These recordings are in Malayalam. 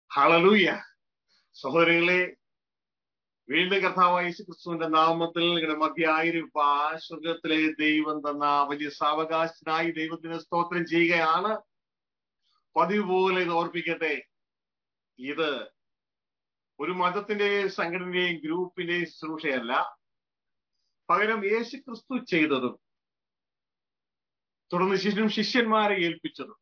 ഹളലൂയ സഹോദരങ്ങളെ വീണ്ടും കർത്താവായ യേശു ക്രിസ്തുവിന്റെ നാമത്തിൽ നിങ്ങളുടെ മധ്യായിരിപ്പ സ്വർഗത്തിലെ ദൈവം തന്ന വലിയ സാവകാശത്തിനായി ദൈവത്തിന് സ്തോത്രം ചെയ്യുകയാണ് പതിവ് പോലെ ഇത് ഓർപ്പിക്കട്ടെ ഇത് ഒരു മതത്തിന്റെയും സംഘടനയുടെയും ഗ്രൂപ്പിന്റെയും ശുശ്രൂഷയല്ല പകരം യേശു ക്രിസ്തു ചെയ്തതും തുടർന്ന് ശിഷ്യനും ശിഷ്യന്മാരെ ഏൽപ്പിച്ചതും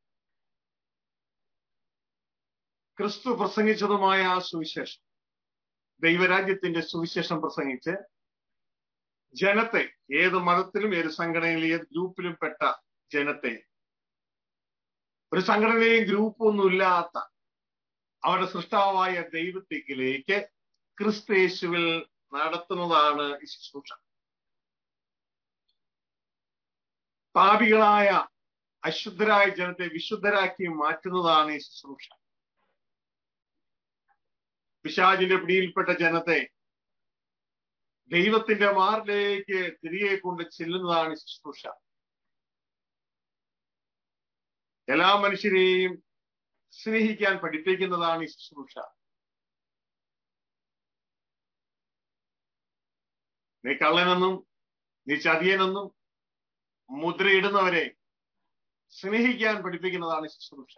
ക്രിസ്തു പ്രസംഗിച്ചതുമായ ആ സുവിശേഷം ദൈവരാജ്യത്തിന്റെ സുവിശേഷം പ്രസംഗിച്ച് ജനത്തെ ഏത് മതത്തിലും ഏത് സംഘടനയിലും ഏത് ഗ്രൂപ്പിലും പെട്ട ജനത്തെ ഒരു സംഘടനയും ഗ്രൂപ്പൊന്നും ഇല്ലാത്ത അവരുടെ സൃഷ്ടാവായ ദൈവത്തേക്കിലേക്ക് ക്രിസ്തേശുവിൽ നടത്തുന്നതാണ് ഈ ശുശ്രൂഷ പാപികളായ അശുദ്ധരായ ജനത്തെ വിശുദ്ധരാക്കി മാറ്റുന്നതാണ് ഈ ശുശ്രൂഷ പിശാജിന്റെ പിടിയിൽപ്പെട്ട ജനത്തെ ദൈവത്തിന്റെ മാറിലേക്ക് തിരികെ കൊണ്ട് ചെല്ലുന്നതാണ് ശുശ്രൂഷ എല്ലാ മനുഷ്യരെയും സ്നേഹിക്കാൻ പഠിപ്പിക്കുന്നതാണ് ഈ ശുശ്രൂഷ നീ കള്ളനെന്നും നീ ചതിയനെന്നും മുദ്രയിടുന്നവരെ സ്നേഹിക്കാൻ പഠിപ്പിക്കുന്നതാണ് ശുശ്രൂഷ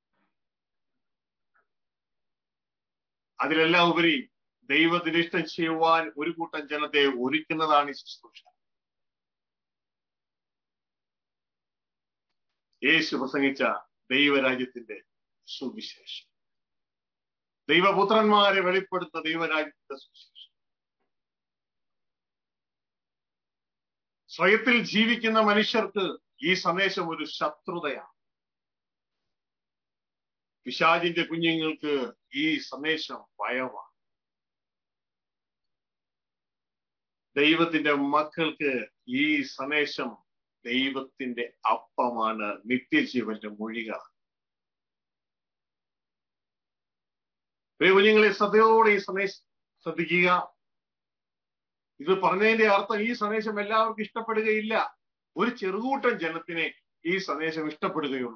അതിലെല്ലാം ഉപരി ദൈവത്തിന് ഇഷ്ടം ചെയ്യുവാൻ ഒരു കൂട്ടം ജനത്തെ ഒരുക്കുന്നതാണ് ഈ ശുശ്രൂഷ യേശു പ്രസംഗിച്ച ദൈവരാജ്യത്തിന്റെ സുവിശേഷം ദൈവപുത്രന്മാരെ വെളിപ്പെടുത്തുന്ന ദൈവരാജ്യത്തിന്റെ സുവിശേഷം സ്വയത്തിൽ ജീവിക്കുന്ന മനുഷ്യർക്ക് ഈ സന്ദേശം ഒരു ശത്രുതയാണ് പിശാജിന്റെ കുഞ്ഞുങ്ങൾക്ക് ഈ സന്ദേശം ഭയമാണ് ദൈവത്തിന്റെ മക്കൾക്ക് ഈ സന്ദേശം ദൈവത്തിന്റെ അപ്പമാണ് നിത്യജീവന്റെ മൊഴികളാണ് കുഞ്ഞുങ്ങളെ ശ്രദ്ധയോടെ ഈ സന്ദേശം ശ്രദ്ധിക്കുക ഇത് പറഞ്ഞതിന്റെ അർത്ഥം ഈ സന്ദേശം എല്ലാവർക്കും ഇഷ്ടപ്പെടുകയില്ല ഒരു ചെറുകൂട്ടം ജനത്തിനെ ഈ സന്ദേശം ഇഷ്ടപ്പെടുകയുള്ളൂ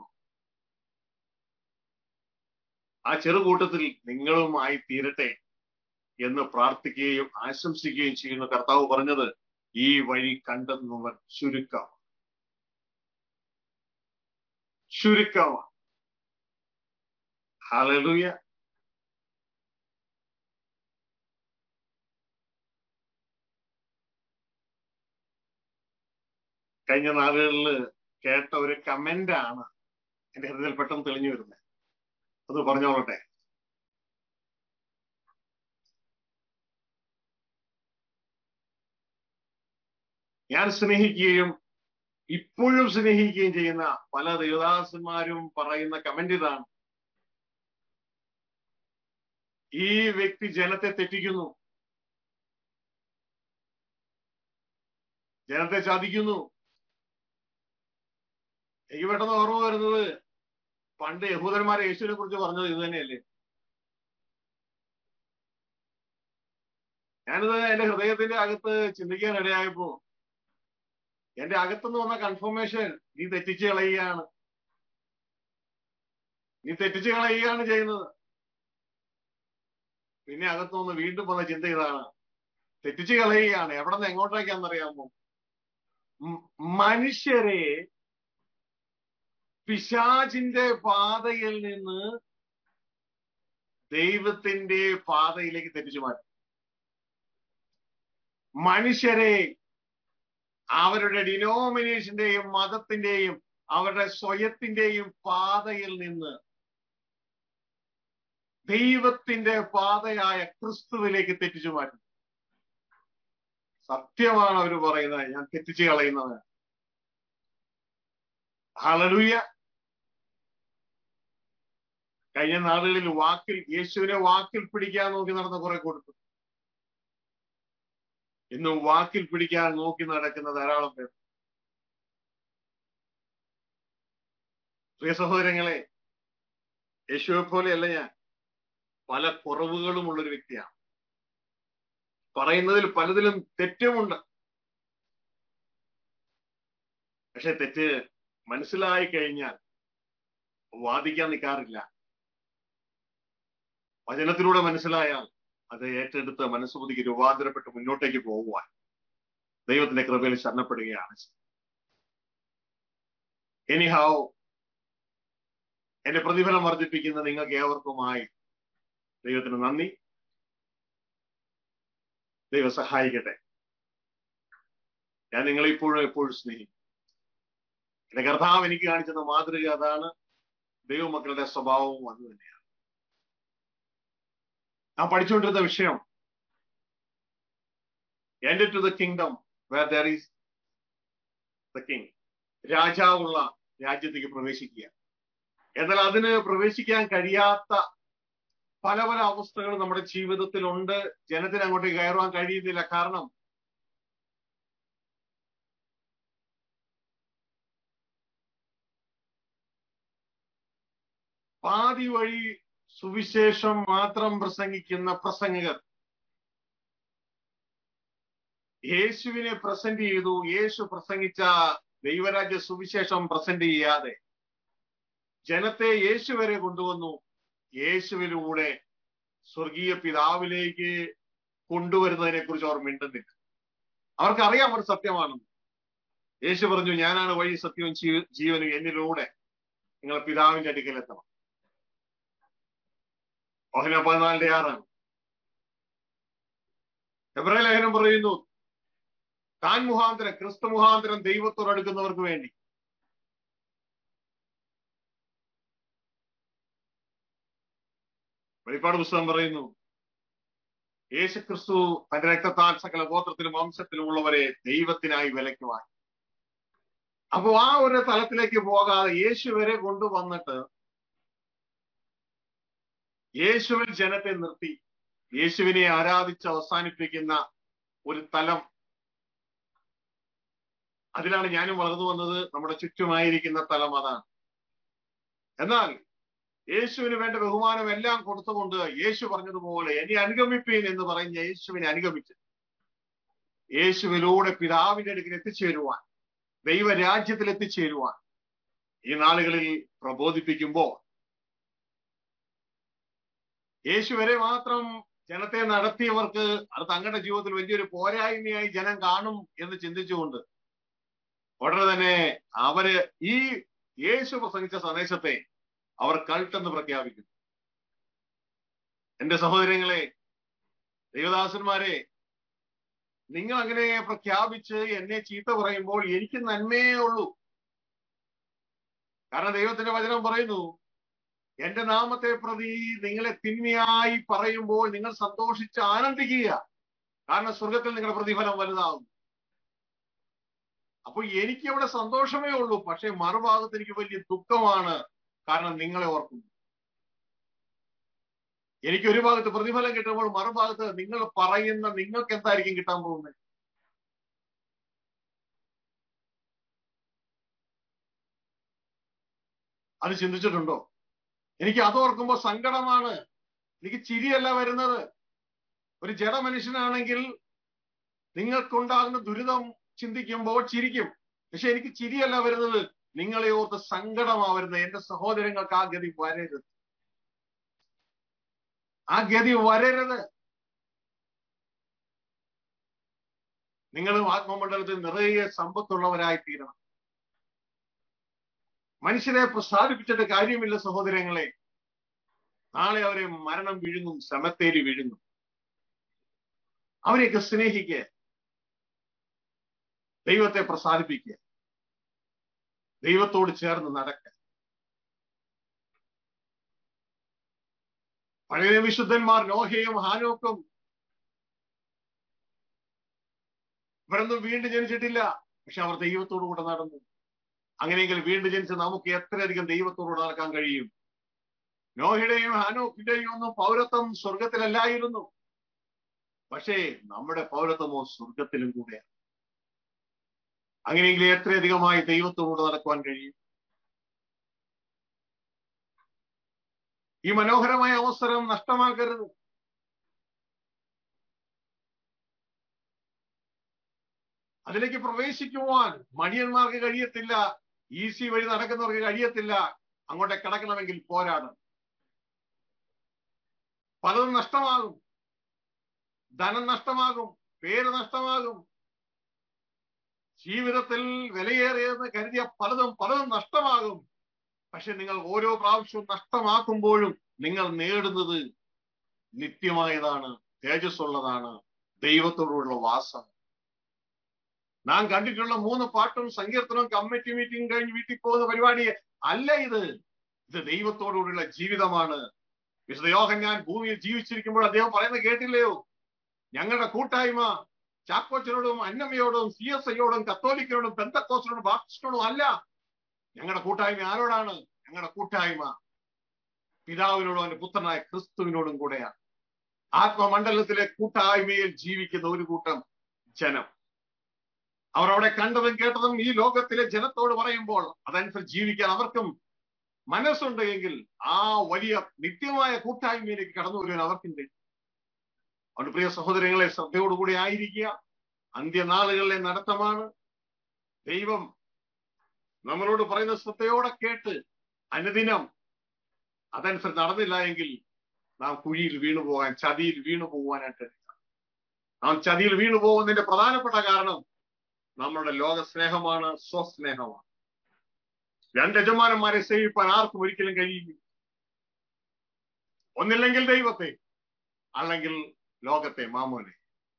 ആ ചെറുകൂട്ടത്തിൽ നിങ്ങളുമായി തീരട്ടെ എന്ന് പ്രാർത്ഥിക്കുകയും ആശംസിക്കുകയും ചെയ്യുന്ന കർത്താവ് പറഞ്ഞത് ഈ വഴി കണ്ടെന്നവൻ ചുരുക്കം ചുരുക്കമാണ് ഹലലുയ കഴിഞ്ഞ നാളുകളിൽ കേട്ട ഒരു കമന്റ് ആണ് എന്റെ ഹൃദയത്തിൽ പെട്ടെന്ന് തെളിഞ്ഞു വരുന്നത് അത് പറഞ്ഞോളട്ടെ ഞാൻ സ്നേഹിക്കുകയും ഇപ്പോഴും സ്നേഹിക്കുകയും ചെയ്യുന്ന പല ദേവദാസന്മാരും പറയുന്ന കമന്റ് ഇതാണ് ഈ വ്യക്തി ജനത്തെ തെറ്റിക്കുന്നു ജനത്തെ ചതിക്കുന്നു എനിക്ക് പെട്ടെന്ന് ഓർമ്മ വരുന്നത് പണ്ട് യഹൂദന്മാരെ യേശുവിനെ കുറിച്ച് പറഞ്ഞത് ഇത് തന്നെയല്ലേ ഞാനിത് എന്റെ ഹൃദയത്തിന്റെ അകത്ത് ചിന്തിക്കാൻ ഇടയായപ്പോ എന്റെ അകത്തുനിന്ന് വന്ന കൺഫർമേഷൻ നീ തെറ്റിച്ച് കളയുകയാണ് നീ തെറ്റിച്ച് കളയുകയാണ് ചെയ്യുന്നത് പിന്നെ അകത്തുനിന്ന് വീണ്ടും വന്ന ചിന്ത ഇതാണ് തെറ്റിച്ച് കളയുകയാണ് എവിടെ നിന്ന് എങ്ങോട്ടേക്കാന്നറിയാമോ മനുഷ്യരെ പിശാചിന്റെ പാതയിൽ നിന്ന് ദൈവത്തിന്റെ പാതയിലേക്ക് തെറ്റിച്ചു മാറ്റും മനുഷ്യരെ അവരുടെ ഡിനോമിനേഷന്റെയും മതത്തിന്റെയും അവരുടെ സ്വയത്തിന്റെയും പാതയിൽ നിന്ന് ദൈവത്തിന്റെ പാതയായ ക്രിസ്തുവിലേക്ക് തെറ്റിച്ചു മാറ്റും സത്യമാണ് അവർ പറയുന്നത് ഞാൻ തെറ്റിച്ചു കളയുന്നത് ഹളലുയ കഴിഞ്ഞ നാളുകളിൽ വാക്കിൽ യേശുവിനെ വാക്കിൽ പിടിക്കാൻ നോക്കി നടന്ന കുറെ കൊടുത്തു ഇന്ന് വാക്കിൽ പിടിക്കാൻ നോക്കി നടക്കുന്ന ധാരാളം പേർ പ്രിയ സഹോദരങ്ങളെ യേശുവെ പോലെയല്ല ഞാൻ പല കുറവുകളും ഉള്ളൊരു വ്യക്തിയാണ് പറയുന്നതിൽ പലതിലും തെറ്റുമുണ്ട് പക്ഷെ തെറ്റ് മനസ്സിലായി കഴിഞ്ഞാൽ വാദിക്കാൻ നിൽക്കാറില്ല വചനത്തിലൂടെ മനസ്സിലായാൽ അത് ഏറ്റെടുത്ത് മനസ്സുബുദ്ധിക്ക് രൂപാന്തരപ്പെട്ട് മുന്നോട്ടേക്ക് പോകുവാൻ ദൈവത്തിന്റെ കൃപയിൽ ശരണപ്പെടുകയാണ് എനിഹാവ് എന്റെ പ്രതിഫലം വർദ്ധിപ്പിക്കുന്ന നിങ്ങൾക്ക് ഏവർക്കുമായി ദൈവത്തിന് നന്ദി ദൈവം സഹായിക്കട്ടെ ഞാൻ നിങ്ങളെ ഇപ്പോഴും എപ്പോഴും സ്നേഹിക്കും എന്റെ കർത്താവ് എനിക്ക് കാണിച്ചത് മാതൃക അതാണ് ദൈവമക്കളുടെ സ്വഭാവവും അത് തന്നെയാണ് ഞാൻ പഠിച്ചുകൊണ്ടിരുന്ന വിഷയം enter the kingdom where there is the king രാജാവുള്ള രാജ്യത്തേക്ക് പ്രവേശിക്കുക എന്നാൽ അതിന് പ്രവേശിക്കാൻ കഴിയാത്ത പല പല അവസ്ഥകൾ നമ്മുടെ ജീവിതത്തിൽ ഉണ്ട് ജനത്തിന് അങ്ങോട്ട് കയറുവാൻ കഴിയുന്നില്ല കാരണം പാതി വഴി സുവിശേഷം മാത്രം പ്രസംഗിക്കുന്ന പ്രസംഗകർ യേശുവിനെ പ്രസന്റ് ചെയ്തു യേശു പ്രസംഗിച്ച ദൈവരാജ്യ സുവിശേഷം പ്രസന്റ് ചെയ്യാതെ ജനത്തെ യേശു വരെ കൊണ്ടുവന്നു യേശുവിലൂടെ സ്വർഗീയ പിതാവിലേക്ക് കൊണ്ടുവരുന്നതിനെ കുറിച്ച് അവർ മിണ്ടുന്നില്ല അവർക്കറിയാം അവർ സത്യമാണെന്ന് യേശു പറഞ്ഞു ഞാനാണ് വഴി സത്യവും ജീവനും എന്നിലൂടെ നിങ്ങൾ പിതാവിന്റെ അടുക്കൽ എത്തണം ഓഹന പതിനാലിന്റെ ആറാണ് എബ്രാഹിം ലേഖനം പറയുന്നു താൻ മുഖാന്തരം ക്രിസ്തു മുഖാന്തരം ദൈവത്തോട് അടുക്കുന്നവർക്ക് വേണ്ടി വെളിപ്പാട് പുസ്തകം പറയുന്നു യേശു ക്രിസ്തു തന്റെ രക്തത്താൽ സകല ഗോത്രത്തിലും വംശത്തിലും ഉള്ളവരെ ദൈവത്തിനായി വിലയ്ക്കുവാൻ അപ്പോ ആ ഒരു തലത്തിലേക്ക് പോകാതെ യേശു വരെ കൊണ്ടുവന്നിട്ട് യേശുവിൽ ജനത്തെ നിർത്തി യേശുവിനെ ആരാധിച്ച് അവസാനിപ്പിക്കുന്ന ഒരു തലം അതിലാണ് ഞാനും വളർന്നു വന്നത് നമ്മുടെ ചുറ്റുമായിരിക്കുന്ന തലം അതാണ് എന്നാൽ യേശുവിന് വേണ്ട ബഹുമാനം എല്ലാം കൊടുത്തുകൊണ്ട് യേശു പറഞ്ഞതുപോലെ എന്നെ അനുഗമിപ്പീൻ എന്ന് പറഞ്ഞ യേശുവിനെ അനുഗമിച്ച് യേശുവിലൂടെ പിതാവിന്റെ അടുക്കൽ എത്തിച്ചേരുവാൻ ദൈവരാജ്യത്തിൽ എത്തിച്ചേരുവാൻ ഈ നാളുകളിൽ പ്രബോധിപ്പിക്കുമ്പോൾ യേശു വരെ മാത്രം ജനത്തെ നടത്തിയവർക്ക് അത് തങ്ങളുടെ ജീവിതത്തിൽ വലിയൊരു പോരായ്മയായി ജനം കാണും എന്ന് ചിന്തിച്ചുകൊണ്ട് ഉടനെ തന്നെ അവര് ഈ യേശു പ്രസംഗിച്ച സന്ദേശത്തെ അവർ കൾട്ടെന്ന് പ്രഖ്യാപിക്കുന്നു എന്റെ സഹോദരങ്ങളെ ദേവദാസന്മാരെ നിങ്ങൾ അങ്ങനെ പ്രഖ്യാപിച്ച് എന്നെ ചീത്ത പറയുമ്പോൾ എനിക്ക് നന്മയേ ഉള്ളൂ കാരണം ദൈവത്തിന്റെ വചനം പറയുന്നു എന്റെ നാമത്തെ പ്രതി നിങ്ങളെ തിന്മയായി പറയുമ്പോൾ നിങ്ങൾ സന്തോഷിച്ച് ആനന്ദിക്കുക കാരണം സ്വർഗത്തിൽ നിങ്ങളുടെ പ്രതിഫലം വലുതാകും അപ്പൊ എനിക്ക് അവിടെ സന്തോഷമേ ഉള്ളൂ പക്ഷെ മറുഭാഗത്ത് എനിക്ക് വലിയ ദുഃഖമാണ് കാരണം നിങ്ങളെ ഓർക്കുന്നു എനിക്ക് ഒരു ഭാഗത്ത് പ്രതിഫലം കിട്ടുമ്പോൾ മറുഭാഗത്ത് നിങ്ങൾ പറയുന്ന നിങ്ങൾക്ക് എന്തായിരിക്കും കിട്ടാൻ പോകുന്നത് അത് ചിന്തിച്ചിട്ടുണ്ടോ എനിക്ക് അത് ഓർക്കുമ്പോൾ സങ്കടമാണ് എനിക്ക് ചിരിയല്ല വരുന്നത് ഒരു ജഡ മനുഷ്യനാണെങ്കിൽ നിങ്ങൾക്കുണ്ടാകുന്ന ദുരിതം ചിന്തിക്കുമ്പോൾ ചിരിക്കും പക്ഷെ എനിക്ക് ചിരിയല്ല വരുന്നത് നിങ്ങളെ ഓർത്ത് സങ്കടമാ വരുന്നത് എന്റെ സഹോദരങ്ങൾക്ക് ആ ഗതി വരരുത് ആ ഗതി വരരുത് നിങ്ങളും ആത്മമണ്ഡലത്തിൽ നിറയെ സമ്പത്തുള്ളവരായി തീരണം മനുഷ്യരെ പ്രസാദിപ്പിച്ചിട്ട് കാര്യമില്ല സഹോദരങ്ങളെ നാളെ അവരെ മരണം വിഴുങ്ങും ശ്രമത്തേരി വിഴുങ്ങും അവരെയൊക്കെ സ്നേഹിക്കുക ദൈവത്തെ പ്രസാദിപ്പിക്കുക ദൈവത്തോട് ചേർന്ന് നടക്കുക പഴയ വിശുദ്ധന്മാർ നോഹയും ഹാനോക്കും ഇവരൊന്നും വീണ്ടും ജനിച്ചിട്ടില്ല പക്ഷെ അവർ ദൈവത്തോടു കൂടെ നടന്നു അങ്ങനെയെങ്കിൽ വീണ്ടും ജനിച്ച് നമുക്ക് എത്രയധികം ദൈവത്തോട് നടക്കാൻ കഴിയും നോഹയുടെയും ഹാനോക്കിന്റെയും ഒന്നും പൗരത്വം സ്വർഗത്തിലല്ലായിരുന്നു പക്ഷേ നമ്മുടെ പൗരത്വമോ സ്വർഗത്തിലും കൂടെയാണ് അങ്ങനെയെങ്കിൽ എത്രയധികമായി ദൈവത്തോട് നടക്കുവാൻ കഴിയും ഈ മനോഹരമായ അവസരം നഷ്ടമാക്കരുത് അതിലേക്ക് പ്രവേശിക്കുവാൻ മടിയന്മാർക്ക് കഴിയത്തില്ല ഈസി വഴി നടക്കുന്നവർക്ക് കഴിയത്തില്ല അങ്ങോട്ടേ കിടക്കണമെങ്കിൽ പോരാടണം പലതും നഷ്ടമാകും ധനം നഷ്ടമാകും പേര് നഷ്ടമാകും ജീവിതത്തിൽ വിലയേറിയെന്ന് കരുതിയ പലതും പലതും നഷ്ടമാകും പക്ഷെ നിങ്ങൾ ഓരോ പ്രാവശ്യവും നഷ്ടമാക്കുമ്പോഴും നിങ്ങൾ നേടുന്നത് നിത്യമായതാണ് തേജസ്സുള്ളതാണ് ദൈവത്തോടുള്ള വാസം നാം കണ്ടിട്ടുള്ള മൂന്ന് പാട്ടും സങ്കീർത്തനവും കമ്മിറ്റി മീറ്റിംഗ് കഴിഞ്ഞ് വീട്ടിൽ പോകുന്ന പരിപാടി അല്ല ഇത് ഇത് ദൈവത്തോടുകൂടിയുള്ള ജീവിതമാണ് വിശുദ്ധ യോഹൻ ഞാൻ ഭൂമിയിൽ ജീവിച്ചിരിക്കുമ്പോൾ അദ്ദേഹം പറയുന്നത് കേട്ടില്ലയോ ഞങ്ങളുടെ കൂട്ടായ്മ ചാക്കോച്ചനോടും അന്നമ്മയോടും സി എസ് ഐയോടും കത്തോലിക്കരോടും പെന്തക്കോസിനോടും ബാപ്റ്റിസ്റ്റിനോടും അല്ല ഞങ്ങളുടെ കൂട്ടായ്മ ആരോടാണ് ഞങ്ങളുടെ കൂട്ടായ്മ പിതാവിനോടും അവന്റെ പുത്രനായ ക്രിസ്തുവിനോടും കൂടെയാണ് ആത്മമണ്ഡലത്തിലെ കൂട്ടായ്മയിൽ ജീവിക്കുന്ന ഒരു കൂട്ടം ജനം അവർ അവിടെ കണ്ടതും കേട്ടതും ഈ ലോകത്തിലെ ജനത്തോട് പറയുമ്പോൾ അതനുസരിച്ച് ജീവിക്കാൻ അവർക്കും മനസ്സുണ്ട് എങ്കിൽ ആ വലിയ നിത്യമായ കൂട്ടായ്മയിലേക്ക് കടന്നു വരുവാൻ അവർക്കുണ്ട് അതുകൊണ്ട് പ്രിയ സഹോദരങ്ങളെ ശ്രദ്ധയോടുകൂടി ആയിരിക്കുക അന്ത്യനാളുകളിലെ നടത്തമാണ് ദൈവം നമ്മളോട് പറയുന്ന ശ്രദ്ധയോടെ കേട്ട് അനുദിനം അതനുസരിച്ച് നടന്നില്ല എങ്കിൽ നാം കുഴിയിൽ വീണു പോകാൻ ചതിയിൽ വീണു പോകുവാനായിട്ട് നാം ചതിയിൽ വീണു പോകുന്നതിന്റെ പ്രധാനപ്പെട്ട കാരണം നമ്മളുടെ ലോക സ്നേഹമാണ് സ്വസ്നേഹമാണ് രണ്ട് യജമാനന്മാരെ സേവിപ്പാൻ ആർക്കും ഒരിക്കലും കഴിയില്ല ഒന്നില്ലെങ്കിൽ ദൈവത്തെ അല്ലെങ്കിൽ ലോകത്തെ മാമോനെ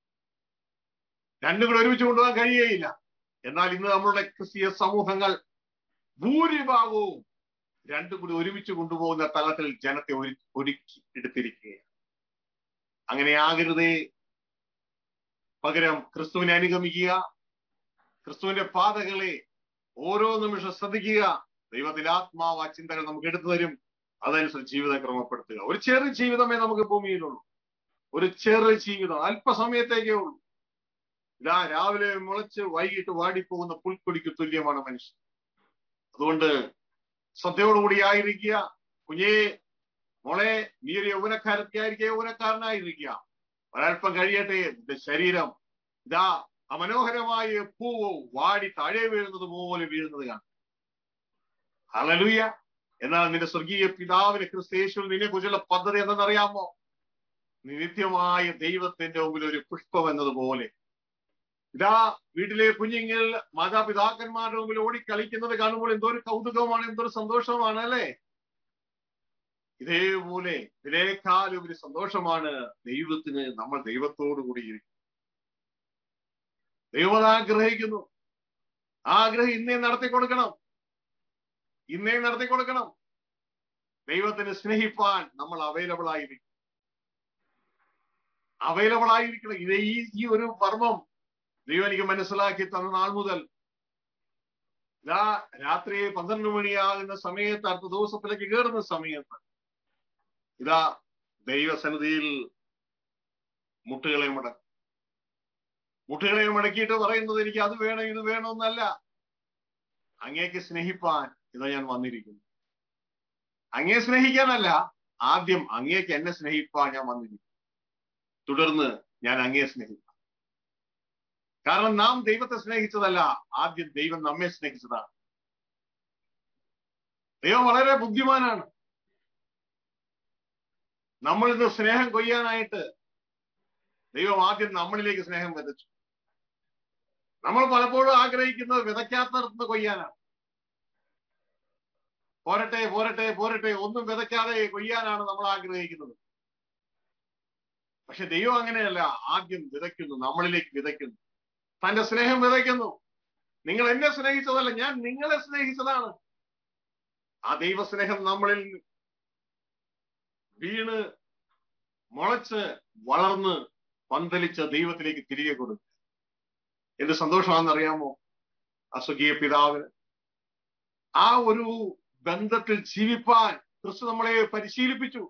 രണ്ടും കൂടെ ഒരുമിച്ച് കൊണ്ടുപോകാൻ കഴിയുകയില്ല എന്നാൽ ഇന്ന് നമ്മളുടെ ക്രിസ്തീയ സമൂഹങ്ങൾ ഭൂരിഭാഗവും രണ്ടും കൂടി ഒരുമിച്ച് കൊണ്ടുപോകുന്ന തലത്തിൽ ജനത്തെ ഒരു ഒരുക്കി എടുത്തിരിക്കുകയാണ് അങ്ങനെ ആകരുതേ പകരം ക്രിസ്തുവിനെ അനുഗമിക്കുക ക്രിസ്തുവിന്റെ പാതകളെ ഓരോ നിമിഷം ശ്രദ്ധിക്കുക ദൈവത്തിന്റെ ആത്മാവ് ആ ചിന്തകൾ നമുക്ക് എടുത്തു തരും അതനുസരിച്ച് ജീവിതം ക്രമപ്പെടുത്തുക ഒരു ചെറു ജീവിതമേ നമുക്ക് ഭൂമിയിലുള്ളൂ ഒരു ചെറു ജീവിതം അല്പസമയത്തേക്കേ ഉള്ളൂ ഇതാ രാവിലെ മുളച്ച് വൈകിട്ട് വാടിപ്പോകുന്ന പുൽക്കൊടിക്ക് തുല്യമാണ് മനുഷ്യൻ അതുകൊണ്ട് ശ്രദ്ധയോടുകൂടി ആയിരിക്കുക കുഞ്ഞേ മോളെ നീ ഒരു യൗവനക്കാരത്തിയായിരിക്കുക യൗവനക്കാരനായിരിക്കുക ഒരൽപ്പം കഴിയട്ടെ നിന്റെ ശരീരം ഇതാ അമനോഹരമായ പൂവ് വാടി താഴെ വീഴുന്നത് പോലെ വീഴുന്നത് കാണും ഹലലുയ എന്നാൽ നിന്റെ സ്വർഗീയ പിതാവിന് ക്രിസ്തേശ്വൽ നിന്നെ കുറിച്ചുള്ള പദ്ധതി എന്തെന്നറിയാമോ നിത്യമായ ദൈവത്തിന്റെ മുമ്പിൽ ഒരു പുഷ്പം എന്നതുപോലെ ഇതാ വീട്ടിലെ കുഞ്ഞുങ്ങൾ മാതാപിതാക്കന്മാരുടെ മുമ്പിൽ ഓടിക്കളിക്കുന്നത് കാണുമ്പോൾ എന്തോ ഒരു കൗതുകമാണ് എന്തോ ഒരു സന്തോഷമാണ് അല്ലെ ഇതേപോലെ ഇതിനേക്കാളും ഒരു സന്തോഷമാണ് ദൈവത്തിന് നമ്മൾ ദൈവത്തോടു കൂടി ദൈവം ആഗ്രഹിക്കുന്നു ആഗ്രഹം ഇന്നേ നടത്തി കൊടുക്കണം ഇന്നേ നടത്തി കൊടുക്കണം ദൈവത്തിന് സ്നേഹിപ്പാൻ നമ്മൾ അവൈലബിൾ ആയിരിക്കും അവൈലബിൾ ആയിരിക്കണം ഇത് ഈ ഈ ഒരു മർമ്മം ദൈവം എനിക്ക് മനസ്സിലാക്കി തന്ന നാൾ മുതൽ ഇതാ രാത്രി പന്ത്രണ്ട് മണിയാകുന്ന സമയത്ത് അടുത്ത ദിവസത്തിലേക്ക് കയറുന്ന സമയത്ത് ഇതാ ദൈവസന്നിധിയിൽ മുട്ടുകളെ മുടക്കും മുട്ടുകളെ മടക്കിയിട്ട് പറയുന്നത് എനിക്ക് അത് വേണം ഇത് വേണമെന്നല്ല അങ്ങേക്ക് സ്നേഹിപ്പാൻ ഇതാ ഞാൻ വന്നിരിക്കുന്നു അങ്ങേ സ്നേഹിക്കാനല്ല ആദ്യം അങ്ങേക്ക് എന്നെ സ്നേഹിപ്പാൻ ഞാൻ വന്നിരിക്കുന്നു തുടർന്ന് ഞാൻ അങ്ങേ സ്നേഹിക്കാം കാരണം നാം ദൈവത്തെ സ്നേഹിച്ചതല്ല ആദ്യം ദൈവം നമ്മെ സ്നേഹിച്ചതാണ് ദൈവം വളരെ ബുദ്ധിമാനാണ് നമ്മൾ ഇന്ന് സ്നേഹം കൊയ്യാനായിട്ട് ദൈവം ആദ്യം നമ്മളിലേക്ക് സ്നേഹം വിതച്ചു നമ്മൾ പലപ്പോഴും ആഗ്രഹിക്കുന്നത് വിതയ്ക്കാത്തടത്ത് കൊയ്യാനാണ് പോരട്ടെ പോരട്ടെ പോരട്ടെ ഒന്നും വിതയ്ക്കാതെ കൊയ്യാനാണ് നമ്മൾ ആഗ്രഹിക്കുന്നത് പക്ഷെ ദൈവം അങ്ങനെയല്ല ആദ്യം വിതയ്ക്കുന്നു നമ്മളിലേക്ക് വിതയ്ക്കുന്നു തന്റെ സ്നേഹം വിതയ്ക്കുന്നു നിങ്ങൾ എന്നെ സ്നേഹിച്ചതല്ല ഞാൻ നിങ്ങളെ സ്നേഹിച്ചതാണ് ആ ദൈവസ്നേഹം നമ്മളിൽ വീണ് മുളച്ച് വളർന്ന് പന്തലിച്ച ദൈവത്തിലേക്ക് തിരികെ കൊടുക്കുക എന്ത് സന്തോഷമാണെന്നറിയാമോ അസുഖീയ പിതാവിന് ആ ഒരു ബന്ധത്തിൽ ജീവിപ്പാൻ ക്രിസ്തു നമ്മളെ പരിശീലിപ്പിച്ചു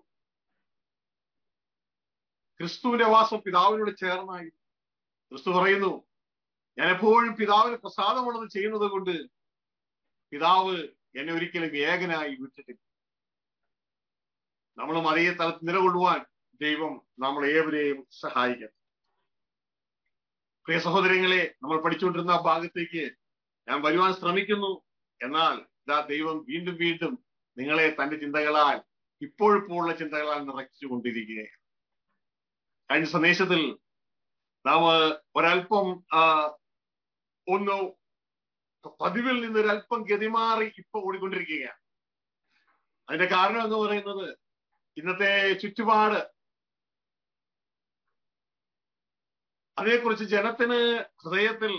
ക്രിസ്തുവിന്റെ വാസം പിതാവിനോട് ചേർന്നായി ക്രിസ്തു പറയുന്നു ഞാൻ എപ്പോഴും പിതാവിന് പ്രസാദമുള്ളത് ചെയ്യുന്നത് കൊണ്ട് പിതാവ് എന്നെ ഒരിക്കലും ഏകനായി വിട്ടിട്ടില്ല നമ്മളും അതേ തലത്തിൽ നിലകൊള്ളുവാൻ ദൈവം നമ്മൾ ഏവരെയും സഹായിക്കും പ്രിയ സഹോദരങ്ങളെ നമ്മൾ പഠിച്ചുകൊണ്ടിരുന്ന ആ ഭാഗത്തേക്ക് ഞാൻ വരുവാൻ ശ്രമിക്കുന്നു എന്നാൽ ഇതാ ദൈവം വീണ്ടും വീണ്ടും നിങ്ങളെ തന്റെ ചിന്തകളാൽ ഇപ്പോഴിപ്പോഴുള്ള ചിന്തകളാൽ നിറച്ചുകൊണ്ടിരിക്കുകയാണ് കഴിഞ്ഞ സന്ദേശത്തിൽ നാം ഒരല്പം ഒന്ന് പതിവിൽ നിന്ന് ഒരല്പം ഗതിമാറി ഇപ്പൊ ഓടിക്കൊണ്ടിരിക്കുകയാണ് അതിന്റെ കാരണം എന്ന് പറയുന്നത് ഇന്നത്തെ ചുറ്റുപാട് അതേക്കുറിച്ച് ജനത്തിന് ഹൃദയത്തിൽ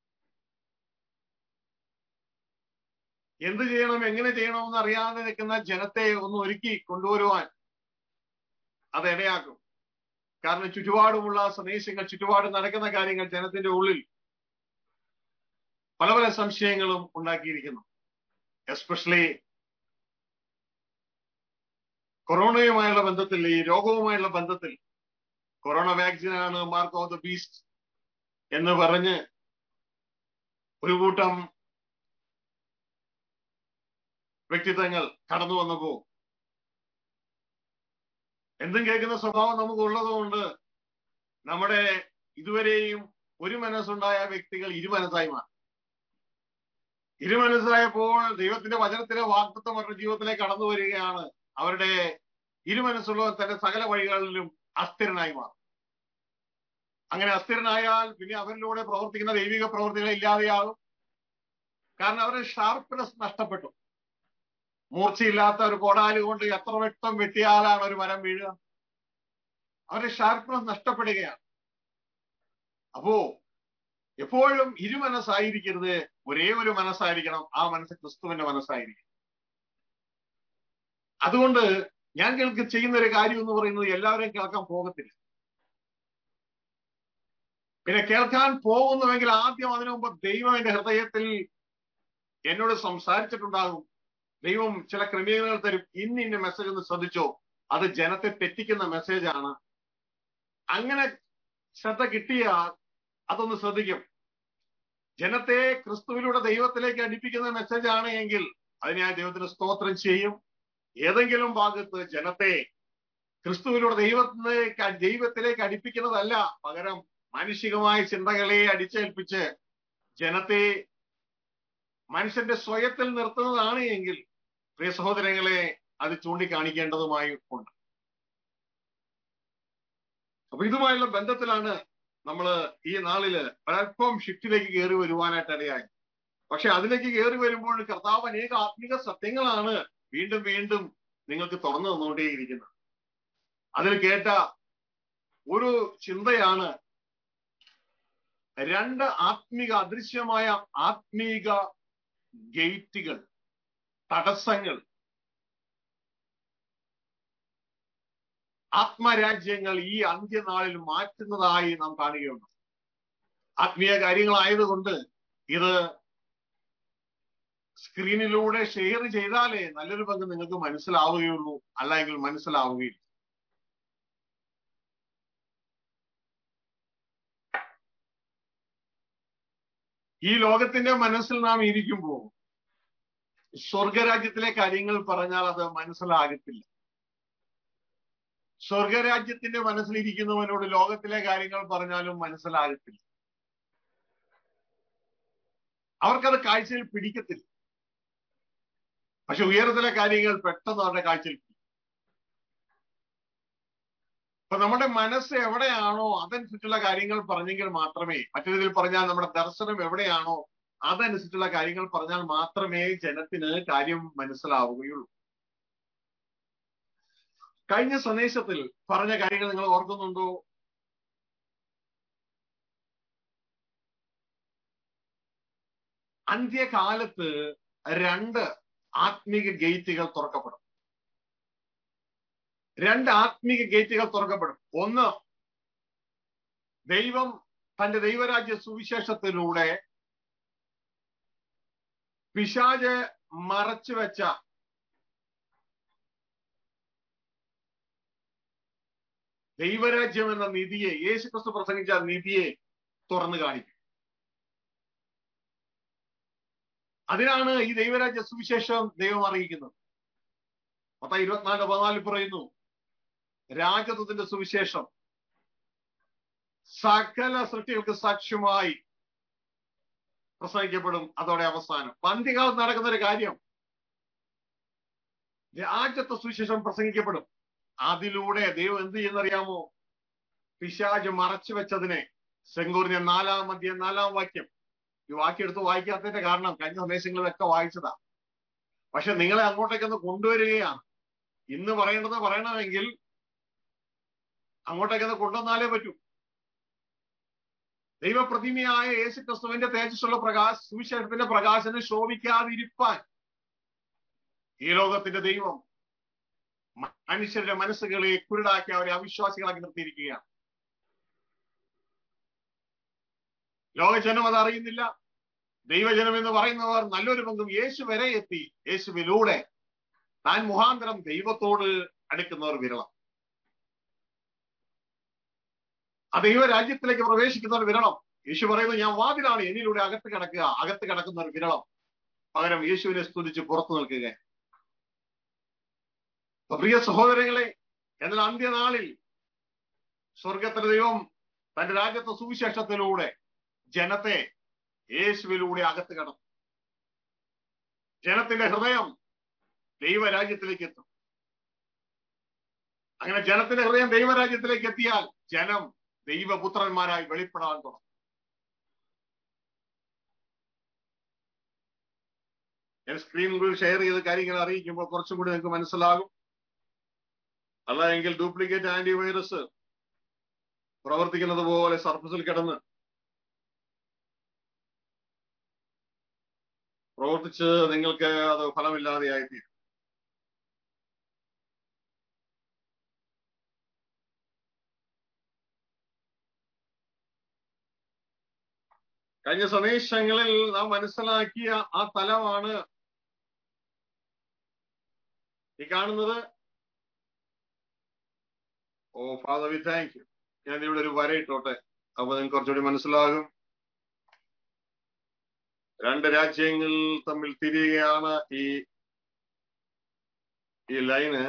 എന്ത് ചെയ്യണം എങ്ങനെ ചെയ്യണമെന്ന് അറിയാതെ നിൽക്കുന്ന ജനത്തെ ഒന്ന് ഒരുക്കി കൊണ്ടുവരുവാൻ അത് ഇടയാക്കും കാരണം ചുറ്റുപാടുമുള്ള സന്ദേശങ്ങൾ ചുറ്റുപാട് നടക്കുന്ന കാര്യങ്ങൾ ജനത്തിന്റെ ഉള്ളിൽ പല പല സംശയങ്ങളും ഉണ്ടാക്കിയിരിക്കുന്നു എസ്പെഷ്യലി കൊറോണയുമായുള്ള ബന്ധത്തിൽ ഈ രോഗവുമായുള്ള ബന്ധത്തിൽ കൊറോണ വാക്സിനാണ് മാർക്ക് ഓഫ് ദ ബീസ്റ്റ് എന്ന് പറഞ്ഞ് ഒരു കൂട്ടം വ്യക്തിത്വങ്ങൾ കടന്നു വന്നപ്പോ എന്തും കേൾക്കുന്ന സ്വഭാവം നമുക്ക് ഉള്ളതുകൊണ്ട് നമ്മുടെ ഇതുവരെയും ഒരു മനസ്സുണ്ടായ വ്യക്തികൾ ഇരുമനസ്സായി മാറി ഇരുമനസ്സായപ്പോൾ ദൈവത്തിന്റെ വചനത്തിലെ വാക്തത്വം അവരുടെ ജീവിതത്തിലേക്ക് കടന്നു വരികയാണ് അവരുടെ ഇരുമനസ്സുള്ളവർ തന്റെ സകല വഴികളിലും അസ്ഥിരനായി മാറും അങ്ങനെ അസ്ഥിരനായാൽ പിന്നെ അവരിലൂടെ പ്രവർത്തിക്കുന്ന ദൈവിക പ്രവർത്തികൾ ഇല്ലാതെയാകും കാരണം അവരുടെ ഷാർപ്പ്നെസ് നഷ്ടപ്പെട്ടു മൂർച്ചയില്ലാത്ത ഒരു കോടാലി കൊണ്ട് എത്ര വെട്ടം വെട്ടിയാലാണ് ഒരു മരം വീഴുക അവരുടെ ഷാർപ്പ്നെസ് നഷ്ടപ്പെടുകയാണ് അപ്പോ എപ്പോഴും ഇരുമനസ്സായിരിക്കരുത് ഒരേ ഒരു മനസ്സായിരിക്കണം ആ മനസ്സ് ക്രിസ്തുവിന്റെ മനസ്സായിരിക്കും അതുകൊണ്ട് ഞാൻ കേൾക്ക് ചെയ്യുന്ന ഒരു കാര്യം എന്ന് പറയുന്നത് എല്ലാവരെയും കേൾക്കാൻ പോകത്തില്ല പിന്നെ കേൾക്കാൻ പോകുന്നുവെങ്കിൽ ആദ്യം അതിനു മുമ്പ് ദൈവം എന്റെ ഹൃദയത്തിൽ എന്നോട് സംസാരിച്ചിട്ടുണ്ടാകും ദൈവം ചില ക്രമീകരണങ്ങൾ തരും ഇന്ന ഇന്ന മെസ്സേജ് ഒന്ന് ശ്രദ്ധിച്ചോ അത് ജനത്തെ തെറ്റിക്കുന്ന മെസ്സേജാണ് അങ്ങനെ ശ്രദ്ധ കിട്ടിയാൽ അതൊന്ന് ശ്രദ്ധിക്കും ജനത്തെ ക്രിസ്തുവിലൂടെ ദൈവത്തിലേക്ക് അടുപ്പിക്കുന്ന മെസ്സേജ് ആണ് എങ്കിൽ അതിനെ ആ ദൈവത്തിന് സ്തോത്രം ചെയ്യും ഏതെങ്കിലും ഭാഗത്ത് ജനത്തെ ക്രിസ്തുവിലൂടെ ദൈവത്തിലേക്ക് ദൈവത്തിലേക്ക് അടുപ്പിക്കുന്നതല്ല പകരം മാനുഷികമായ ചിന്തകളെ അടിച്ചേൽപ്പിച്ച് ജനത്തെ മനുഷ്യന്റെ സ്വയത്തിൽ നിർത്തുന്നതാണ് എങ്കിൽ പ്രിയ സഹോദരങ്ങളെ അത് ചൂണ്ടിക്കാണിക്കേണ്ടതുമായി ഉണ്ട് അപ്പൊ ഇതുമായുള്ള ബന്ധത്തിലാണ് നമ്മൾ ഈ നാളില് ഒരല്പം ഷിഫ്റ്റിലേക്ക് കയറി വരുവാനായിട്ട് ഇടയായി പക്ഷെ അതിലേക്ക് കയറി വരുമ്പോൾ കർത്താവ് അനേക ആത്മീക സത്യങ്ങളാണ് വീണ്ടും വീണ്ടും നിങ്ങൾക്ക് തുറന്നു തന്നുകൊണ്ടേയിരിക്കുന്നത് അതിൽ കേട്ട ഒരു ചിന്തയാണ് രണ്ട് ആത്മീക അദൃശ്യമായ ആത്മീക ഗേറ്റുകൾ തടസ്സങ്ങൾ ആത്മരാജ്യങ്ങൾ ഈ അന്ത്യനാളിൽ മാറ്റുന്നതായി നാം കാണുകയുണ്ട് ആത്മീയ കാര്യങ്ങളായതുകൊണ്ട് ഇത് സ്ക്രീനിലൂടെ ഷെയർ ചെയ്താലേ നല്ലൊരു പങ്ക് നിങ്ങൾക്ക് മനസ്സിലാവുകയുള്ളൂ അല്ലെങ്കിൽ മനസ്സിലാവുകയില്ല ഈ ലോകത്തിന്റെ മനസ്സിൽ നാം ഇരിക്കുമ്പോൾ സ്വർഗരാജ്യത്തിലെ കാര്യങ്ങൾ പറഞ്ഞാൽ അത് മനസ്സിലാകത്തില്ല സ്വർഗരാജ്യത്തിന്റെ മനസ്സിലിരിക്കുന്നവനോട് ലോകത്തിലെ കാര്യങ്ങൾ പറഞ്ഞാലും മനസ്സിലാകത്തില്ല അവർക്കത് കാഴ്ചയിൽ പിടിക്കത്തില്ല പക്ഷെ ഉയരത്തിലെ കാര്യങ്ങൾ പെട്ടെന്ന് അവരുടെ കാഴ്ചയിൽ പിടിക്കും അപ്പൊ നമ്മുടെ മനസ്സ് എവിടെയാണോ അതനുസരിച്ചുള്ള കാര്യങ്ങൾ പറഞ്ഞെങ്കിൽ മാത്രമേ മറ്റു രീതിയിൽ പറഞ്ഞാൽ നമ്മുടെ ദർശനം എവിടെയാണോ അതനുസരിച്ചുള്ള കാര്യങ്ങൾ പറഞ്ഞാൽ മാത്രമേ ജനത്തിന് കാര്യം മനസ്സിലാവുകയുള്ളൂ കഴിഞ്ഞ സന്ദേശത്തിൽ പറഞ്ഞ കാര്യങ്ങൾ നിങ്ങൾ ഓർക്കുന്നുണ്ടോ അന്ത്യകാലത്ത് രണ്ട് ആത്മീക ഗേറ്റുകൾ തുറക്കപ്പെടും രണ്ട് ആത്മീക ഗേറ്റുകൾ തുറക്കപ്പെടും ഒന്ന് ദൈവം തന്റെ ദൈവരാജ്യ സുവിശേഷത്തിലൂടെ പിശാജ് മറച്ചു വെച്ച ദൈവരാജ്യം എന്ന നിധിയെ യേശുക്രിസ്തു പ്രസംഗിച്ച നിധിയെ തുറന്നു കാണിക്കും അതിനാണ് ഈ ദൈവരാജ്യ സുവിശേഷം ദൈവം അറിയിക്കുന്നത് പത്ത ഇരുപത്തിനാല് പതിനാലിൽ പറയുന്നു രാജത്വത്തിന്റെ സുവിശേഷം സകല സൃഷ്ടികൾക്ക് സാക്ഷ്യമായി പ്രസംഗിക്കപ്പെടും അതോടെ അവസാനം പന്തികാലത്ത് നടക്കുന്ന ഒരു കാര്യം രാജ്യത്വ സുവിശേഷം പ്രസംഗിക്കപ്പെടും അതിലൂടെ ദൈവം എന്ത് ചെയ്യുന്നറിയാമോ പിശാജ് മറച്ചു വെച്ചതിനെ സെങ്കൂറിന്റെ നാലാം മധ്യ നാലാം വാക്യം ഈ വാക്യം എടുത്ത് വായിക്കാത്തതിന്റെ കാരണം കഴിഞ്ഞ സന്ദേശങ്ങളിലൊക്കെ വായിച്ചതാ പക്ഷെ നിങ്ങളെ അങ്ങോട്ടേക്കൊന്ന് കൊണ്ടുവരികയാണ് ഇന്ന് പറയേണ്ടത് പറയണമെങ്കിൽ അങ്ങോട്ടേക്കൊന്ന് കൊണ്ടുവന്നാലേ പറ്റൂ ദൈവപ്രതിമയായ യേശു ക്രിസ്തുവിന്റെ തേജസ്സുള്ള പ്രകാശ സുവിശേഷത്തിന്റെ പ്രകാശനം ശോഭിക്കാതിരിപ്പാൻ ഈ ലോകത്തിന്റെ ദൈവം മനുഷ്യരുടെ മനസ്സുകളെ കുരുടാക്കി അവരെ അവിശ്വാസികളാക്കി നിർത്തിയിരിക്കുകയാണ് ലോകജനം അത് അറിയുന്നില്ല ദൈവജനം എന്ന് പറയുന്നവർ നല്ലൊരു പങ്കും യേശു വരെ എത്തി യേശുവിലൂടെ താൻ മുഖാന്തരം ദൈവത്തോട് അടുക്കുന്നവർ വിരളം ആ ദൈവരാജ്യത്തിലേക്ക് പ്രവേശിക്കുന്നവർ വിരളം യേശു പറയുന്നു ഞാൻ വാതിലാണ് എന്നിലൂടെ അകത്ത് കിടക്കുക അകത്ത് കിടക്കുന്നവർ വിരളം പകരം യേശുവിനെ സ്തുതിച്ച് പുറത്തു നിൽക്കുക പ്രിയ സഹോദരങ്ങളെ എന്നാൽ അന്ത്യനാളിൽ സ്വർഗത്തിലെ ദൈവം തന്റെ രാജ്യത്തെ സുവിശേഷത്തിലൂടെ ജനത്തെ യേശുവിലൂടെ അകത്ത് കടന്നു ജനത്തിന്റെ ഹൃദയം ദൈവരാജ്യത്തിലേക്ക് എത്തും അങ്ങനെ ജനത്തിന്റെ ഹൃദയം ദൈവരാജ്യത്തിലേക്ക് എത്തിയാൽ ജനം ദൈവപുത്രന്മാരായി വെളിപ്പെടാൻ തുടങ്ങും ഞാൻ സ്ക്രീനിൽ ഷെയർ ചെയ്ത കാര്യങ്ങൾ അറിയിക്കുമ്പോൾ കുറച്ചും കൂടി നിങ്ങൾക്ക് മനസ്സിലാകും അല്ല എങ്കിൽ ഡ്യൂപ്ലിക്കേറ്റ് ആന്റിവൈറസ് പ്രവർത്തിക്കുന്നത് പോലെ സർഫസിൽ കിടന്ന് പ്രവർത്തിച്ച് നിങ്ങൾക്ക് അത് ഫലമില്ലാതെയായിത്തീരും കഴിഞ്ഞ സന്ദേശങ്ങളിൽ നാം മനസ്സിലാക്കിയ ആ തലമാണ് ഈ കാണുന്നത് oh father we thank you ഞാൻ ഇവിടെ ഒരു വര ഇട്ടോട്ടെ അപ്പൊ നിങ്ങൾക്ക് കുറച്ചുകൂടി മനസ്സിലാകും രണ്ട് രാജ്യങ്ങൾ തമ്മിൽ തിരിയുകയാണ് ഈ ഈ ലൈന്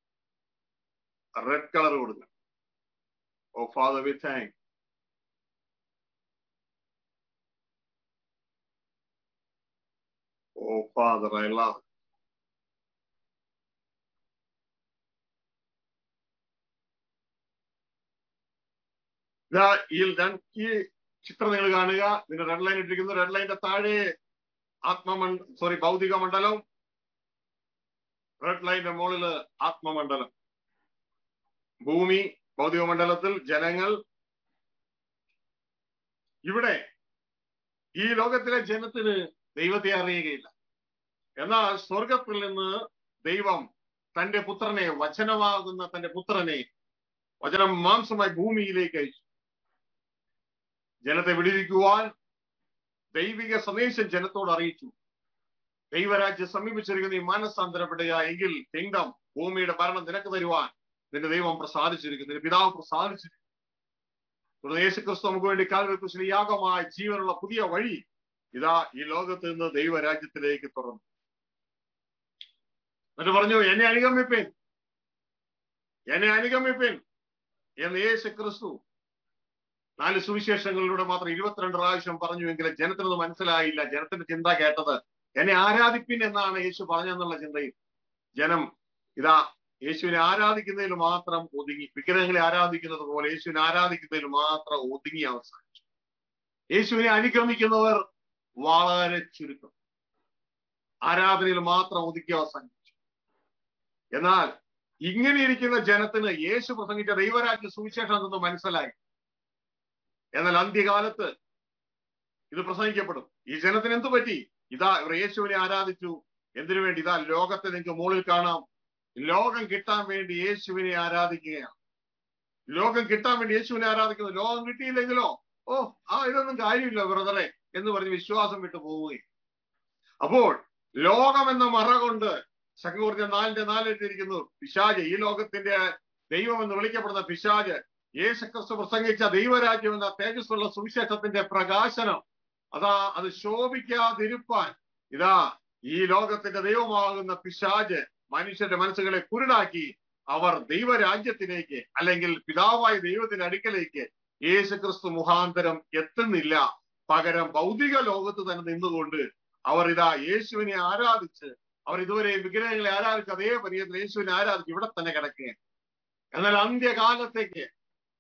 റെഡ് കളർ കൊടുക്കുക oh father we thank oh father I love ഇതാ ഈ ഈ ചിത്രം നിങ്ങൾ കാണുക ഇതിന്റെ റെഡ് ലൈൻ ഇട്ടിരിക്കുന്നു റെഡ് ലൈനിന്റെ താഴെ ആത്മമണ്ഡ സോറി ഭൗതിക മണ്ഡലം റെഡ് ലൈനിന്റെ മുകളില് ആത്മമണ്ഡലം ഭൂമി ഭൗതിക മണ്ഡലത്തിൽ ജനങ്ങൾ ഇവിടെ ഈ ലോകത്തിലെ ജനത്തിന് ദൈവത്തെ അറിയുകയില്ല എന്നാൽ സ്വർഗത്തിൽ നിന്ന് ദൈവം തന്റെ പുത്രനെ വചനമാകുന്ന തന്റെ പുത്രനെ വചനം മാംസമായി ഭൂമിയിലേക്ക് അയച്ചു ജനത്തെ വിടുവിക്കുവാൻ ദൈവിക സന്ദേശം ജനത്തോട് അറിയിച്ചു ദൈവരാജ്യം സമീപിച്ചിരിക്കുന്ന ഈ മാനസാന്തരപ്പെടുക എങ്കിൽ കിങ്ഡം ഭൂമിയുടെ ഭരണം നിനക്ക് തരുവാൻ നിന്റെ ദൈവം പ്രസാദിച്ചിരിക്കുന്നു നിന്റെ പിതാവ് പ്രസാദിച്ചിരിക്കുന്നു തുടർന്ന് യേശു ക്രിസ്തു നമുക്ക് വേണ്ടി കാൽവെക്കുശിലെ യാഗമായ ജീവനുള്ള പുതിയ വഴി ഇതാ ഈ ലോകത്ത് നിന്ന് ദൈവരാജ്യത്തിലേക്ക് തുറന്നു എന്നിട്ട് പറഞ്ഞു എന്നെ അനുഗമിപ്പിൻ എന്നെ അനുഗമിപ്പിൻ എന്ന് യേശു ക്രിസ്തു നാല് സുവിശേഷങ്ങളിലൂടെ മാത്രം ഇരുപത്തിരണ്ട് പ്രാവശ്യം പറഞ്ഞുവെങ്കിലും ജനത്തിനത് മനസ്സിലായില്ല ജനത്തിന്റെ ചിന്ത കേട്ടത് എന്നെ ആരാധിപ്പിൻ എന്നാണ് യേശു പറഞ്ഞെന്നുള്ള ചിന്തയിൽ ജനം ഇതാ യേശുവിനെ ആരാധിക്കുന്നതിൽ മാത്രം ഒതുങ്ങി വിഗ്രഹങ്ങളെ ആരാധിക്കുന്നത് പോലെ യേശുവിനെ ആരാധിക്കുന്നതിൽ മാത്രം ഒതുങ്ങി അവസാനിച്ചു യേശുവിനെ അനുഗമിക്കുന്നവർ വളരെ ചുരുക്കം ആരാധനയിൽ മാത്രം ഒതുക്കി അവസാനിച്ചു എന്നാൽ ഇങ്ങനെ ഇരിക്കുന്ന ജനത്തിന് യേശു പ്രസംഗിച്ച ദൈവരാജ്യ സുവിശേഷം എന്തെന്ന് മനസ്സിലായി എന്നാൽ അന്ത്യകാലത്ത് ഇത് പ്രസംഗിക്കപ്പെടും ഈ ജനത്തിന് എന്തു പറ്റി ഇതാ ഇവർ യേശുവിനെ ആരാധിച്ചു എന്തിനു വേണ്ടി ഇതാ ലോകത്തെ നിങ്ങൾക്ക് മുകളിൽ കാണാം ലോകം കിട്ടാൻ വേണ്ടി യേശുവിനെ ആരാധിക്കുകയാണ് ലോകം കിട്ടാൻ വേണ്ടി യേശുവിനെ ആരാധിക്കുന്നു ലോകം കിട്ടിയില്ലെങ്കിലോ ഓ ആ ഇതൊന്നും കാര്യമില്ല ബ്രദറെ എന്ന് പറഞ്ഞ് വിശ്വാസം വിട്ടു പോവുകയും അപ്പോൾ ലോകം എന്ന മറ കൊണ്ട് ശങ്കുറിഞ്ഞ നാലിന്റെ നാലിട്ടിരിക്കുന്നു പിശാജ് ഈ ലോകത്തിന്റെ ദൈവം എന്ന് വിളിക്കപ്പെടുന്ന പിശാജ് യേശുക്രിസ്തു പ്രസംഗിച്ച ദൈവരാജ്യം എന്ന തേജസ്സുള്ള സുവിശേഷത്തിന്റെ പ്രകാശനം അതാ അത് ശോഭിക്കാതിരുപ്പാൻ ഇതാ ഈ ലോകത്തിന്റെ ദൈവമാകുന്ന പിശാജ് മനുഷ്യന്റെ മനസ്സുകളെ കുരുടാക്കി അവർ ദൈവരാജ്യത്തിലേക്ക് അല്ലെങ്കിൽ പിതാവായ ദൈവത്തിന്റെ അടുക്കലേക്ക് യേശുക്രിസ്തു മുഖാന്തരം എത്തുന്നില്ല പകരം ഭൗതിക ലോകത്ത് തന്നെ നിന്നുകൊണ്ട് അവർ ഇതാ യേശുവിനെ ആരാധിച്ച് അവർ ഇതുവരെ വിഗ്രഹങ്ങളെ ആരാധിച്ച് അതേ പര്യത്തിൽ യേശുവിനെ ആരാധിച്ച് ഇവിടെ തന്നെ കിടക്കുകയാണ് എന്നാൽ അന്ത്യകാലത്തേക്ക്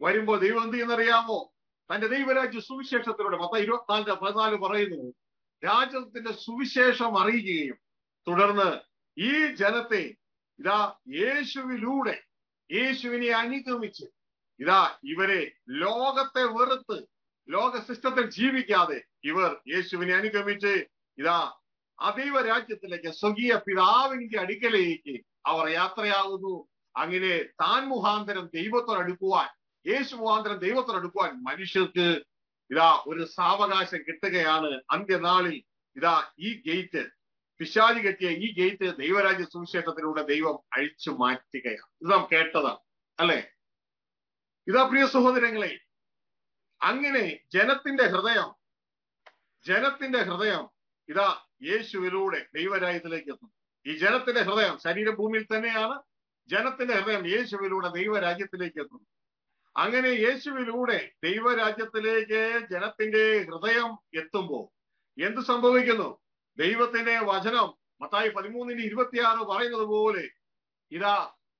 വരുമ്പോൾ ദൈവം എന്ത് ചെയ്യുന്നറിയാമോ തന്റെ ദൈവരാജ്യ സുവിശേഷത്തിലൂടെ പത്ത ഇരുപത്തിനാലിന്റെ പതിനാല് പറയുന്നു രാജ്യത്തിന്റെ സുവിശേഷം അറിയുകയും തുടർന്ന് ഈ ജനത്തെ ഇതാ യേശുവിലൂടെ യേശുവിനെ അനുഗമിച്ച് ഇതാ ഇവരെ ലോകത്തെ വെറുത്ത് ലോക സിസ്റ്റത്തിൽ ജീവിക്കാതെ ഇവർ യേശുവിനെ അനുഗമിച്ച് ഇതാ അതീവ രാജ്യത്തിലേക്ക് സ്വകീയ പിതാവിന്റെ അടുക്കലേക്ക് അവർ യാത്രയാകുന്നു അങ്ങനെ താൻ മുഖാന്തരം ദൈവത്തോടടുക്കുവാൻ യേശു മുഖാന്തരം ദൈവത്തോടടുക്കുവാൻ മനുഷ്യർക്ക് ഇതാ ഒരു സാവകാശം കിട്ടുകയാണ് അന്ത്യനാളിൽ ഇതാ ഈ ഗേറ്റ് പിശാചി കെട്ടിയ ഈ ഗേറ്റ് ദൈവരാജ്യ സുവിശേഷത്തിലൂടെ ദൈവം അഴിച്ചു മാറ്റുകയാണ് ഇത് നാം കേട്ടതാണ് അല്ലെ ഇതാ പ്രിയ സഹോദരങ്ങളെ അങ്ങനെ ജനത്തിന്റെ ഹൃദയം ജനത്തിന്റെ ഹൃദയം ഇതാ യേശുവിലൂടെ ദൈവരാജ്യത്തിലേക്ക് എത്തും ഈ ജനത്തിന്റെ ഹൃദയം ശരീരം ഭൂമിയിൽ തന്നെയാണ് ജനത്തിന്റെ ഹൃദയം യേശുവിലൂടെ ദൈവരാജ്യത്തിലേക്ക് എത്തും അങ്ങനെ യേശുവിലൂടെ ദൈവരാജ്യത്തിലേക്ക് ജനത്തിന്റെ ഹൃദയം എത്തുമ്പോൾ എന്ത് സംഭവിക്കുന്നു ദൈവത്തിന്റെ വചനം മത്തായി പതിമൂന്നിന് ഇരുപത്തിയാറ് പറയുന്നത് പോലെ ഇതാ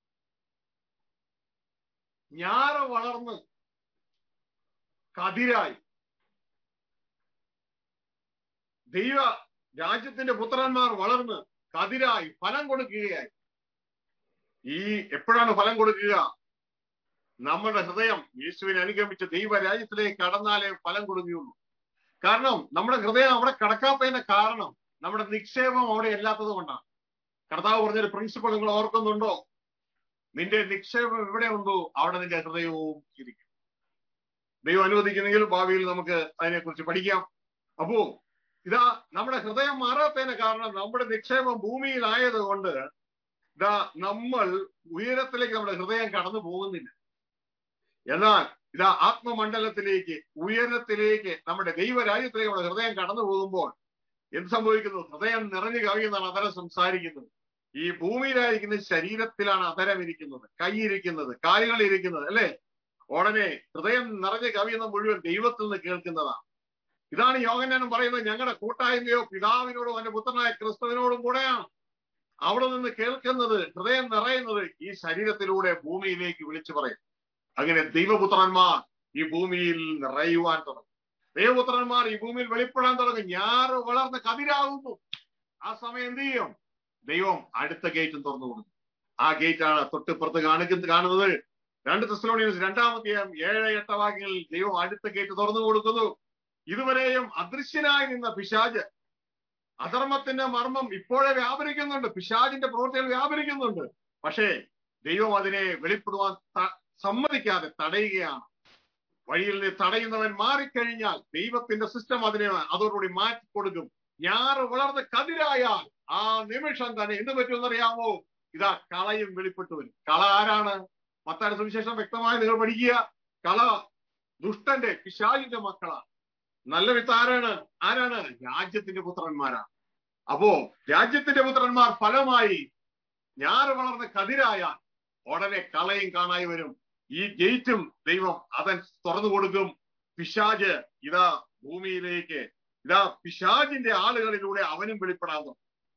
ഞാറ വളർന്ന് കതിരായി ദൈവ രാജ്യത്തിന്റെ പുത്രന്മാർ വളർന്ന് കതിരായി ഫലം കൊടുക്കുകയായി ഈ എപ്പോഴാണ് ഫലം കൊടുക്കുക നമ്മുടെ ഹൃദയം യേശുവിനെ അനുഗമിച്ച് ദൈവരാജ്യത്തിലേക്ക് കടന്നാലേ ഫലം കൊടുക്കുകയുള്ളൂ കാരണം നമ്മുടെ ഹൃദയം അവിടെ കടക്കാത്തതിന്റെ കാരണം നമ്മുടെ നിക്ഷേപം അവിടെ അല്ലാത്തത് കൊണ്ടാണ് കർത്താവ് പറഞ്ഞൊരു പ്രിൻസിപ്പൾ നിങ്ങൾ ഓർക്കുന്നുണ്ടോ നിന്റെ നിക്ഷേപം എവിടെ ഉണ്ടോ അവിടെ നിന്റെ ഹൃദയവും ഇരിക്കും ദൈവം അനുവദിക്കുന്നെങ്കിൽ ഭാവിയിൽ നമുക്ക് അതിനെക്കുറിച്ച് പഠിക്കാം അപ്പോ ഇതാ നമ്മുടെ ഹൃദയം മാറാത്തതിന് കാരണം നമ്മുടെ നിക്ഷേപം ഭൂമിയിലായത് കൊണ്ട് ഇതാ നമ്മൾ ഉയരത്തിലേക്ക് നമ്മുടെ ഹൃദയം കടന്നു പോകുന്നില്ല എന്നാൽ ഇതാ ആത്മമണ്ഡലത്തിലേക്ക് ഉയരത്തിലേക്ക് നമ്മുടെ ദൈവരാജ്യത്തിലേക്ക് നമ്മുടെ ഹൃദയം കടന്നു പോകുമ്പോൾ എന്ത് സംഭവിക്കുന്നു ഹൃദയം നിറഞ്ഞു കവിയുന്നതാണ് അതരം സംസാരിക്കുന്നത് ഈ ഭൂമിയിലായിരിക്കുന്ന ശരീരത്തിലാണ് അതരം ഇരിക്കുന്നത് കൈ ഇരിക്കുന്നത് കാലുകൾ ഇരിക്കുന്നത് അല്ലെ ഉടനെ ഹൃദയം നിറഞ്ഞു കവിയുന്ന മുഴുവൻ ദൈവത്തിൽ നിന്ന് കേൾക്കുന്നതാണ് ഇതാണ് യോഗനാനം പറയുന്നത് ഞങ്ങളുടെ കൂട്ടായ്മയോ പിതാവിനോടും അവന്റെ പുത്രനായ ക്രിസ്തുവിനോടും കൂടെയാണ് അവിടെ നിന്ന് കേൾക്കുന്നത് ഹൃദയം നിറയുന്നത് ഈ ശരീരത്തിലൂടെ ഭൂമിയിലേക്ക് വിളിച്ചു പറയും അങ്ങനെ ദൈവപുത്രന്മാർ ഈ ഭൂമിയിൽ നിറയുവാൻ തുടങ്ങും ദൈവപുത്രന്മാർ ഈ ഭൂമിയിൽ വെളിപ്പെടാൻ തുടങ്ങും ഞാറ് വളർന്ന് കതിരാകുന്നു ആ സമയം എന്ത് ചെയ്യും ദൈവം അടുത്ത ഗേറ്റും തുറന്നു കൊടുക്കും ആ ഗേറ്റ് ആണ് തൊട്ടിപ്പുറത്ത് കാണിക്കുന്നത് കാണുന്നത് രണ്ട് തെസ്ലോണിയൻസ് രണ്ടാമത്തെ ഏഴ് എട്ട് വാക്യങ്ങളിൽ ദൈവം അടുത്ത ഗേറ്റ് തുറന്നു കൊടുക്കുന്നു ഇതുവരെയും അദൃശ്യനായി നിന്ന പിശാജ് അധർമ്മത്തിന്റെ മർമ്മം ഇപ്പോഴേ വ്യാപരിക്കുന്നുണ്ട് പിശാജിന്റെ പ്രവൃത്തികൾ വ്യാപരിക്കുന്നുണ്ട് പക്ഷേ ദൈവം അതിനെ വെളിപ്പെടുവാൻ സമ്മതിക്കാതെ തടയുകയാണ് വഴിയിൽ നിന്ന് തടയുന്നവൻ മാറിക്കഴിഞ്ഞാൽ ദൈവത്തിന്റെ സിസ്റ്റം അതിനെ അതോടുകൂടി മാറ്റി കൊടുക്കും ഞാറ് വളർന്ന് കതിരായാൽ ആ നിമിഷം തന്നെ എന്ത് പറ്റുമെന്നറിയാമോ ഇതാ കളയും വെളിപ്പെട്ടു വരും കള ആരാണ് മത്തായുടെ സുവിശേഷം വ്യക്തമായി നിങ്ങൾ പഠിക്കുക കള ദുഷ്ടന്റെ പിശാലിന്റെ മക്കളാണ് നല്ല വിത്ത് ആരാണ് ആരാണ് രാജ്യത്തിന്റെ പുത്രന്മാരാണ് അപ്പോ രാജ്യത്തിന്റെ പുത്രന്മാർ ഫലമായി ഞാറ് വളർന്ന് കതിരായാൽ ഉടനെ കളയും കാണായി വരും ഈ ഗേറ്റും ദൈവം അവൻ തുറന്നു കൊടുക്കും പിശാജ് ഇതാ ഭൂമിയിലേക്ക് ഇതാ പിശാജിന്റെ ആളുകളിലൂടെ അവനും വെളിപ്പെടാൻ തുടങ്ങും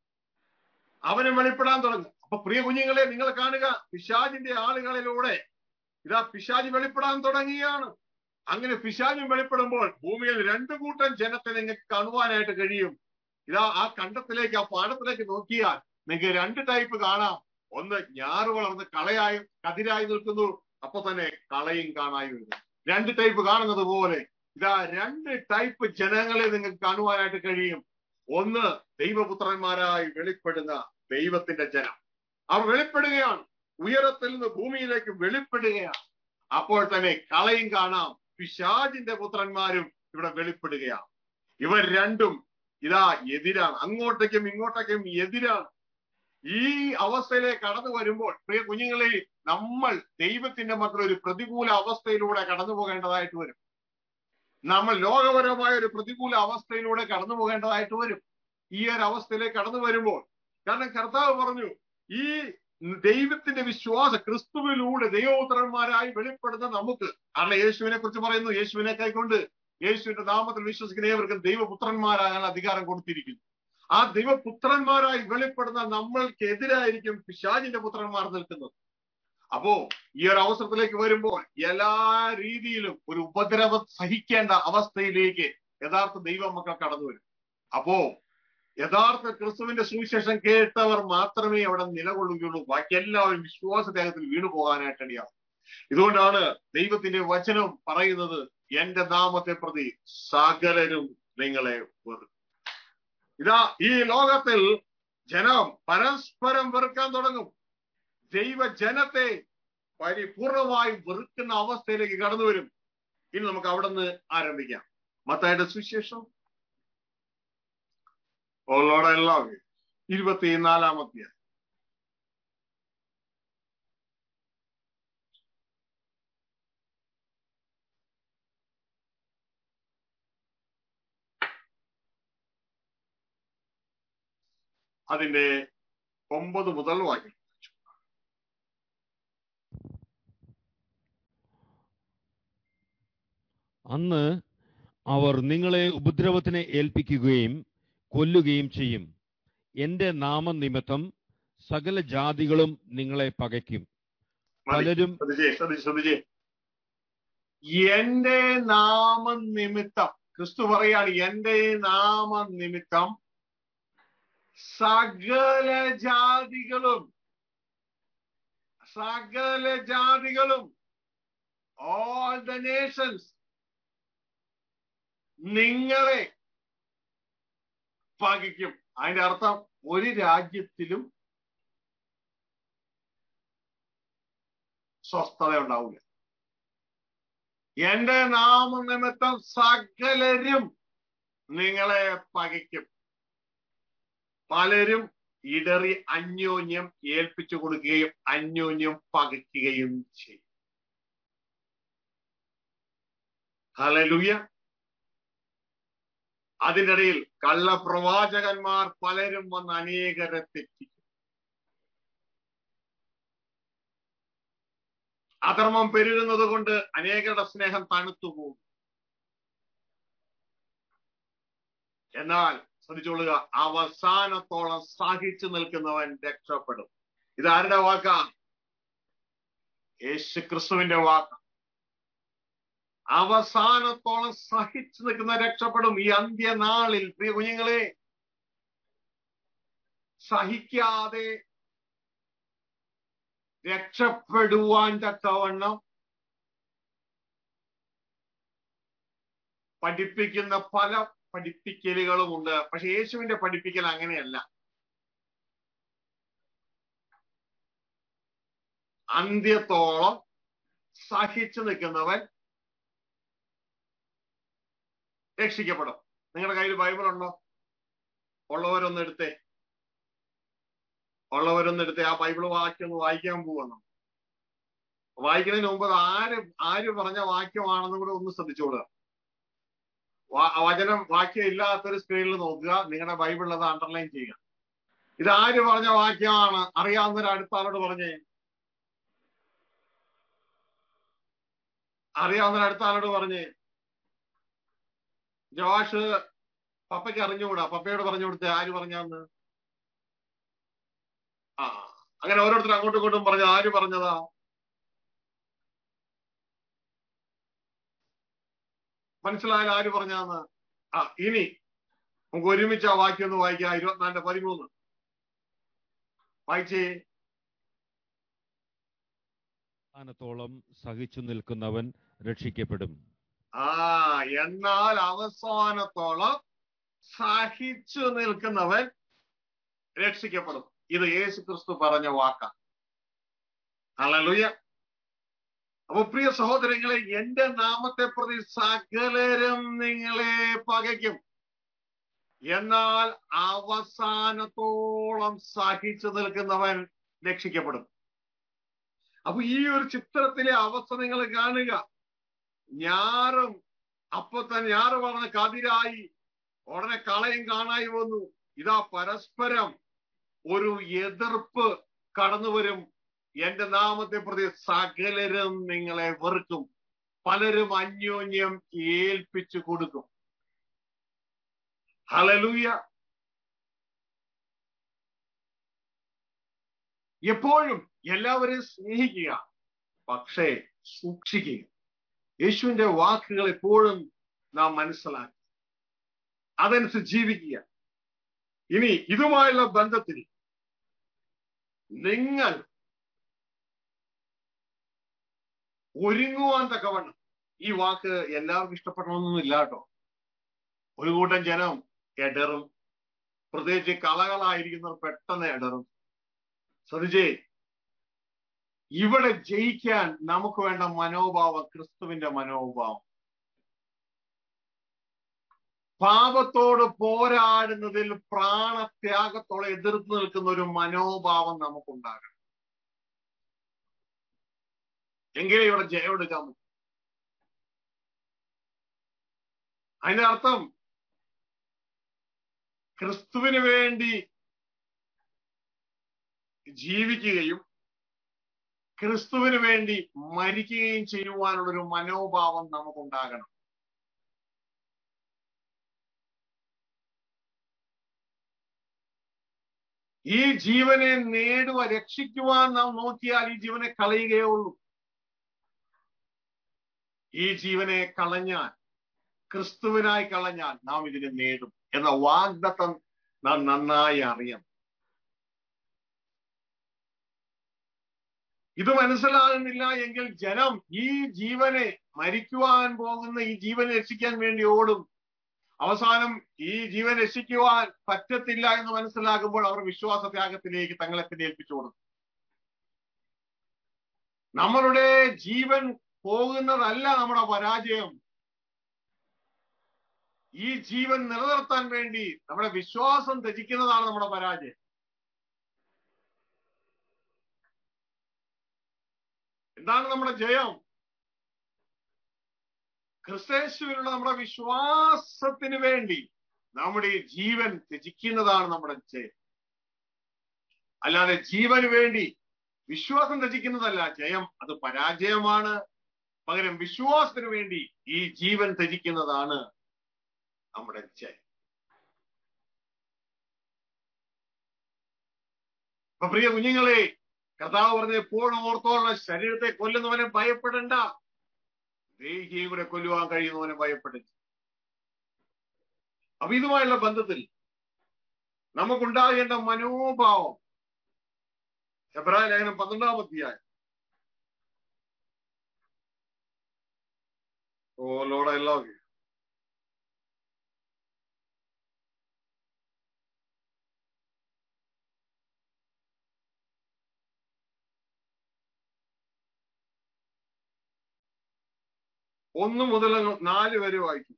അവനും വെളിപ്പെടാൻ തുടങ്ങും അപ്പൊ പ്രിയ കുഞ്ഞുങ്ങളെ നിങ്ങൾ കാണുക പിശാജിന്റെ ആളുകളിലൂടെ ഇതാ പിശാജ് വെളിപ്പെടാൻ തുടങ്ങിയാണ് അങ്ങനെ പിശാജും വെളിപ്പെടുമ്പോൾ ഭൂമിയിൽ രണ്ടു കൂട്ടം ജനത്തെ നിങ്ങൾക്ക് കാണുവാനായിട്ട് കഴിയും ഇതാ ആ കണ്ടത്തിലേക്ക് ആ പാടത്തിലേക്ക് നോക്കിയാൽ നിങ്ങൾക്ക് രണ്ട് ടൈപ്പ് കാണാം ഒന്ന് ഞാറ് വളർന്ന് കളയായി കതിരായി നിൽക്കുന്നു അപ്പൊ തന്നെ കളയും കാണായി വരുന്നു രണ്ട് ടൈപ്പ് കാണുന്നത് പോലെ ഇതാ രണ്ട് ടൈപ്പ് ജനങ്ങളെ നിങ്ങൾക്ക് കാണുവാനായിട്ട് കഴിയും ഒന്ന് ദൈവപുത്രന്മാരായി വെളിപ്പെടുന്ന ദൈവത്തിന്റെ ജനം അവർ വെളിപ്പെടുകയാണ് ഉയരത്തിൽ നിന്ന് ഭൂമിയിലേക്ക് വെളിപ്പെടുകയാണ് അപ്പോൾ തന്നെ കളയും കാണാം പിശാജിന്റെ പുത്രന്മാരും ഇവിടെ വെളിപ്പെടുകയാണ് ഇവർ രണ്ടും ഇതാ എതിരാണ് അങ്ങോട്ടേക്കും ഇങ്ങോട്ടേക്കും എതിരാണ് ഈ അവസ്ഥയിലേക്ക് കടന്നു വരുമ്പോൾ പ്രിയ കുഞ്ഞുങ്ങളെ നമ്മൾ ദൈവത്തിന്റെ മക്കൾ ഒരു പ്രതികൂല അവസ്ഥയിലൂടെ കടന്നു പോകേണ്ടതായിട്ട് വരും നമ്മൾ ലോകപരമായ ഒരു പ്രതികൂല അവസ്ഥയിലൂടെ കടന്നു പോകേണ്ടതായിട്ട് വരും ഈ ഒരു അവസ്ഥയിലേക്ക് കടന്നു വരുമ്പോൾ കാരണം കർത്താവ് പറഞ്ഞു ഈ ദൈവത്തിന്റെ വിശ്വാസ ക്രിസ്തുവിലൂടെ ദൈവപുത്രന്മാരായി വെളിപ്പെടുന്ന നമുക്ക് കാരണം യേശുവിനെ കുറിച്ച് പറയുന്നു യേശുവിനെ കൈക്കൊണ്ട് യേശുവിന്റെ നാമത്തിൽ വിശ്വസിക്കുന്ന ഏവർക്കും ദൈവപുത്രന്മാരാകാൻ അധികാരം കൊടുത്തിരിക്കുന്നു ആ ദൈവപുത്രന്മാരായി വെളിപ്പെടുന്ന നമ്മൾക്ക് എതിരായിരിക്കും പിശാജിന്റെ പുത്രന്മാർ നിൽക്കുന്നത് അപ്പോ ഈ ഒരു അവസരത്തിലേക്ക് വരുമ്പോൾ എല്ലാ രീതിയിലും ഒരു ഉപദ്രവം സഹിക്കേണ്ട അവസ്ഥയിലേക്ക് യഥാർത്ഥ ദൈവ മക്കൾ കടന്നു വരും അപ്പോ യഥാർത്ഥ ക്രിസ്തുവിന്റെ സുവിശേഷം കേട്ടവർ മാത്രമേ അവിടെ നിലകൊള്ളുകയുള്ളൂ ബാക്കി എല്ലാവരും വിശ്വാസത്യാഗത്തിൽ വീണു പോകാനായിട്ട് ഇടയാവും ഇതുകൊണ്ടാണ് ദൈവത്തിന്റെ വചനം പറയുന്നത് എന്റെ നാമത്തെ പ്രതി സകലരും നിങ്ങളെ വെറുക്കും ഇതാ ഈ ലോകത്തിൽ ജനം പരസ്പരം വെറുക്കാൻ തുടങ്ങും ദൈവജനത്തെ പരിപൂർണമായി വെറുക്കുന്ന അവസ്ഥയിലേക്ക് കടന്നു വരും ഇനി നമുക്ക് അവിടെ നിന്ന് ആരംഭിക്കാം മത്തായുടെ സുവിശേഷം ഓളോടെ എല്ലാം ഇരുപത്തിനാലാമത്തെ അതിന്റെ ഒമ്പത് മുതൽ വാക്യം അന്ന് അവർ നിങ്ങളെ ഉപദ്രവത്തിന് ഏൽപ്പിക്കുകയും കൊല്ലുകയും ചെയ്യും എന്റെ നാമനിമിത്തം സകല ജാതികളും നിങ്ങളെ പകയ്ക്കും മതി. പലരും ശ്രദ്ധിച്ചേ ശ്രദ്ധിച്ച് ശ്രദ്ധിച്ചേ എന്റെ നാമനിമിത്തം ക്രിസ്തു പറയാണ് എന്റെ നാമനിമിത്തം സകല ജാതികളും സകല ജാതികളും ഓൾ ദ നേഷൻസ് നിങ്ങളെ പകയ്ക്കും അതിന്റെ അർത്ഥം ഒരു രാജ്യത്തിലും സ്വസ്ഥത ഉണ്ടാവില്ല എന്റെ നാമനിമിത്തം സകലരും നിങ്ങളെ പകയ്ക്കും പലരും ഇടറി അന്യോന്യം ഏൽപ്പിച്ചു കൊടുക്കുകയും അന്യോന്യം പകയ്ക്കുകയും ചെയ്യും ഹലലുയ അതിൻ്റെ ഇടയിൽ കള്ളപ്രവാചകന്മാർ പലരും വന്ന് അനേകരെ തെറ്റിക്കും അധർമ്മം പെരുകുന്നത് കൊണ്ട് അനേകരുടെ സ്നേഹം തണുത്തു പോകും എന്നാൽ ശ്രദ്ധിച്ചോളുക അവസാനത്തോളം സഹിച്ചു നിൽക്കുന്നവൻ രക്ഷപ്പെടും ഇതാരുടെ വാക്കാ യേശു ക്രിസ്തുവിന്റെ വാക്ക് അവസാനത്തോളം സഹിച്ചു നിൽക്കുന്ന രക്ഷപ്പെടും ഈ അന്ത്യനാളിൽ പ്രിയ കുഞ്ഞുങ്ങളെ സഹിക്കാതെ രക്ഷപ്പെടുവാൻ തക്കവണ്ണം പഠിപ്പിക്കുന്ന പല പഠിപ്പിക്കലുകളും ഉണ്ട് പക്ഷെ യേശുവിന്റെ പഠിപ്പിക്കൽ അങ്ങനെയല്ല അന്ത്യത്തോളം സഹിച്ചു നിൽക്കുന്നവൻ രക്ഷിക്കപ്പെടും നിങ്ങളുടെ കയ്യിൽ ബൈബിൾ ഉണ്ടോ ഉള്ളവരൊന്ന് എടുത്തേ ഉള്ളവരൊന്ന് എടുത്തേ ആ ബൈബിൾ വാക്യം ഒന്ന് വായിക്കാൻ പോവണം വായിക്കുന്നതിന് മുമ്പ് അത് ആര് ആര് പറഞ്ഞ വാക്യമാണെന്നും കൂടെ ഒന്ന് ശ്രദ്ധിച്ചോളുക വാ- വചനം വാക്യം ഇല്ലാത്തൊരു സ്ക്രീനിൽ നോക്കുക നിങ്ങളുടെ ബൈബിളിൽ അത് അണ്ടർലൈൻ ചെയ്യുക ഇത് ആര് പറഞ്ഞ വാക്യമാണ് അറിയാവുന്ന ഒരു അടുത്ത ആളോട് പറഞ്ഞേ അറിയാവുന്ന ഒരു അടുത്ത ആളോട് പറഞ്ഞേ ജോഷ് പപ്പയ്ക്ക് അറിഞ്ഞുകൂടാ പപ്പയോട് പറഞ്ഞു കൊടുത്ത് ആര് പറഞ്ഞാന്ന് ആ അങ്ങനെ ഓരോരുത്തർ അങ്ങോട്ടും ഇങ്ങോട്ടും പറഞ്ഞത് ആര് പറഞ്ഞതാ മനസ്സിലായാലും ആര് പറഞ്ഞാന്ന് ആ ഇനി നമുക്ക് ഒരുമിച്ച് ആ വാക്യം ഒന്ന് വായിക്കാം ഇരുപത്തിനാലിന്റെ പതിമൂന്ന് വായിച്ചേ അവസാനത്തോളം സഹിച്ചു നിൽക്കുന്നവൻ രക്ഷിക്കപ്പെടും ആ എന്നാൽ അവസാനത്തോളം സഹിച്ചു നിൽക്കുന്നവൻ രക്ഷിക്കപ്പെടും ഇത് യേശു ക്രിസ്തു പറഞ്ഞ വാക്കാണ് ഹല്ലേലൂയ അപ്പൊ പ്രിയ സഹോദരങ്ങളെ എന്റെ നാമത്തെ പ്രതി സകലരും നിങ്ങളെ പകയ്ക്കും എന്നാൽ അവസാനത്തോളം സഹിച്ചു നിൽക്കുന്നവൻ രക്ഷിക്കപ്പെടും അപ്പൊ ഈ ഒരു ചിത്രത്തിലെ അവസ്ഥ നിങ്ങൾ കാണുക ഞാറും അപ്പൊ തന്നെ ഞാറ് പറഞ്ഞ കതിരായി ഉടനെ കളയും കാണായി വന്നു ഇതാ പരസ്പരം ഒരു എതിർപ്പ് കടന്നു വരും എന്റെ നാമത്തെ പ്രതി സകലരും നിങ്ങളെ വെറുക്കും പലരും അന്യോന്യം ഏൽപ്പിച്ചു കൊടുക്കും ഹലലൂയ എപ്പോഴും എല്ലാവരെയും സ്നേഹിക്കുക പക്ഷേ സൂക്ഷിക്കുക യേശുവിന്റെ വാക്കുകൾ എപ്പോഴും നാം മനസ്സിലാക്കി അതനുസരിച്ച് ജീവിക്കുക ഇനി ഇതുമായുള്ള ബന്ധത്തിൽ നിങ്ങൾ ഒരുങ്ങുവാൻ തക്കവണ്ണം ഈ വാക്ക് എല്ലാവർക്കും ഇഷ്ടപ്പെടണമെന്നൊന്നും ഇല്ല കേട്ടോ ഒരു കൂട്ടം ജനം ഇടറും പ്രത്യേകിച്ച് കളകളായിരിക്കുന്നവർ പെട്ടെന്ന് ഇടറും ശ്രദ്ധിച്ചേ ഇവിടെ ജയിക്കാൻ നമുക്ക് വേണ്ട മനോഭാവം ക്രിസ്തുവിന്റെ മനോഭാവം പാപത്തോട് പോരാടുന്നതിൽ പ്രാണത്യാഗത്തോടെ എതിർത്ത് നിൽക്കുന്ന ഒരു മനോഭാവം നമുക്കുണ്ടാകണം എങ്കിലേ ഇവിടെ ജയം എടുക്കാൻ പറ്റും അതിന്റെ അർത്ഥം ക്രിസ്തുവിന് വേണ്ടി ജീവിക്കുകയും ക്രിസ്തുവിന് വേണ്ടി മരിക്കുകയും ചെയ്യുവാനുള്ളൊരു മനോഭാവം നമുക്കുണ്ടാകണം ഈ ജീവനെ നേടുക രക്ഷിക്കുവാൻ നാം നോക്കിയാൽ ഈ ജീവനെ കളയുകയേ ഉള്ളൂ ഈ ജീവനെ കളഞ്ഞാൽ ക്രിസ്തുവിനായി കളഞ്ഞാൽ നാം ഇതിനെ നേടും എന്ന വാഗ്ദത്തം നാം നന്നായി അറിയണം ഇത് മനസ്സിലാകുന്നില്ല എങ്കിൽ ജനം ഈ ജീവനെ മരിക്കുവാൻ പോകുന്ന ഈ ജീവനെ രക്ഷിക്കാൻ വേണ്ടി ഓടും അവസാനം ഈ ജീവൻ രക്ഷിക്കുവാൻ പറ്റത്തില്ല എന്ന് മനസ്സിലാകുമ്പോൾ അവർ വിശ്വാസത്യാഗത്തിലേക്ക് തങ്ങളെ തന്നെ ഏൽപ്പിച്ചു കൊടുക്കും നമ്മളുടെ ജീവൻ പോകുന്നതല്ല നമ്മുടെ പരാജയം ഈ ജീവൻ നിലനിർത്താൻ വേണ്ടി നമ്മുടെ വിശ്വാസം ത്യജിക്കുന്നതാണ് നമ്മുടെ പരാജയം എന്താണ് നമ്മുടെ ജയം ക്രിസ്തേശുവിനുള്ള നമ്മുടെ വിശ്വാസത്തിന് വേണ്ടി നമ്മുടെ ഈ ജീവൻ ത്യജിക്കുന്നതാണ് നമ്മുടെ ജയം അല്ലാതെ ജീവന് വേണ്ടി വിശ്വാസം ത്യജിക്കുന്നതല്ല ജയം അത് പരാജയമാണ് പകരം വിശ്വാസത്തിന് വേണ്ടി ഈ ജീവൻ ത്യജിക്കുന്നതാണ് നമ്മുടെ ജയം അപ്പൊ പ്രിയ കുഞ്ഞുങ്ങളെ കർത്താവ് പറഞ്ഞ എപ്പോഴും ഓർത്തോളം ശരീരത്തെ കൊല്ലുന്നവനെ ഭയപ്പെടണ്ട ദേഹിയെ കൂടെ കൊല്ലുവാൻ കഴിയുന്നവനെ ഭയപ്പെടരുത് അപ്പൊ ഇതുമായുള്ള ബന്ധത്തിൽ നമുക്കുണ്ടാകേണ്ട മനോഭാവം എബ്രാഹിം ലേഖനം പന്ത്രണ്ടാം അധ്യായം oh lord I love you ഒന്ന് മുതൽ നാല് വരെ വായിക്കും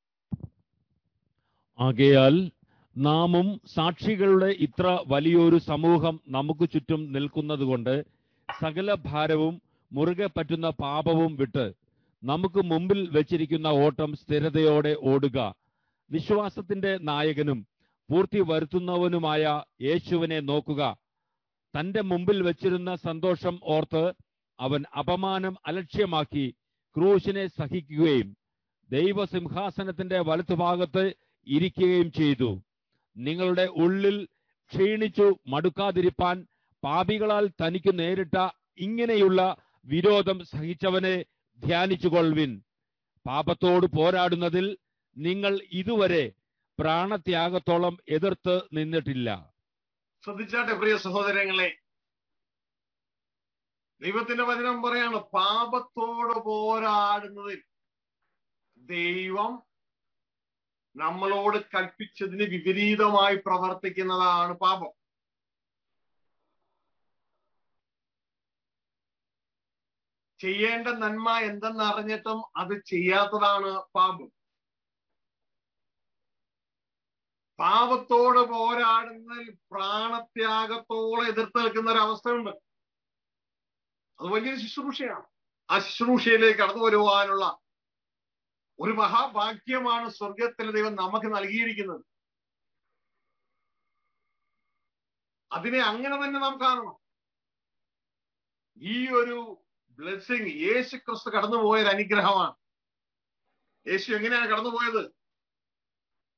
ആകയാൽ നാമും സാക്ഷികളുടെ ഇത്ര വലിയൊരു സമൂഹം നമുക്ക് ചുറ്റും നിൽക്കുന്നതുകൊണ്ട് സകല ഭാരവും മുറുകെ പറ്റുന്ന പാപവും വിട്ട് നമുക്ക് മുമ്പിൽ വെച്ചിരിക്കുന്ന ഓട്ടം സ്ഥിരതയോടെ ഓടുക വിശ്വാസത്തിന്റെ നായകനും പൂർത്തി വരുത്തുന്നവനുമായ യേശുവിനെ നോക്കുക തന്റെ മുമ്പിൽ വെച്ചിരുന്ന സന്തോഷം ഓർത്ത് അവൻ അപമാനം അലക്ഷ്യമാക്കി ക്രൂശിനെ സഹിക്കുകയും ദൈവസിംഹാസനത്തിന്റെ വലത്തുഭാഗത്ത് ഇരിക്കുകയും ചെയ്തു നിങ്ങളുടെ ഉള്ളിൽ ക്ഷീണിച്ചു മടുക്കാതിരിപ്പാൻ പാപികളാൽ തനിക്ക് നേരിട്ട ഇങ്ങനെയുള്ള വിരോധം സഹിച്ചവനെ ധ്യാനിച്ചുകൊള്ളുവിൻ പാപത്തോട് പോരാടുന്നതിൽ നിങ്ങൾ ഇതുവരെ പ്രാണത്യാഗത്തോളം എതിർത്ത് നിന്നിട്ടില്ല ശ്രദ്ധിച്ചാട്ടെ പ്രിയ സഹോദരങ്ങളെ ദൈവത്തിന്റെ വചനം പറയാണ് പാപത്തോട് പോരാടുന്നതിൽ ദൈവം നമ്മളോട് കൽപ്പിച്ചതിന് വിപരീതമായി പ്രവർത്തിക്കുന്നതാണ് പാപം ചെയ്യേണ്ട നന്മ എന്തെന്ന് അറിഞ്ഞിട്ടും അത് ചെയ്യാത്തതാണ് പാപം പാപത്തോട് പോരാടുന്നതിൽ പ്രാണത്യാഗത്തോടെ എതിർത്ത് നിൽക്കുന്ന ഒരു അവസ്ഥയുണ്ട് അത് വലിയൊരു ശുശ്രൂഷയാണ് ആ ശുശ്രൂഷയിലേക്ക് കടന്നു വരുവാനുള്ള ഒരു മഹാഭാഗ്യമാണ് സ്വർഗത്തിലെ ദൈവം നമുക്ക് നൽകിയിരിക്കുന്നത് അതിനെ അങ്ങനെ തന്നെ നാം കാണണം ഈ ഒരു ബ്ലെസ്സിങ് യേശു ക്രിസ്തു കടന്നുപോയ ഒരു അനുഗ്രഹമാണ് യേശു എങ്ങനെയാണ് കടന്നുപോയത്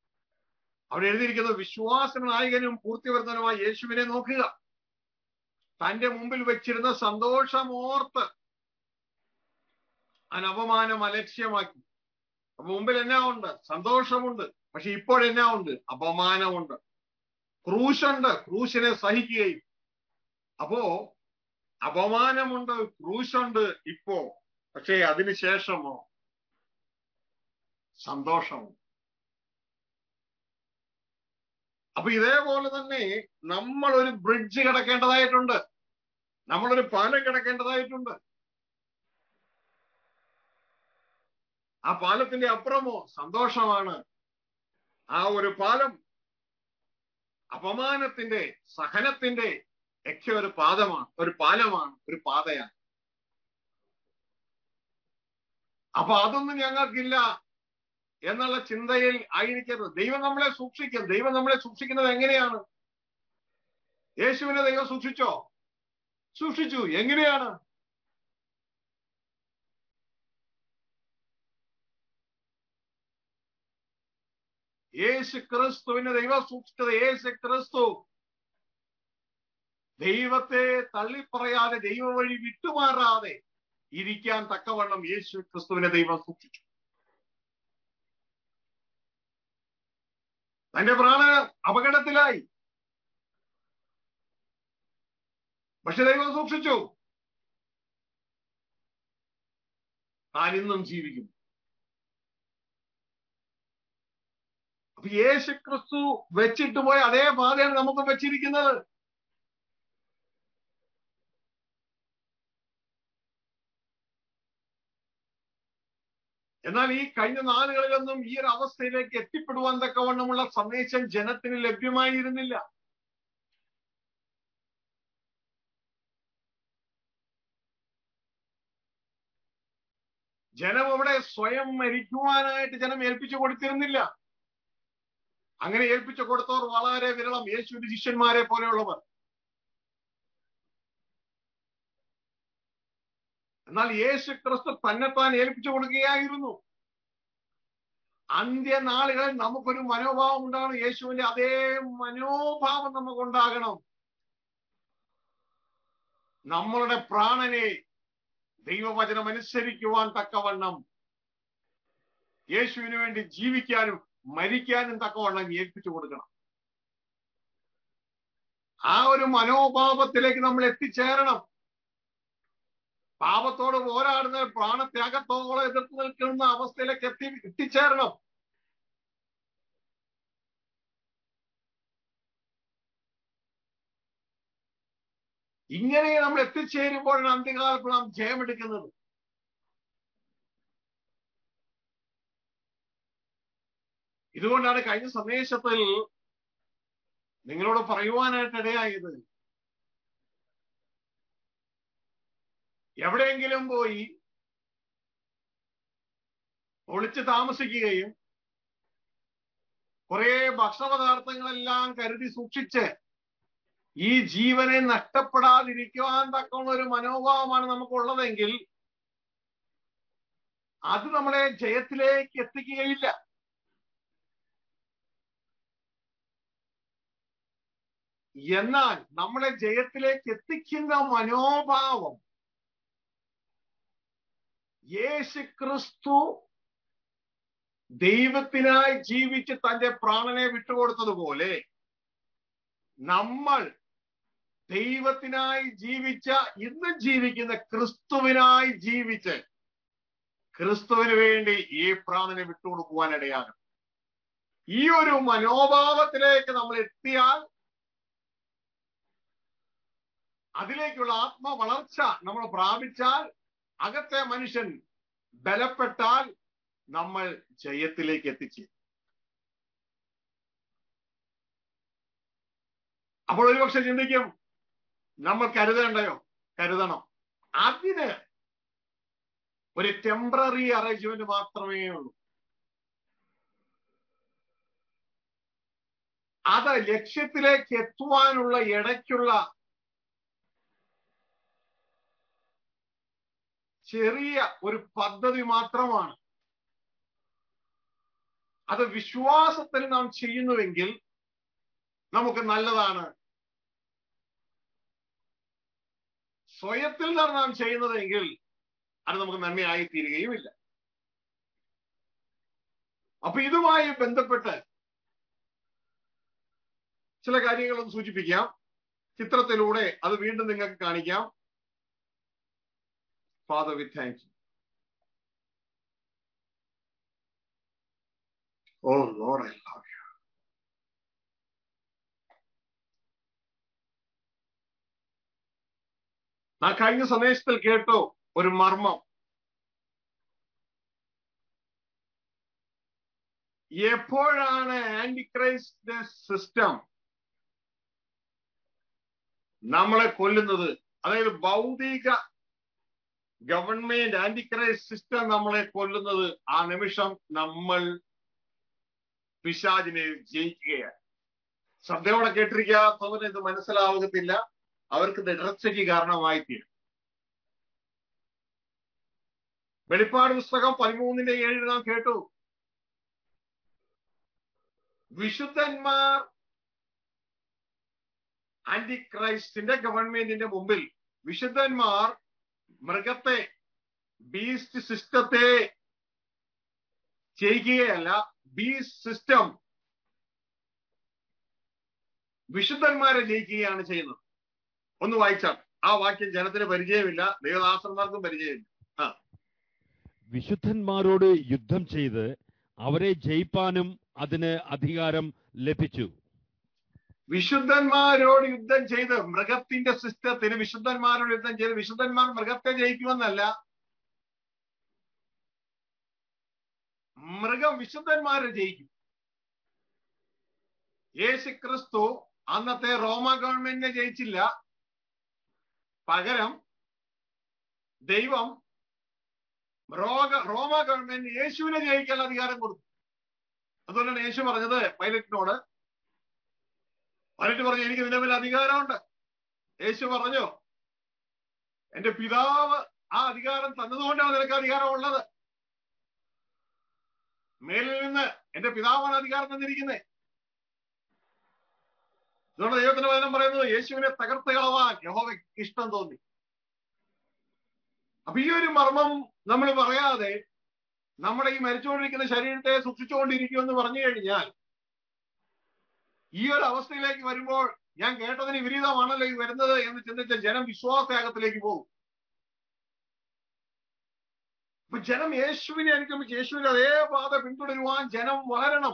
അവിടെ എഴുതിയിരിക്കുന്നത് വിശ്വാസ നായകനും പൂർത്തിവർദ്ധനുമായ യേശുവിനെ നോക്കുക തന്റെ മുമ്പിൽ വെച്ചിരുന്ന സന്തോഷമോർത്ത് അവൻ അപമാനം അലക്ഷ്യമാക്കി അപ്പൊ മുമ്പിൽ എന്നാ ഉണ്ട് സന്തോഷമുണ്ട് പക്ഷെ ഇപ്പോൾ എന്നാ ഉണ്ട് അപമാനമുണ്ട് ക്രൂശുണ്ട് ക്രൂശിനെ സഹിക്കുകയും അപ്പോ അപമാനമുണ്ട് ക്രൂശുണ്ട് ഇപ്പോ പക്ഷേ അതിനുശേഷമോ സന്തോഷമുണ്ട് അപ്പൊ ഇതേപോലെ തന്നെ നമ്മൾ ഒരു ബ്രിഡ്ജ് കിടക്കേണ്ടതായിട്ടുണ്ട് നമ്മളൊരു പാലം കിടക്കേണ്ടതായിട്ടുണ്ട് ആ പാലത്തിന്റെ അപ്പുറമോ സന്തോഷമാണ് ആ ഒരു പാലം അപമാനത്തിന്റെ സഹനത്തിന്റെ ഒക്കെ ഒരു പാദമാണ് ഒരു പാലമാണ് ഒരു പാതയാണ് അപ്പൊ അതൊന്നും ഞങ്ങൾക്കില്ല എന്നുള്ള ചിന്തയിൽ ആയിരിക്കരുത് ദൈവം നമ്മളെ സൂക്ഷിക്കും ദൈവം നമ്മളെ സൂക്ഷിക്കുന്നത് എങ്ങനെയാണ് യേശുവിനെ ദൈവം സൂക്ഷിച്ചോ സൂക്ഷിച്ചു എങ്ങനെയാണ് യേശു ക്രിസ്തുവിനെ ദൈവം സൂക്ഷിച്ചത് യേശു ക്രിസ്തു ദൈവത്തെ തള്ളിപ്പറയാതെ ദൈവ വഴി വിട്ടുമാറാതെ ഇരിക്കാൻ തക്കവണ്ണം യേശു ക്രിസ്തുവിനെ ദൈവം സൂക്ഷിച്ചു തന്റെ പ്രാണ അപകടത്തിലായി പക്ഷെ ദൈവം സൂക്ഷിച്ചു താൻ ഇന്നും ജീവിക്കും അപ്പൊ യേശു ക്രിസ്തു വെച്ചിട്ട് പോയ അതേ പാതയാണ് നമുക്ക് വെച്ചിരിക്കുന്നത് എന്നാൽ ഈ കഴിഞ്ഞ നാളുകളിലൊന്നും ഈ ഒരു അവസ്ഥയിലേക്ക് എത്തിപ്പെടുവാൻ തക്കവണ്ണമുള്ള സന്ദേശം ജനത്തിന് ലഭ്യമായിരുന്നില്ല ജനം അവിടെ സ്വയം മരിക്കുവാനായിട്ട് ജനം ഏൽപ്പിച്ചു കൊടുത്തിരുന്നില്ല അങ്ങനെ ഏൽപ്പിച്ചു കൊടുത്തവർ വളരെ വിരളം യേശുവിന്റെ ശിഷ്യന്മാരെ പോലെയുള്ളവർ എന്നാൽ യേശു ക്രിസ്തു തന്നെത്താൻ ഏൽപ്പിച്ചു കൊടുക്കുകയായിരുന്നു അന്ത്യനാളുകളിൽ നമുക്കൊരു മനോഭാവം ഉണ്ടാകണം യേശുവിന്റെ അതേ മനോഭാവം നമുക്കുണ്ടാകണം നമ്മളുടെ പ്രാണനെ ദൈവവചനം അനുസരിക്കുവാൻ തക്കവണ്ണം യേശുവിന് വേണ്ടി ജീവിക്കാനും മരിക്കാനും തക്കവണ്ണം ഏൽപ്പിച്ചു കൊടുക്കണം ആ ഒരു മനോഭാവത്തിലേക്ക് നമ്മൾ എത്തിച്ചേരണം പാപത്തോട് പോരാടുന്ന പ്രാണത്യാഗത്തോളം എതിർത്ത് നിൽക്കുന്ന അവസ്ഥയിലേക്ക് എത്തി എത്തിച്ചേരണം ഇങ്ങനെ നമ്മൾ എത്തിച്ചേരുമ്പോഴാണ് അന്ത്യകാലത്ത് നാം ജയമെടുക്കുന്നത് ഇതുകൊണ്ടാണ് കഴിഞ്ഞ സന്ദേശത്തിൽ നിങ്ങളോട് പറയുവാനായിട്ട് ഇടയായത് എവിടെയെങ്കിലും പോയി ഒളിച്ച് താമസിക്കുകയും കുറെ ഭക്ഷണപദാർത്ഥങ്ങളെല്ലാം കരുതി സൂക്ഷിച്ച് ഈ ജീവനെ നഷ്ടപ്പെടാതിരിക്കുവാൻ തക്കുള്ള ഒരു മനോഭാവമാണ് നമുക്കുള്ളതെങ്കിൽ അത് നമ്മളെ ജയത്തിലേക്ക് എത്തിക്കുകയില്ല എന്നാൽ നമ്മളെ ജയത്തിലേക്ക് എത്തിക്കുന്ന മനോഭാവം യേശു ക്രിസ്തു ദൈവത്തിനായി ജീവിച്ച് തന്റെ പ്രാണനെ വിട്ടുകൊടുത്തതുപോലെ നമ്മൾ ദൈവത്തിനായി ജീവിച്ച ഇന്നും ജീവിക്കുന്ന ക്രിസ്തുവിനായി ജീവിച്ച് ക്രിസ്തുവിന് വേണ്ടി ഈ പ്രാണനെ വിട്ടുകൊടുക്കുവാൻ ഇടയാകും ഈ ഒരു മനോഭാവത്തിലേക്ക് നമ്മൾ എത്തിയാൽ അതിലേക്കുള്ള ആത്മ വളർച്ച നമ്മൾ പ്രാപിച്ചാൽ അകത്തെ മനുഷ്യൻ ബലപ്പെട്ടാൽ നമ്മൾ ജയത്തിലേക്ക് എത്തിച്ചു അപ്പോൾ ഒരുപക്ഷെ ചിന്തിക്കും നമ്മൾ കരുതേണ്ടയോ കരുതണം അതിന് ഒരു ടെമ്പററി അറേഞ്ച്മെന്റ് മാത്രമേ ഉള്ളൂ അത് ലക്ഷ്യത്തിലേക്ക് എത്തുവാനുള്ള ഇടയ്ക്കുള്ള ചെറിയ ഒരു പദ്ധതി മാത്രമാണ് അത് വിശ്വാസത്തിൽ നാം ചെയ്യുന്നുവെങ്കിൽ നമുക്ക് നല്ലതാണ് സ്വയത്തിൽ നിന്നാണ് നാം ചെയ്യുന്നതെങ്കിൽ അത് നമുക്ക് നന്മയായി തീരുകയുമില്ല അപ്പൊ ഇതുമായി ബന്ധപ്പെട്ട് ചില കാര്യങ്ങളൊന്ന് സൂചിപ്പിക്കാം ചിത്രത്തിലൂടെ അത് വീണ്ടും നിങ്ങൾക്ക് കാണിക്കാം father with thank you oh lord I love you ആ കഴിഞ്ഞ സന്ദേശത്തിൽ കേട്ടോ ഒരു മർമ്മം എപ്പോഴാണ് ആന്റിക്രൈസ്റ്റ് സിസ്റ്റം നമ്മളെ കൊല്ലുന്നത് അതായത് ഭൗതിക ഗവൺമെന്റ് ആന്റിക്രൈസ്റ്റ് സിസ്റ്റം നമ്മളെ കൊല്ലുന്നത് ആ നിമിഷം നമ്മൾ പിശാചിനെ ജയിക്കുകയാണ് ശ്രദ്ധയോടെ കേട്ടിരിക്കാത്തവന് ഇത് മനസ്സിലാവുകത്തില്ല അവർക്ക് ഇടർച്ചയ്ക്ക് കാരണമായി തീരും വെളിപ്പാട് പുസ്തകം പതിമൂന്നിന്റെ ഏഴ് നാം കേട്ടു വിശുദ്ധന്മാർ ആന്റി ക്രൈസ്റ്റിന്റെ ഗവൺമെന്റിന്റെ മുമ്പിൽ വിശുദ്ധന്മാർ മൃഗത്തെ ബീസ്റ്റ് സിസ്റ്റത്തെ ചെയ്യുകയല്ല ബീസ്റ്റ് സിസ്റ്റം വിശുദ്ധന്മാരെ ജയിക്കുകയാണ് ചെയ്യുന്നത് ഒന്ന് വായിച്ചാൽ ആ വാക്യം ജനത്തിന് പരിചയമില്ല ദേവദാസന്മാർക്കും പരിചയമില്ല വിശുദ്ധന്മാരോട് യുദ്ധം ചെയ്ത് അവരെ ജയിപ്പാനും അതിന് അധികാരം ലഭിച്ചു വിശുദ്ധന്മാരോട് യുദ്ധം ചെയ്ത് മൃഗത്തിന്റെ സിസ്റ്റത്തിന് വിശുദ്ധന്മാരോട് യുദ്ധം ചെയ്ത് വിശുദ്ധന്മാർ മൃഗത്തെ ജയിക്കുമെന്നല്ല മൃഗം വിശുദ്ധന്മാരെ ജയിക്കും യേശു ക്രിസ്തു അന്നത്തെ റോമ ഗവൺമെന്റിനെ ജയിച്ചില്ല പകരം ദൈവം റോഗ റോമ ഗവൺമെന്റ് യേശുവിനെ ജയിക്കാൻ അധികാരം കൊടുത്തു അതുകൊണ്ടാണ് യേശു പറഞ്ഞത് പൈലറ്റിനോട് പൈലറ്റ് പറഞ്ഞു എനിക്ക് നിന്റെ മേൽ അധികാരമുണ്ട് യേശു പറഞ്ഞു എന്റെ പിതാവ് ആ അധികാരം തന്നതുകൊണ്ടാണ് നിനക്ക് അധികാരമുള്ളത് മേലിൽ നിന്ന് എന്റെ പിതാവാണ് അധികാരം തന്നിരിക്കുന്നത് അതുകൊണ്ട് ദൈവത്തിന്റെ വചനം പറയുന്നത് യേശുവിനെ തകർത്ത് കളവാൻ യഹോവയ്ക്ക് ഇഷ്ടം തോന്നി അപ്പൊ ഈ ഒരു മർമ്മം നമ്മൾ പറയാതെ നമ്മുടെ ഈ മരിച്ചുകൊണ്ടിരിക്കുന്ന ശരീരത്തെ സൂക്ഷിച്ചുകൊണ്ടിരിക്കുമെന്ന് പറഞ്ഞു കഴിഞ്ഞാൽ ഈ ഒരു അവസ്ഥയിലേക്ക് വരുമ്പോൾ ഞാൻ കേട്ടതിന് വിപരീതമാണല്ലോ ഈ വരുന്നത് എന്ന് ചിന്തിച്ച ജനം വിശ്വാസയാഗത്തിലേക്ക് പോകും അപ്പൊ ജനം യേശുവിനെ അനുഗമിച്ച് യേശുവിന്റെ അതേ പാത പിന്തുടരുവാൻ ജനം വളരണം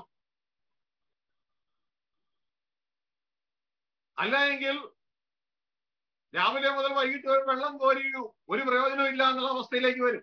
അല്ല എങ്കിൽ രാവിലെ മുതൽ വൈകിട്ട് വരെ വെള്ളം കോരിയു ഒരു പ്രയോജനവും ഇല്ല എന്നുള്ള അവസ്ഥയിലേക്ക് വരും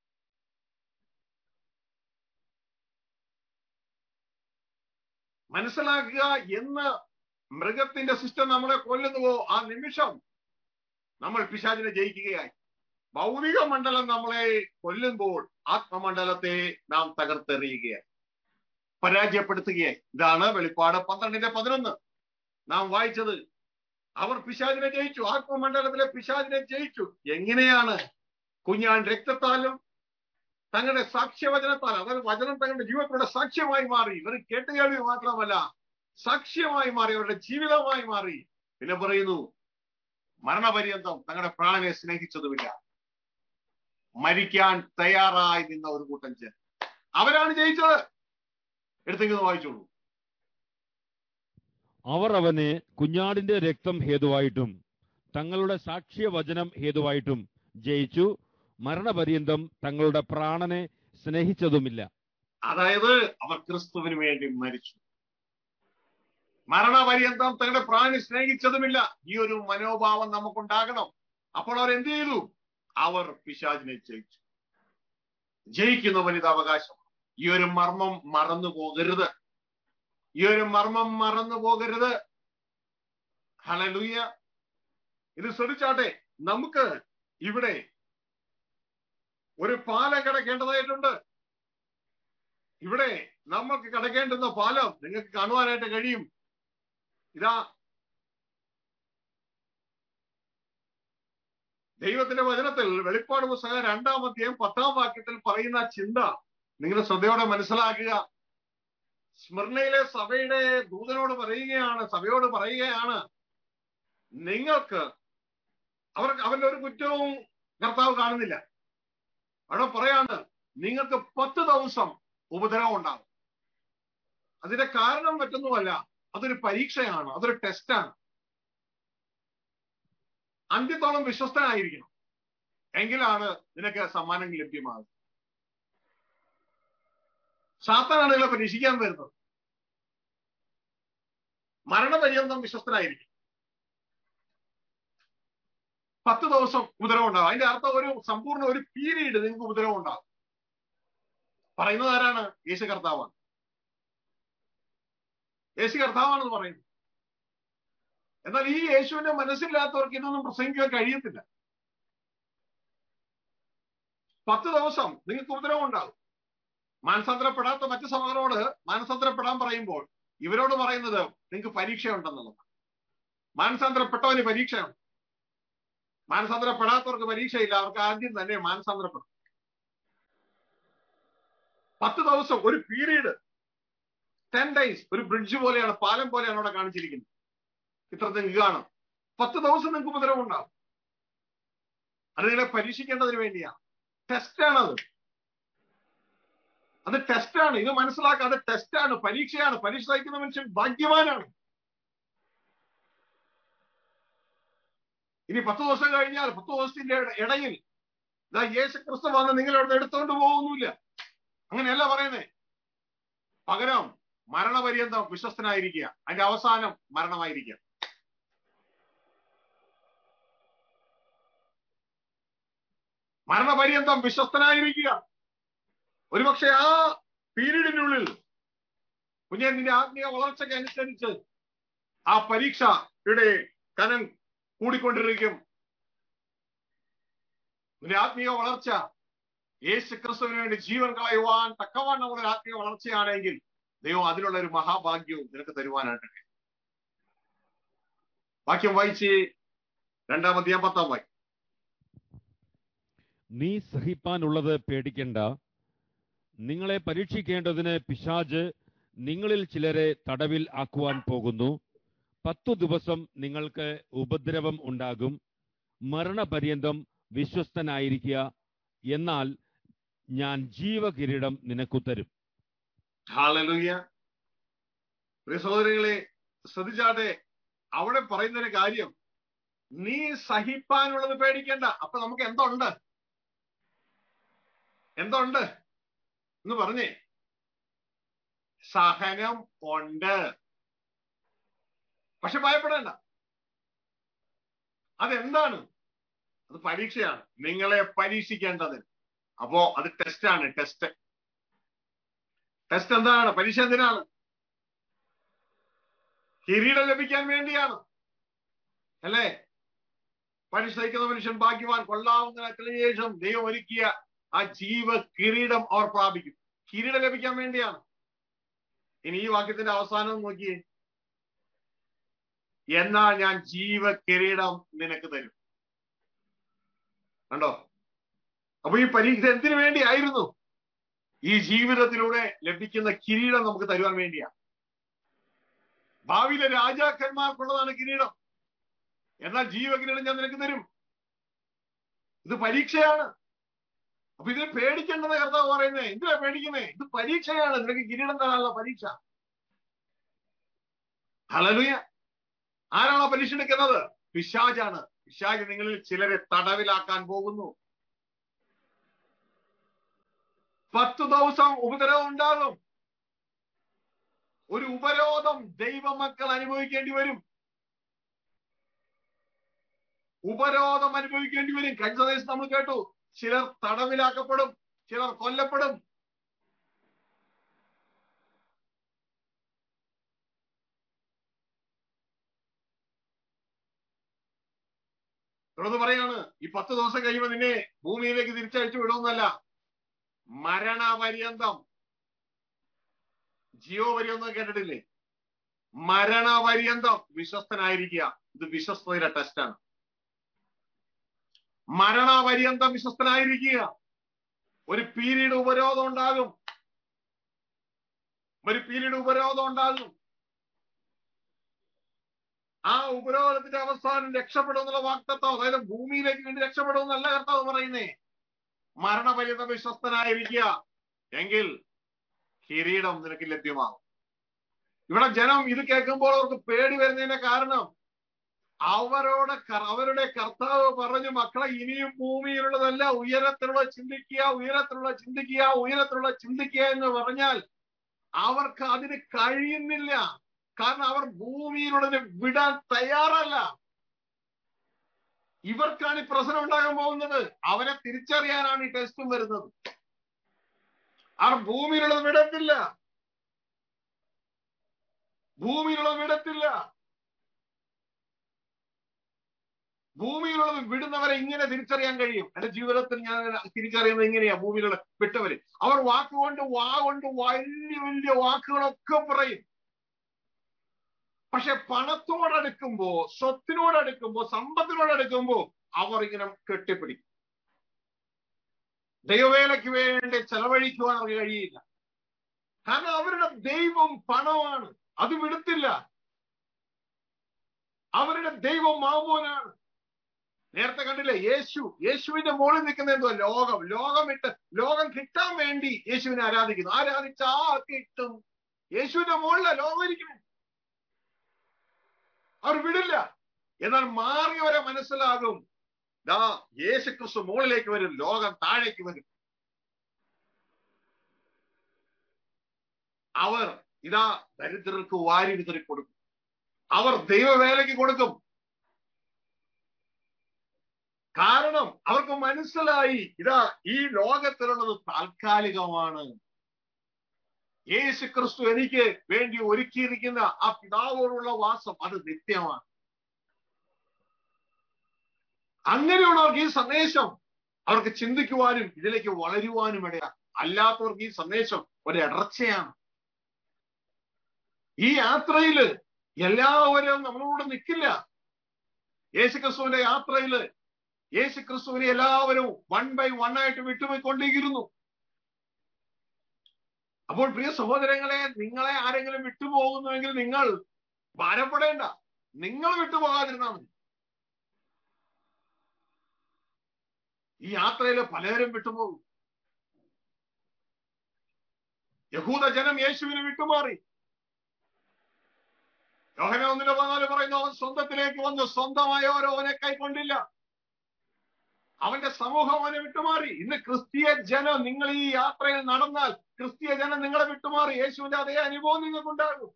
മനസ്സിലാക്കുക എന്ന് മൃഗത്തിന്റെ സിസ്റ്റം നമ്മളെ കൊല്ലുന്നുവോ ആ നിമിഷം നമ്മൾ പിശാചിനെ ജയിക്കുകയായി ഭൗതിക മണ്ഡലം നമ്മളെ കൊല്ലുമ്പോൾ ആത്മമണ്ഡലത്തെ നാം തകർത്തെറിയുകയായി പരാജയപ്പെടുത്തുകയായി ഇതാണ് വെളിപ്പാട് പന്ത്രണ്ടിന്റെ പതിനൊന്ന് നാം വായിച്ചത് അവർ പിശാചിനെ ജയിച്ചു ആത്മമണ്ഡലത്തിലെ പിശാചിനെ ജയിച്ചു എങ്ങനെയാണ് കുഞ്ഞാൻ രക്തത്താലും തങ്ങളുടെ സാക്ഷ്യവചനത്താൽ അതായത് വചനം തങ്ങളുടെ ജീവിതത്തിലൂടെ സാക്ഷ്യമായി മാറി ഇവർ കേട്ടുകേൾവി മാത്രമല്ല സാക്ഷ്യമായി മാറി അവരുടെ ജീവിതമായി മാറി പിന്നെ പറയുന്നു മരണപര്യന്തം തങ്ങളുടെ പ്രാണനെ സ്നേഹിച്ചതുമില്ല മരിക്കാൻ തയ്യാറായി നിന്ന ഒരു കൂട്ടം ജനം അവരാണ് ജയിച്ചത് എടുത്തെങ്കിലും വായിച്ചോളൂ അവർ അവനെ കുഞ്ഞാടിന്റെ രക്തം ഹേതുവായിട്ടും തങ്ങളുടെ സാക്ഷ്യവചനം ഹേതുവായിട്ടും ജയിച്ചു മരണപര്യന്തം തങ്ങളുടെ പ്രാണനെ സ്നേഹിച്ചതുമില്ല അതായത് അവർ ക്രിസ്തുവിന് വേണ്ടി മരിച്ചു മരണപര്യന്തം തങ്ങളുടെ പ്രാണി സ്നേഹിച്ചതുമില്ല ഈ ഒരു മനോഭാവം നമുക്കുണ്ടാകണം അപ്പോൾ അവർ എന്ത് ചെയ്തു അവർ പിശാചിനെ ജയിച്ചു ജയിക്കുന്നവൻ ഇത് അവകാശം ഈ ഒരു മർമ്മം മറന്നു പോകരുത് ഈ ഒരു മർമ്മം മറന്നു പോകരുത് ഹലലൂയ ഇത് ശ്രദ്ധിച്ചാട്ടെ നമുക്ക് ഇവിടെ ഒരു പാലം കിടക്കേണ്ടതായിട്ടുണ്ട് ഇവിടെ നമ്മൾക്ക് കിടക്കേണ്ടുന്ന പാലം നിങ്ങൾക്ക് കാണുവാനായിട്ട് കഴിയും ഇതാ ദൈവത്തിന്റെ വചനത്തിൽ വെളിപ്പാട് പുസ്തകം രണ്ടാം അധ്യായം പത്താം വാക്യത്തിൽ പറയുന്ന ചിന്ത നിങ്ങൾ ശ്രദ്ധയോടെ മനസ്സിലാക്കുക സ്മരണയിലെ സഭയുടെ ദൂതനോട് പറയുകയാണ് സഭയോട് പറയുകയാണ് നിങ്ങൾക്ക് അവർ അവന്റെ ഒരു കുറ്റവും കർത്താവ് കാണുന്നില്ല അവിടെ പറയാണ് നിങ്ങൾക്ക് പത്ത് ദിവസം ഉപദ്രവം ഉണ്ടാകും അതിന്റെ കാരണം മറ്റൊന്നുമല്ല അതൊരു പരീക്ഷയാണ് അതൊരു ടെസ്റ്റാണ് അന്ത്യത്തോളം വിശ്വസ്തനായിരിക്കണം എങ്കിലാണ് നിനക്ക് സമ്മാനം ലഭ്യമാകുന്നത് സാത്താനാണ് നിങ്ങളെ പരീക്ഷിക്കാൻ വരുന്നത് മരണപര്യന്തം വിശ്വസ്തനായിരിക്കും പത്ത് ദിവസം ഉപദ്രവം ഉണ്ടാകും അതിന്റെ അർത്ഥം ഒരു സമ്പൂർണ്ണ ഒരു പീരീഡ് നിങ്ങൾക്ക് ഉപദ്രവം ഉണ്ടാകും പറയുന്നത് ആരാണ് യേശു കർത്താവാണ് യേശു കർത്താവാണെന്ന് പറയുന്നത് എന്നാൽ ഈ യേശുവിന്റെ മനസ്സില്ലാത്തവർക്ക് ഇതൊന്നും പ്രസംഗിക്കാൻ കഴിയത്തില്ല പത്ത് ദിവസം നിങ്ങൾക്ക് ഉപദ്രവം ഉണ്ടാകും മാനസാന്തരപ്പെടാത്ത മറ്റു സഭകളോട് മാനസാന്തരപ്പെടാൻ പറയുമ്പോൾ ഇവരോട് പറയുന്നത് നിങ്ങൾക്ക് പരീക്ഷയുണ്ടെന്നുള്ളത് മാനസാന്തരപ്പെട്ടവന് പരീക്ഷയുണ്ട് മാനസാന്തരപ്പെടാത്തവർക്ക് പരീക്ഷയില്ല അവർക്ക് ആദ്യം തന്നെ മാനസാന്തരപ്പെടും പത്ത് ദിവസം ഒരു പീരീഡ് ടെൻ ഡേയ്സ് ഒരു ബ്രിഡ്ജ് പോലെയാണ് പാലം പോലെയാണ് അവിടെ കാണിച്ചിരിക്കുന്നത് ചിത്രത്തിൽ നിങ്ങൾക്ക് കാണാം പത്ത് ദിവസം നിങ്ങൾക്ക് ഉപദ്രവം ഉണ്ടാവും അത് നിങ്ങളെ പരീക്ഷിക്കേണ്ടതിന് വേണ്ടിയാണ് ടെസ്റ്റാണ് അത് അത് ടെസ്റ്റാണ് ഇത് മനസ്സിലാക്കുക അത് ടെസ്റ്റാണ് പരീക്ഷയാണ് പരീക്ഷ സഹിക്കുന്ന മനുഷ്യൻ ഭാഗ്യവാനാണ് ഇനി പത്ത് ദിവസം കഴിഞ്ഞാൽ പത്ത് ദിവസത്തിന്റെ ഇടയിൽ ഇതാ യേശു ക്രിസ്തു വന്ന് നിങ്ങളവിടെ എടുത്തോണ്ട് പോകുന്നില്ല അങ്ങനെയല്ല പറയുന്നേ പകരം മരണപര്യന്തം വിശ്വസ്തനായിരിക്കുക അതിന്റെ അവസാനം മരണമായിരിക്കുക മരണപര്യന്തം വിശ്വസ്തനായിരിക്കുക ഒരുപക്ഷെ ആ പീരീഡിനുള്ളിൽ കുഞ്ഞെ നിന്റെ ആത്മീയ വളർച്ചയ്ക്ക് അനുസരിച്ച് ആ പരീക്ഷയുടെ കനം കൂടിക്കൊണ്ടിരിക്കും നിന്റെ ആത്മീയ വളർച്ച യേശു ക്രിസ്തുവിന് വേണ്ടി ജീവൻ കളയുവാൻ തക്കവണ്ണമുള്ള ഒരു ആത്മീയ വളർച്ചയാണെങ്കിൽ ദൈവം അതിനുള്ള ഒരു മഹാഭാഗ്യവും നിനക്ക് തരുവാനായിട്ട് വാക്യം വായിച്ച് രണ്ടാം അധ്യായം പത്താം വാക്യം നീ സഹിപ്പാനുള്ളത് പേടിക്കണ്ട നിങ്ങളെ പരീക്ഷിക്കേണ്ടതിന് പിശാജ് നിങ്ങളിൽ ചിലരെ തടവിൽ ആക്കുവാൻ പോകുന്നു പത്തു ദിവസം നിങ്ങൾക്ക് ഉപദ്രവം ഉണ്ടാകും മരണപര്യന്തം വിശ്വസ്തനായിരിക്കുക എന്നാൽ ഞാൻ ജീവകിരീടം നിനക്കു തരും ഹാലലുയ പ്രിയ സഹോദരങ്ങളെ ശ്രദ്ധിച്ചാട്ടെ അവിടെ പറയുന്നൊരു കാര്യം നീ സഹിപ്പാനുള്ളത് പേടിക്കേണ്ട അപ്പൊ നമുക്ക് എന്തുണ്ട് എന്തുണ്ട് എന്ന് പറഞ്ഞേ സഹനം ഉണ്ട് പക്ഷെ ഭയപ്പെടേണ്ട അതെന്താണ് അത് പരീക്ഷയാണ് നിങ്ങളെ പരീക്ഷിക്കേണ്ടത് അപ്പോ അത് ടെസ്റ്റാണ് ടെസ്റ്റ് ടെസ്റ്റ് എന്താണ് പരീക്ഷ എന്തിനാണ് കിരീടം ലഭിക്കാൻ വേണ്ടിയാണ് അല്ലേ പരീക്ഷ നയിക്കുന്ന മനുഷ്യൻ ഭാഗ്യവാൻ കൊള്ളാവുന്ന ശേഷം ദൈവം ഒരുക്കിയ ആ ജീവ കിരീടം അവർ പ്രാപിക്കും കിരീടം ലഭിക്കാൻ വേണ്ടിയാണ് ഇനി ഈ വാക്യത്തിന്റെ അവസാനം നോക്കിയേ എന്നാൽ ഞാൻ ജീവ കിരീടം നിനക്ക് തരും കണ്ടോ അപ്പൊ ഈ പരീക്ഷ എന്തിനു വേണ്ടിയായിരുന്നു ഈ ജീവിതത്തിലൂടെ ലഭിക്കുന്ന കിരീടം നമുക്ക് തരുവാൻ വേണ്ടിയാ ഭാവിയിലെ രാജാക്കന്മാർക്കുള്ളതാണ് കിരീടം എന്നാൽ ജീവകിരീടം ഞാൻ നിനക്ക് തരും ഇത് പരീക്ഷയാണ് അപ്പൊ ഇതിനെ പേടിക്കേണ്ടത് കർത്താവ് പറയുന്നേ എന്തിനാ പേടിക്കുന്നേ ഇത് പരീക്ഷയാണ് നിനക്ക് കിരീടം തരാനുള്ള പരീക്ഷ ഹലലുയ ആരാണോ പരീക്ഷ എടുക്കുന്നത് പിശാജാണ് പിശാജ് നിങ്ങളിൽ ചിലരെ തടവിലാക്കാൻ പോകുന്നു പത്തു ദിവസം ഉപദ്രവം ഉണ്ടാകും ഒരു ഉപരോധം ദൈവമക്കൾ അനുഭവിക്കേണ്ടി വരും ഉപരോധം അനുഭവിക്കേണ്ടി വരും കഴിഞ്ഞ ദിവസം നമ്മൾ കേട്ടു ചിലർ തടവിലാക്കപ്പെടും ചിലർ കൊല്ലപ്പെടും തുടർന്ന് പറയാണ് ഈ പത്ത് ദിവസം കഴിയുമ്പോൾ നിന്നെ ഭൂമിയിലേക്ക് തിരിച്ചയച്ചു വിടുമെന്നല്ല മരണപര്യന്തം ജീവപര്യന്തം കേട്ടിട്ടില്ലേ മരണപര്യന്തം വിശ്വസ്തനായിരിക്കുക ഇത് വിശ്വസ്തയുടെ ടെസ്റ്റാണ് മരണപര്യന്തം വിശ്വസ്തനായിരിക്കുക ഒരു പീരീഡ് ഉപരോധം ഉണ്ടാകും ഒരു പീരീഡ് ഉപരോധം ഉണ്ടാകും ആ ഉപരോധത്തിന്റെ അവസാനം രക്ഷപ്പെടും എന്നുള്ള വാക്തത്വം അതായത് ഭൂമിയിലേക്ക് വേണ്ടി രക്ഷപ്പെടും എന്നല്ല കർത്താവ് പറയുന്നേ മരണപര്യത വിശ്വസ്തനായിരിക്കുക എങ്കിൽ കിരീടം നിനക്ക് ലഭ്യമാകും ഇവിടെ ജനം ഇത് കേൾക്കുമ്പോൾ അവർക്ക് പേടി വരുന്നതിന്റെ കാരണം അവരോട് കർ- അവരുടെ കർത്താവ് പറഞ്ഞു മക്കളെ ഇനിയും ഭൂമിയിലുള്ളതല്ല ഉയരത്തിലുള്ള ചിന്തിക്കുക ഉയരത്തിലുള്ള ചിന്തിക്കുക ഉയരത്തിലുള്ള ചിന്തിക്കുക എന്ന് പറഞ്ഞാൽ അവർക്ക് അതിന് കഴിയുന്നില്ല കാരണം അവർ ഭൂമിയിലുള്ളതിനെ വിടാൻ തയ്യാറല്ല ഇവർക്കാണ് ഈ പ്രശ്നം ഉണ്ടാകാൻ പോകുന്നത് അവരെ തിരിച്ചറിയാനാണ് ഈ ടെസ്റ്റും വരുന്നത് അവർ ഭൂമിയിലുള്ളത് വിടത്തില്ല ഭൂമിയിലുള്ളത് വിടത്തില്ല ഭൂമിയിലുള്ളത് വിടുന്നവരെ ഇങ്ങനെ തിരിച്ചറിയാൻ കഴിയും എന്റെ ജീവിതത്തിൽ ഞാൻ തിരിച്ചറിയുന്നത് ഇങ്ങനെയാ ഭൂമിയിലുള്ള വിട്ടവര് അവർ വാക്കുകൊണ്ട് വാ കൊണ്ട് വലിയ വലിയ വാക്കുകളൊക്കെ പറയും പക്ഷെ പണത്തോടടുക്കുമ്പോ സ്വത്തിനോടടുക്കുമ്പോ സമ്പത്തിനോടടുക്കുമ്പോ അവർ ഇങ്ങനെ കെട്ടിപ്പിടിക്കും ദൈവവേലയ്ക്ക് വേണ്ടി ചെലവഴിക്കുവാൻ അവർക്ക് കഴിയില്ല കാരണം അവരുടെ ദൈവം പണമാണ് അത് വിടുത്തില്ല അവരുടെ ദൈവം മാമോനാണ് നേരത്തെ കണ്ടില്ലേ യേശു യേശുവിന്റെ മുകളിൽ നിൽക്കുന്ന എന്തോ ലോകം ലോകം ഇട്ട് ലോകം കിട്ടാൻ വേണ്ടി യേശുവിനെ ആരാധിക്കുന്നു ആരാധിച്ച ആ കിട്ടും യേശുവിന്റെ മുകളില ലോകം ഇരിക്കുന്നത് അവർ വിടില്ല എന്നാൽ മാറിയവരെ മനസ്സിലാകും ദാ യേശു ക്രിസ്തു മുകളിലേക്ക് വരും ലോകം താഴേക്ക് വരും അവർ ഇതാ ദരിദ്രർക്ക് വാരി വിതറി കൊടുക്കും അവർ ദൈവവേലയ്ക്ക് കൊടുക്കും കാരണം അവർക്ക് മനസ്സിലായി ഇതാ ഈ ലോകത്തിലുള്ളത് താൽക്കാലികമാണ് യേശു ക്രിസ്തു എനിക്ക് വേണ്ടി ഒരുക്കിയിരിക്കുന്ന ആ പിതാവോടുള്ള വാസം അത് നിത്യമാണ് അങ്ങനെയുള്ളവർക്ക് ഈ സന്ദേശം അവർക്ക് ചിന്തിക്കുവാനും ഇതിലേക്ക് വളരുവാനും ഇടയാ അല്ലാത്തവർക്ക് ഈ സന്ദേശം ഒരു ഇടർച്ചയാണ് ഈ യാത്രയില് എല്ലാവരും നമ്മളോട് നിൽക്കില്ല യേശുക്രിസ്തുവിന്റെ യാത്രയില് യേശുക്രിസ്തുവിനെ എല്ലാവരും വൺ ബൈ വൺ ആയിട്ട് വിട്ടുപോയിക്കൊണ്ടിരിക്കുന്നു അപ്പോൾ പ്രിയ സഹോദരങ്ങളെ നിങ്ങളെ ആരെങ്കിലും വിട്ടുപോകുന്നുവെങ്കിൽ നിങ്ങൾ ഭാരപ്പെടേണ്ട നിങ്ങൾ വിട്ടുപോകാതിരുന്നാൽ മതി ഈ യാത്രയിൽ പലരും വിട്ടുപോകും യഹൂദ ജനം യേശുവിനെ വിട്ടുമാറി യോഹന ഒന്നിന്റെ പതിനാല് പറയുന്നു അവൻ സ്വന്തത്തിലേക്ക് വന്നു സ്വന്തമായവരോ അവനെ കൈക്കൊണ്ടില്ല അവന്റെ സമൂഹം അവനെ വിട്ടുമാറി ഇന്ന് ക്രിസ്തീയ ജനം നിങ്ങൾ ഈ യാത്രയിൽ നടന്നാൽ ക്രിസ്തീയ ജനം നിങ്ങളെ വിട്ടുമാറി യേശുവിന്റെ അതേ അനുഭവം നിങ്ങൾക്കുണ്ടാകും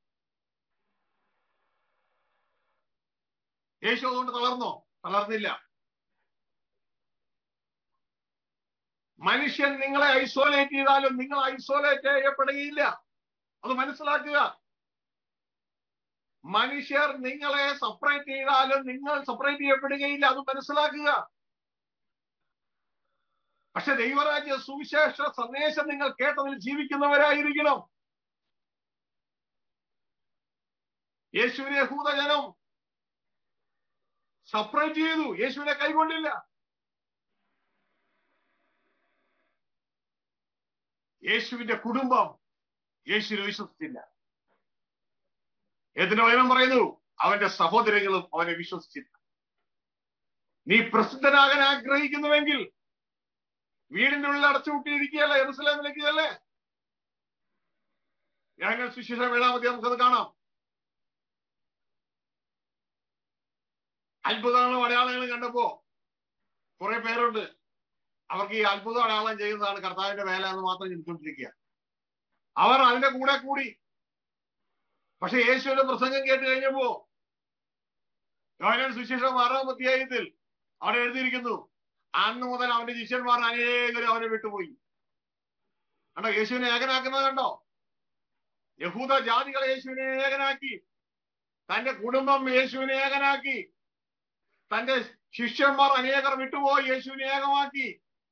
യേശു അതുകൊണ്ട് തളർന്നോ തളർന്നില്ല മനുഷ്യൻ നിങ്ങളെ ഐസോലേറ്റ് ചെയ്താലും നിങ്ങൾ ഐസോലേറ്റ് ചെയ്യപ്പെടുകയില്ല അത് മനസ്സിലാക്കുക മനുഷ്യർ നിങ്ങളെ സെപ്പറേറ്റ് ചെയ്താലും നിങ്ങൾ സെപ്പറേറ്റ് ചെയ്യപ്പെടുകയില്ല അത് മനസ്സിലാക്കുക പക്ഷെ ദൈവരാജ്യ സുവിശേഷ സന്ദേശം നിങ്ങൾ കേട്ടതിൽ ജീവിക്കുന്നവരായിരിക്കണം യേശുവിനെ യഹൂദജനം സെപ്പറേറ്റ് ചെയ്തു യേശുവിനെ കൈകൊണ്ടില്ല യേശുവിന്റെ കുടുംബം യേശുവിനെ വിശ്വസിച്ചില്ല ഏതിന് വചനം പറയുന്നു അവന്റെ സഹോദരങ്ങളും അവനെ വിശ്വസിച്ചില്ല നീ പ്രസിദ്ധനാകാൻ ആഗ്രഹിക്കുന്നുവെങ്കിൽ വീടിന്റെ ഉള്ളിൽ അടച്ചുപൂട്ടിയിരിക്കുകയല്ല എറുസലേമിലേക്ക് അല്ലേ ഞാൻ സുശേഷം ഏഴാമതി നമുക്കത് കാണാം അത്ഭുതങ്ങളും അടയാളങ്ങളും കണ്ടപ്പോ കുറെ പേരുണ്ട് അവർക്ക് ഈ അത്ഭുതം അടയാളം ചെയ്യുന്നതാണ് കർത്താവിന്റെ വേല എന്ന് മാത്രം ചിന്തിച്ചുകൊണ്ടിരിക്കുക അവർ അതിന്റെ കൂടെ കൂടി പക്ഷെ യേശുവിന്റെ പ്രസംഗം കേട്ട് കഴിഞ്ഞപ്പോ യോഹനാൻ സുശേഷം ആറാം അധ്യായത്തിൽ അവിടെ എഴുതിയിരിക്കുന്നു അന്ന് മുതൽ അവന്റെ ശിഷ്യന്മാർ അനേകരും അവനെ വിട്ടുപോയി കണ്ടോ യേശുവിനെ ഏകനാക്കുന്നത് കണ്ടോ യഹൂദ ജാതികളെ യേശുവിനെ ഏകനാക്കി തന്റെ കുടുംബം യേശുവിനെ ഏകനാക്കി തന്റെ ശിഷ്യന്മാർ അനേകർ വിട്ടുപോയി യേശുവിനെ ഏകമാക്കി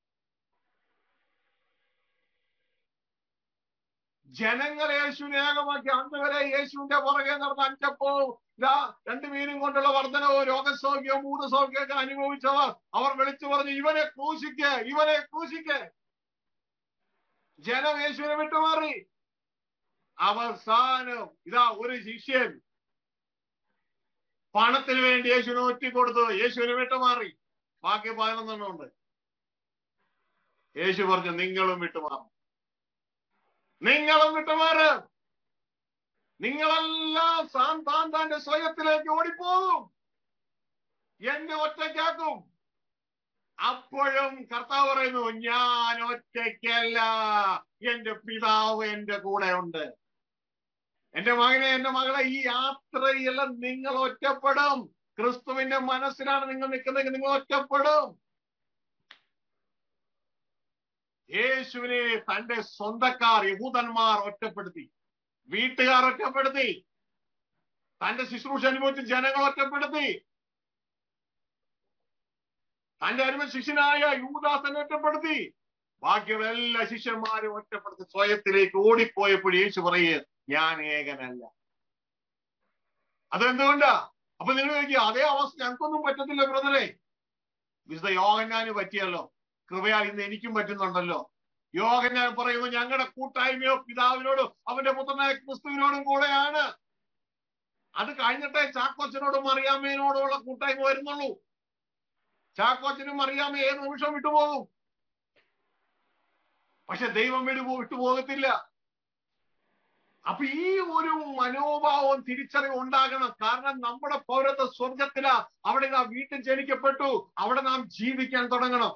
ജനങ്ങൾ യേശുവിനെ ഏകമാക്കി അന്ന് വരെ യേശുവിന്റെ പുറകെ നടന്ന് അഞ്ചപ്പോ ഇതാ രണ്ടു മീനും കൊണ്ടുള്ള വർധനവും രോഗസൗഖ്യവും മൂതസൗഖ്യമൊക്കെ അനുഭവിച്ചവർ അവർ വിളിച്ചു പറഞ്ഞു ഇവനെ ക്രൂശിക്ക് ഇവനെ ക്രൂശിക്ക് ജനം യേശുവിനെ വിട്ടുമാറി അവസാനം ഇതാ ഒരു ശിഷ്യൻ പണത്തിന് വേണ്ടി യേശുവിനെ ഒറ്റി കൊടുത്തു യേശുവിനെ വിട്ടുമാറി ബാക്കി പതിനൊന്നെണ്ണം ഉണ്ട് യേശു പറഞ്ഞു നിങ്ങളും വിട്ടുമാറും നിങ്ങളും വിട്ടുമാറ് നിങ്ങളെല്ലാം സാൻ താൻ താന്റെ സ്വയത്തിലേക്ക് ഓടിപ്പോകും എന്നെ ഒറ്റയ്ക്കാക്കും അപ്പോഴും കർത്താവ് പറയുന്നു ഞാൻ ഒറ്റയ്ക്കല്ല എന്റെ പിതാവ് എന്റെ കൂടെ ഉണ്ട് എന്റെ മകനെ എന്റെ മകളെ ഈ യാത്രയെല്ലാം നിങ്ങൾ ഒറ്റപ്പെടും ക്രിസ്തുവിന്റെ മനസ്സിലാണ് നിങ്ങൾ നിൽക്കുന്നതെങ്കിൽ നിങ്ങൾ ഒറ്റപ്പെടും യേശുവിനെ തന്റെ സ്വന്തക്കാർ യഹൂദന്മാർ ഒറ്റപ്പെടുത്തി വീട്ടുകാർ ഒറ്റപ്പെടുത്തി തന്റെ ശുശ്രൂഷ അനുഭവിച്ച ജനങ്ങൾ ഒറ്റപ്പെടുത്തി തന്റെ അരുമ ശിഷ്യനായ യൂദാസനെ ഒറ്റപ്പെടുത്തി ബാക്കിയുള്ള എല്ലാ ശിഷ്യന്മാരും ഒറ്റപ്പെടുത്തി സ്വയത്തിലേക്ക് ഓടിപ്പോയപ്പോൾ യേശു പറയുക ഞാൻ ഏകനല്ല അതെന്തുകൊണ്ടാ അപ്പൊ നിങ്ങൾ ചോദിക്കുക അതേ അവസ്ഥ ഞങ്ങൾക്കൊന്നും പറ്റത്തില്ല ബ്രദറെ വിശുദ്ധ യോഗന്നാന് പറ്റിയല്ലോ കൃപയാൽ ഇന്ന് എനിക്കും പറ്റുന്നുണ്ടല്ലോ യോഗന്നാൻ പറയുന്നു ഞങ്ങളുടെ കൂട്ടായ്മയോ പിതാവിനോടും അവന്റെ പുത്രനായ ക്രിസ്തുവിനോടും കൂടെയാണ് അത് കഴിഞ്ഞിട്ടേ ചാക്കോച്ചനോടും അറിയാമേനോടുള്ള കൂട്ടായ്മ വരുന്നുള്ളൂ ചാക്കോച്ചനും അറിയാമേ ഏത് നിമിഷം വിട്ടുപോകും പക്ഷെ ദൈവം വിടു വിട്ടുപോകത്തില്ല അപ്പൊ ഈ ഒരു മനോഭാവം തിരിച്ചറിവ് ഉണ്ടാകണം കാരണം നമ്മുടെ പൗരത്വ സ്വർഗത്തില അവിടെ നാം വീട്ടിൽ ജനിക്കപ്പെട്ടു അവിടെ നാം ജീവിക്കാൻ തുടങ്ങണം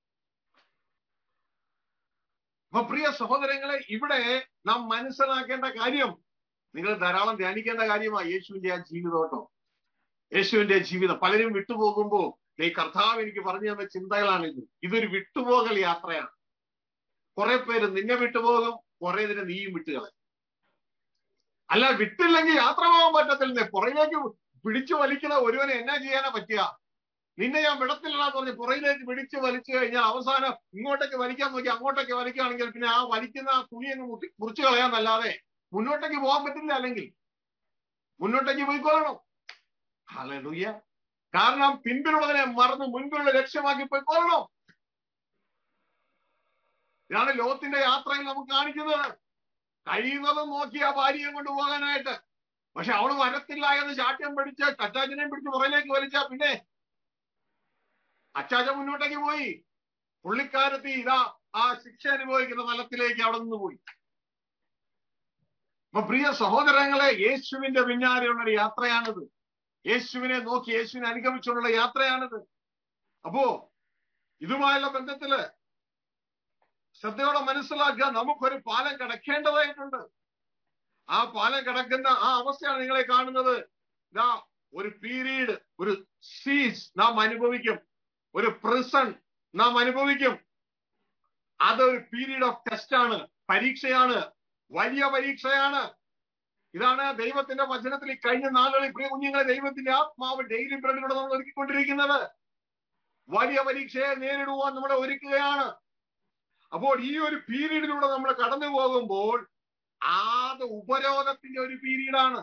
അപ്പൊ പ്രിയ സഹോദരങ്ങളെ ഇവിടെ നാം മനസ്സിലാക്കേണ്ട കാര്യം നിങ്ങൾ ധാരാളം ധ്യാനിക്കേണ്ട കാര്യമാണ് യേശുവിന്റെ ആ ജീവിതം കേട്ടോ യേശുവിന്റെ ജീവിതം പലരും വിട്ടുപോകുമ്പോ ഈ കർത്താവ് എനിക്ക് പറഞ്ഞു തന്ന ചിന്തകളാണിത് ഇതൊരു വിട്ടുപോകൽ യാത്രയാണ് കുറെ പേര് നിന്നെ വിട്ടുപോകും കുറെ ഇതിനെ നീയും വിട്ടുകളെ അല്ല വിട്ടില്ലെങ്കിൽ യാത്ര പോകാൻ പറ്റത്തില്ല പുറകിലേക്ക് പിടിച്ചു വലിക്കുന്ന ഒരുവനെ എന്നാ ചെയ്യാനാ പറ്റുക നിന്നെ ഞാൻ വിടത്തില്ലെന്ന് പറഞ്ഞ് പുറകിലേക്ക് പിടിച്ചു വലിച്ചു കഴിഞ്ഞാൽ അവസാനം ഇങ്ങോട്ടേക്ക് വലിക്കാൻ നോക്കി അങ്ങോട്ടേക്ക് വലിക്കുകയാണെങ്കിൽ പിന്നെ ആ വലിക്കുന്ന ആ തുണി അങ്ങ് മുട്ടി മുറിച്ചു കളയാന്നല്ലാതെ മുന്നോട്ടേക്ക് പോകാൻ പറ്റില്ല അല്ലെങ്കിൽ മുന്നോട്ടേക്ക് പോയിക്കൊള്ളണം ഹലലുയ്യ കാരണം പിൻപിലുള്ളതിനെ മറന്ന് മുൻപിലുള്ള ലക്ഷ്യമാക്കി പോയിക്കൊള്ളണം ഇതാണ് ലോകത്തിന്റെ യാത്രയിൽ നമുക്ക് കാണിക്കുന്നത് കഴിയുന്നതും നോക്കി ആ ഭാര്യയെ കൊണ്ട് പോകാനായിട്ട് പക്ഷെ അവള് വരത്തില്ല എന്ന് ശാഠ്യം പിടിച്ച് അച്ചാച്ചനെ പിടിച്ച് പുറയിലേക്ക് വലിച്ച പിന്നെ അച്ചാച്ച മുന്നോട്ടേക്ക് പോയി പുള്ളിക്കാരത്തി ഇതാ ആ ശിക്ഷ അനുഭവിക്കുന്ന തലത്തിലേക്ക് അവിടെ നിന്ന് പോയി അപ്പൊ പ്രിയ സഹോദരങ്ങളെ യേശുവിന്റെ പിന്നാലെയുള്ള ഒരു യാത്രയാണിത് യേശുവിനെ നോക്കി യേശുവിനെ അനുഗമിച്ചുള്ള യാത്രയാണിത് അപ്പോ ഇതുമായുള്ള ബന്ധത്തില് ശ്രദ്ധയോടെ മനസ്സിലാക്കുക നമുക്കൊരു പാലം കിടക്കേണ്ടതായിട്ടുണ്ട് ആ പാലം കിടക്കുന്ന ആ അവസ്ഥയാണ് നിങ്ങളെ കാണുന്നത് ഇതാ ഒരു പീരീഡ് ഒരു സീസ് നാം അനുഭവിക്കും ഒരു പ്രിസൺ നാം അനുഭവിക്കും അതൊരു പീരീഡ് ഓഫ് ടെസ്റ്റ് ആണ് പരീക്ഷയാണ് വലിയ പരീക്ഷയാണ് ഇതാണ് ദൈവത്തിന്റെ വചനത്തിൽ ഈ കഴിഞ്ഞ നാളുകളിൽ പ്രിയ കുഞ്ഞുങ്ങളെ ദൈവത്തിന്റെ ആത്മാവ് ഡെയിലി ബ്രെഡിലൂടെ നമ്മൾ ഒരുക്കിക്കൊണ്ടിരിക്കുന്നത് വലിയ പരീക്ഷയെ നേരിടുവാൻ നമ്മളെ ഒരുക്കുകയാണ് അപ്പോൾ ഈ ഒരു പീരീഡിലൂടെ നമ്മൾ കടന്നു പോകുമ്പോൾ അത് ഉപരോധത്തിന്റെ ഒരു പീരീഡാണ്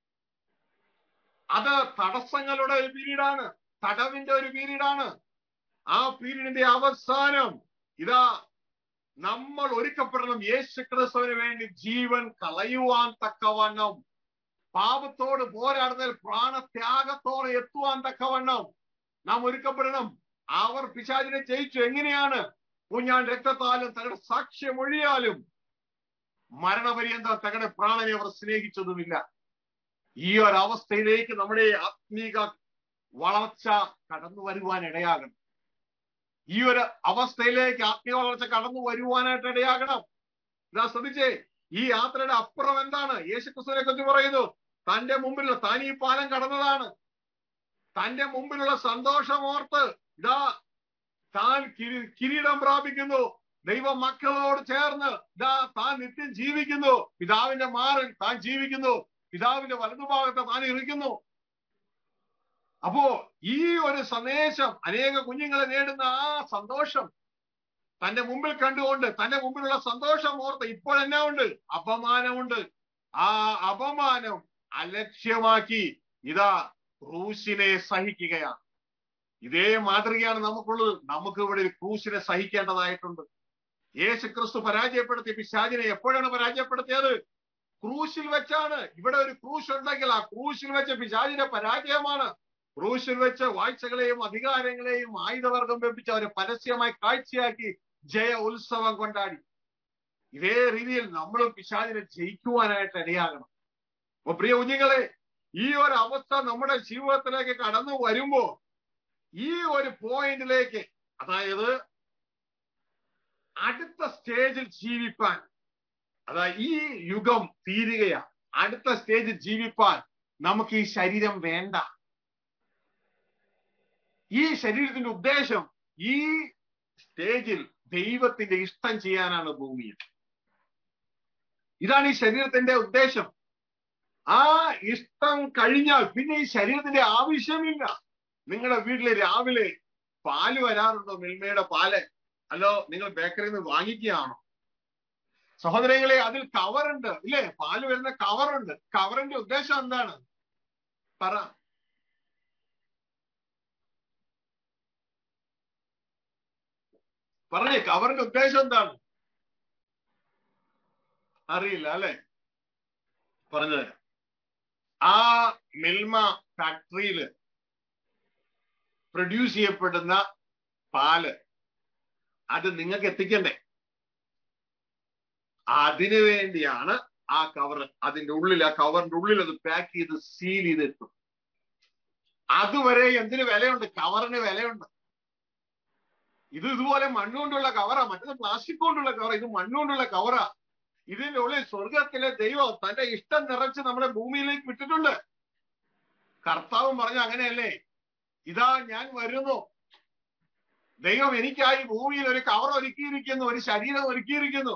അത് തടസ്സങ്ങളുടെ ഒരു പീരീഡാണ് തടവിന്റെ ഒരു പീരീഡാണ് ആ പീരീഡിന്റെ അവസാനം ഇതാ നമ്മൾ ഒരുക്കപ്പെടണം യേശു ക്രിസ്തുവിന് വേണ്ടി ജീവൻ കളയുവാൻ തക്കവണ്ണം പാപത്തോട് പോരാടുന്നതിൽ പ്രാണത്യാഗത്തോടെ എത്തുവാൻ തക്കവണ്ണം നാം ഒരുക്കപ്പെടണം അവർ പിശാചിനെ ജയിച്ചു എങ്ങനെയാണ് കുഞ്ഞാൻ രക്തത്താലും തങ്ങളുടെ സാക്ഷ്യമൊഴിയാലും മരണപര്യന്തം തങ്ങളുടെ പ്രാണനെ അവർ സ്നേഹിച്ചതുമില്ല ഈ ഒരു അവസ്ഥയിലേക്ക് നമ്മുടെ ആത്മീക വളർച്ച കടന്നു വരുവാൻ ഇടയാകണം ഈ ഒരു അവസ്ഥയിലേക്ക് ആത്മീയ വളർച്ച കടന്നു വരുവാനായിട്ട് ഇടയാകണം ഇതാ ശ്രദ്ധിച്ചേ ഈ യാത്രയുടെ അപ്പുറം എന്താണ് യേശുക്രിസ്തുവിനെ കുറിച്ച് പറയുന്നു തന്റെ മുമ്പിലുള്ള താൻ ഈ പാലം കടന്നതാണ് തന്റെ മുമ്പിലുള്ള സന്തോഷമോർത്ത് ഇതാ താൻ കിരീ കിരീടം പ്രാപിക്കുന്നു ദൈവ മക്കളോട് ചേർന്ന് ഇതാ താൻ നിത്യം ജീവിക്കുന്നു പിതാവിന്റെ മാറിൽ താൻ ജീവിക്കുന്നു പിതാവിന്റെ വലതുഭാഗത്ത് താൻ ഇരിക്കുന്നു അപ്പോ ഈ ഒരു സന്ദേശം അനേക കുഞ്ഞുങ്ങളെ നേടുന്ന ആ സന്തോഷം തന്റെ മുമ്പിൽ കണ്ടുകൊണ്ട് തന്റെ മുമ്പിലുള്ള സന്തോഷം ഓർത്ത് ഇപ്പോൾ എന്നാ ഉണ്ട് അപമാനമുണ്ട് ആ അപമാനം അലക്ഷ്യമാക്കി ഇതാ ക്രൂശിനെ സഹിക്കുകയാണ് ഇതേ മാതൃകയാണ് നമുക്കുള്ളത് നമുക്ക് ഇവിടെ ഒരു ക്രൂശിനെ സഹിക്കേണ്ടതായിട്ടുണ്ട് യേശു ക്രിസ്തു പരാജയപ്പെടുത്തിയ പിശാചിനെ എപ്പോഴാണ് പരാജയപ്പെടുത്തിയത് ക്രൂശിൽ വെച്ചാണ് ഇവിടെ ഒരു ക്രൂശ് ഉണ്ടെങ്കിൽ ആ ക്രൂശിൽ വെച്ച പിശാചിന്റെ പരാജയമാണ് ക്രൂശിൽ വെച്ച് വാഴ്ചകളെയും അധികാരങ്ങളെയും ആയുധവർഗം വെപ്പിച്ച് അവരെ പരസ്യമായി കാഴ്ചയാക്കി ജയ ഉത്സവം കൊണ്ടാടി ഇതേ രീതിയിൽ നമ്മളും പിശാചിനെ ജയിക്കുവാനായിട്ട് ഇടയാകണം അപ്പൊ പ്രിയ കുഞ്ഞുങ്ങളെ ഈ ഒരു അവസ്ഥ നമ്മുടെ ജീവിതത്തിലേക്ക് കടന്നു വരുമ്പോ ഈ ഒരു പോയിന്റിലേക്ക് അതായത് അടുത്ത സ്റ്റേജിൽ ജീവിപ്പാൻ അതായത് ഈ യുഗം തീരുകയാ അടുത്ത സ്റ്റേജിൽ ജീവിപ്പാൻ നമുക്ക് ഈ ശരീരം വേണ്ട ഈ ശരീരത്തിന്റെ ഉദ്ദേശം ഈ സ്റ്റേജിൽ ദൈവത്തിന്റെ ഇഷ്ടം ചെയ്യാനാണ് ഭൂമിയിൽ ഇതാണ് ഈ ശരീരത്തിന്റെ ഉദ്ദേശം ആ ഇഷ്ടം കഴിഞ്ഞാൽ പിന്നെ ഈ ശരീരത്തിന്റെ ആവശ്യമില്ല നിങ്ങളുടെ വീട്ടില് രാവിലെ പാല് വരാറുണ്ടോ മിൽമയുടെ പാല് അല്ലോ നിങ്ങൾ ബേക്കറിയിൽ നിന്ന് വാങ്ങിക്കുകയാണോ സഹോദരങ്ങളെ അതിൽ കവറുണ്ട് ഇല്ലേ പാല് വരുന്ന കവറുണ്ട് കവറിന്റെ ഉദ്ദേശം എന്താണ് പറ പറഞ്ഞേ കവറിന്റെ ഉദ്ദേശം എന്താണ് അറിയില്ല അല്ലെ പറഞ്ഞുതരാം ആ മിൽമ ഫാക്ടറിയിൽ പ്രൊഡ്യൂസ് ചെയ്യപ്പെടുന്ന പാല് അത് നിങ്ങൾക്ക് എത്തിക്കണ്ടേ അതിനു വേണ്ടിയാണ് ആ കവർ അതിന്റെ ഉള്ളിൽ ആ കവറിന്റെ ഉള്ളിൽ അത് പാക്ക് ചെയ്ത് സീൽ ചെയ്തിട്ടും അതുവരെ എന്തിന് വിലയുണ്ട് കവറിന് വിലയുണ്ട് ഇത് ഇതുപോലെ മണ്ണുകൊണ്ടുള്ള കവറാ മറ്റത് പ്ലാസ്റ്റിക് കൊണ്ടുള്ള കവറ ഇത് മണ്ണുകൊണ്ടുള്ള കവറാ ഇതിന്റെ ഉള്ളിൽ സ്വർഗത്തിലെ ദൈവം തന്റെ ഇഷ്ടം നിറച്ച് നമ്മുടെ ഭൂമിയിലേക്ക് വിട്ടിട്ടുണ്ട് കർത്താവും പറഞ്ഞ അങ്ങനെയല്ലേ ഇതാ ഞാൻ വരുന്നു ദൈവം എനിക്കായി ഭൂമിയിൽ ഒരു കവർ ഒരുക്കിയിരിക്കുന്നു ഒരു ശരീരം ഒരുക്കിയിരിക്കുന്നു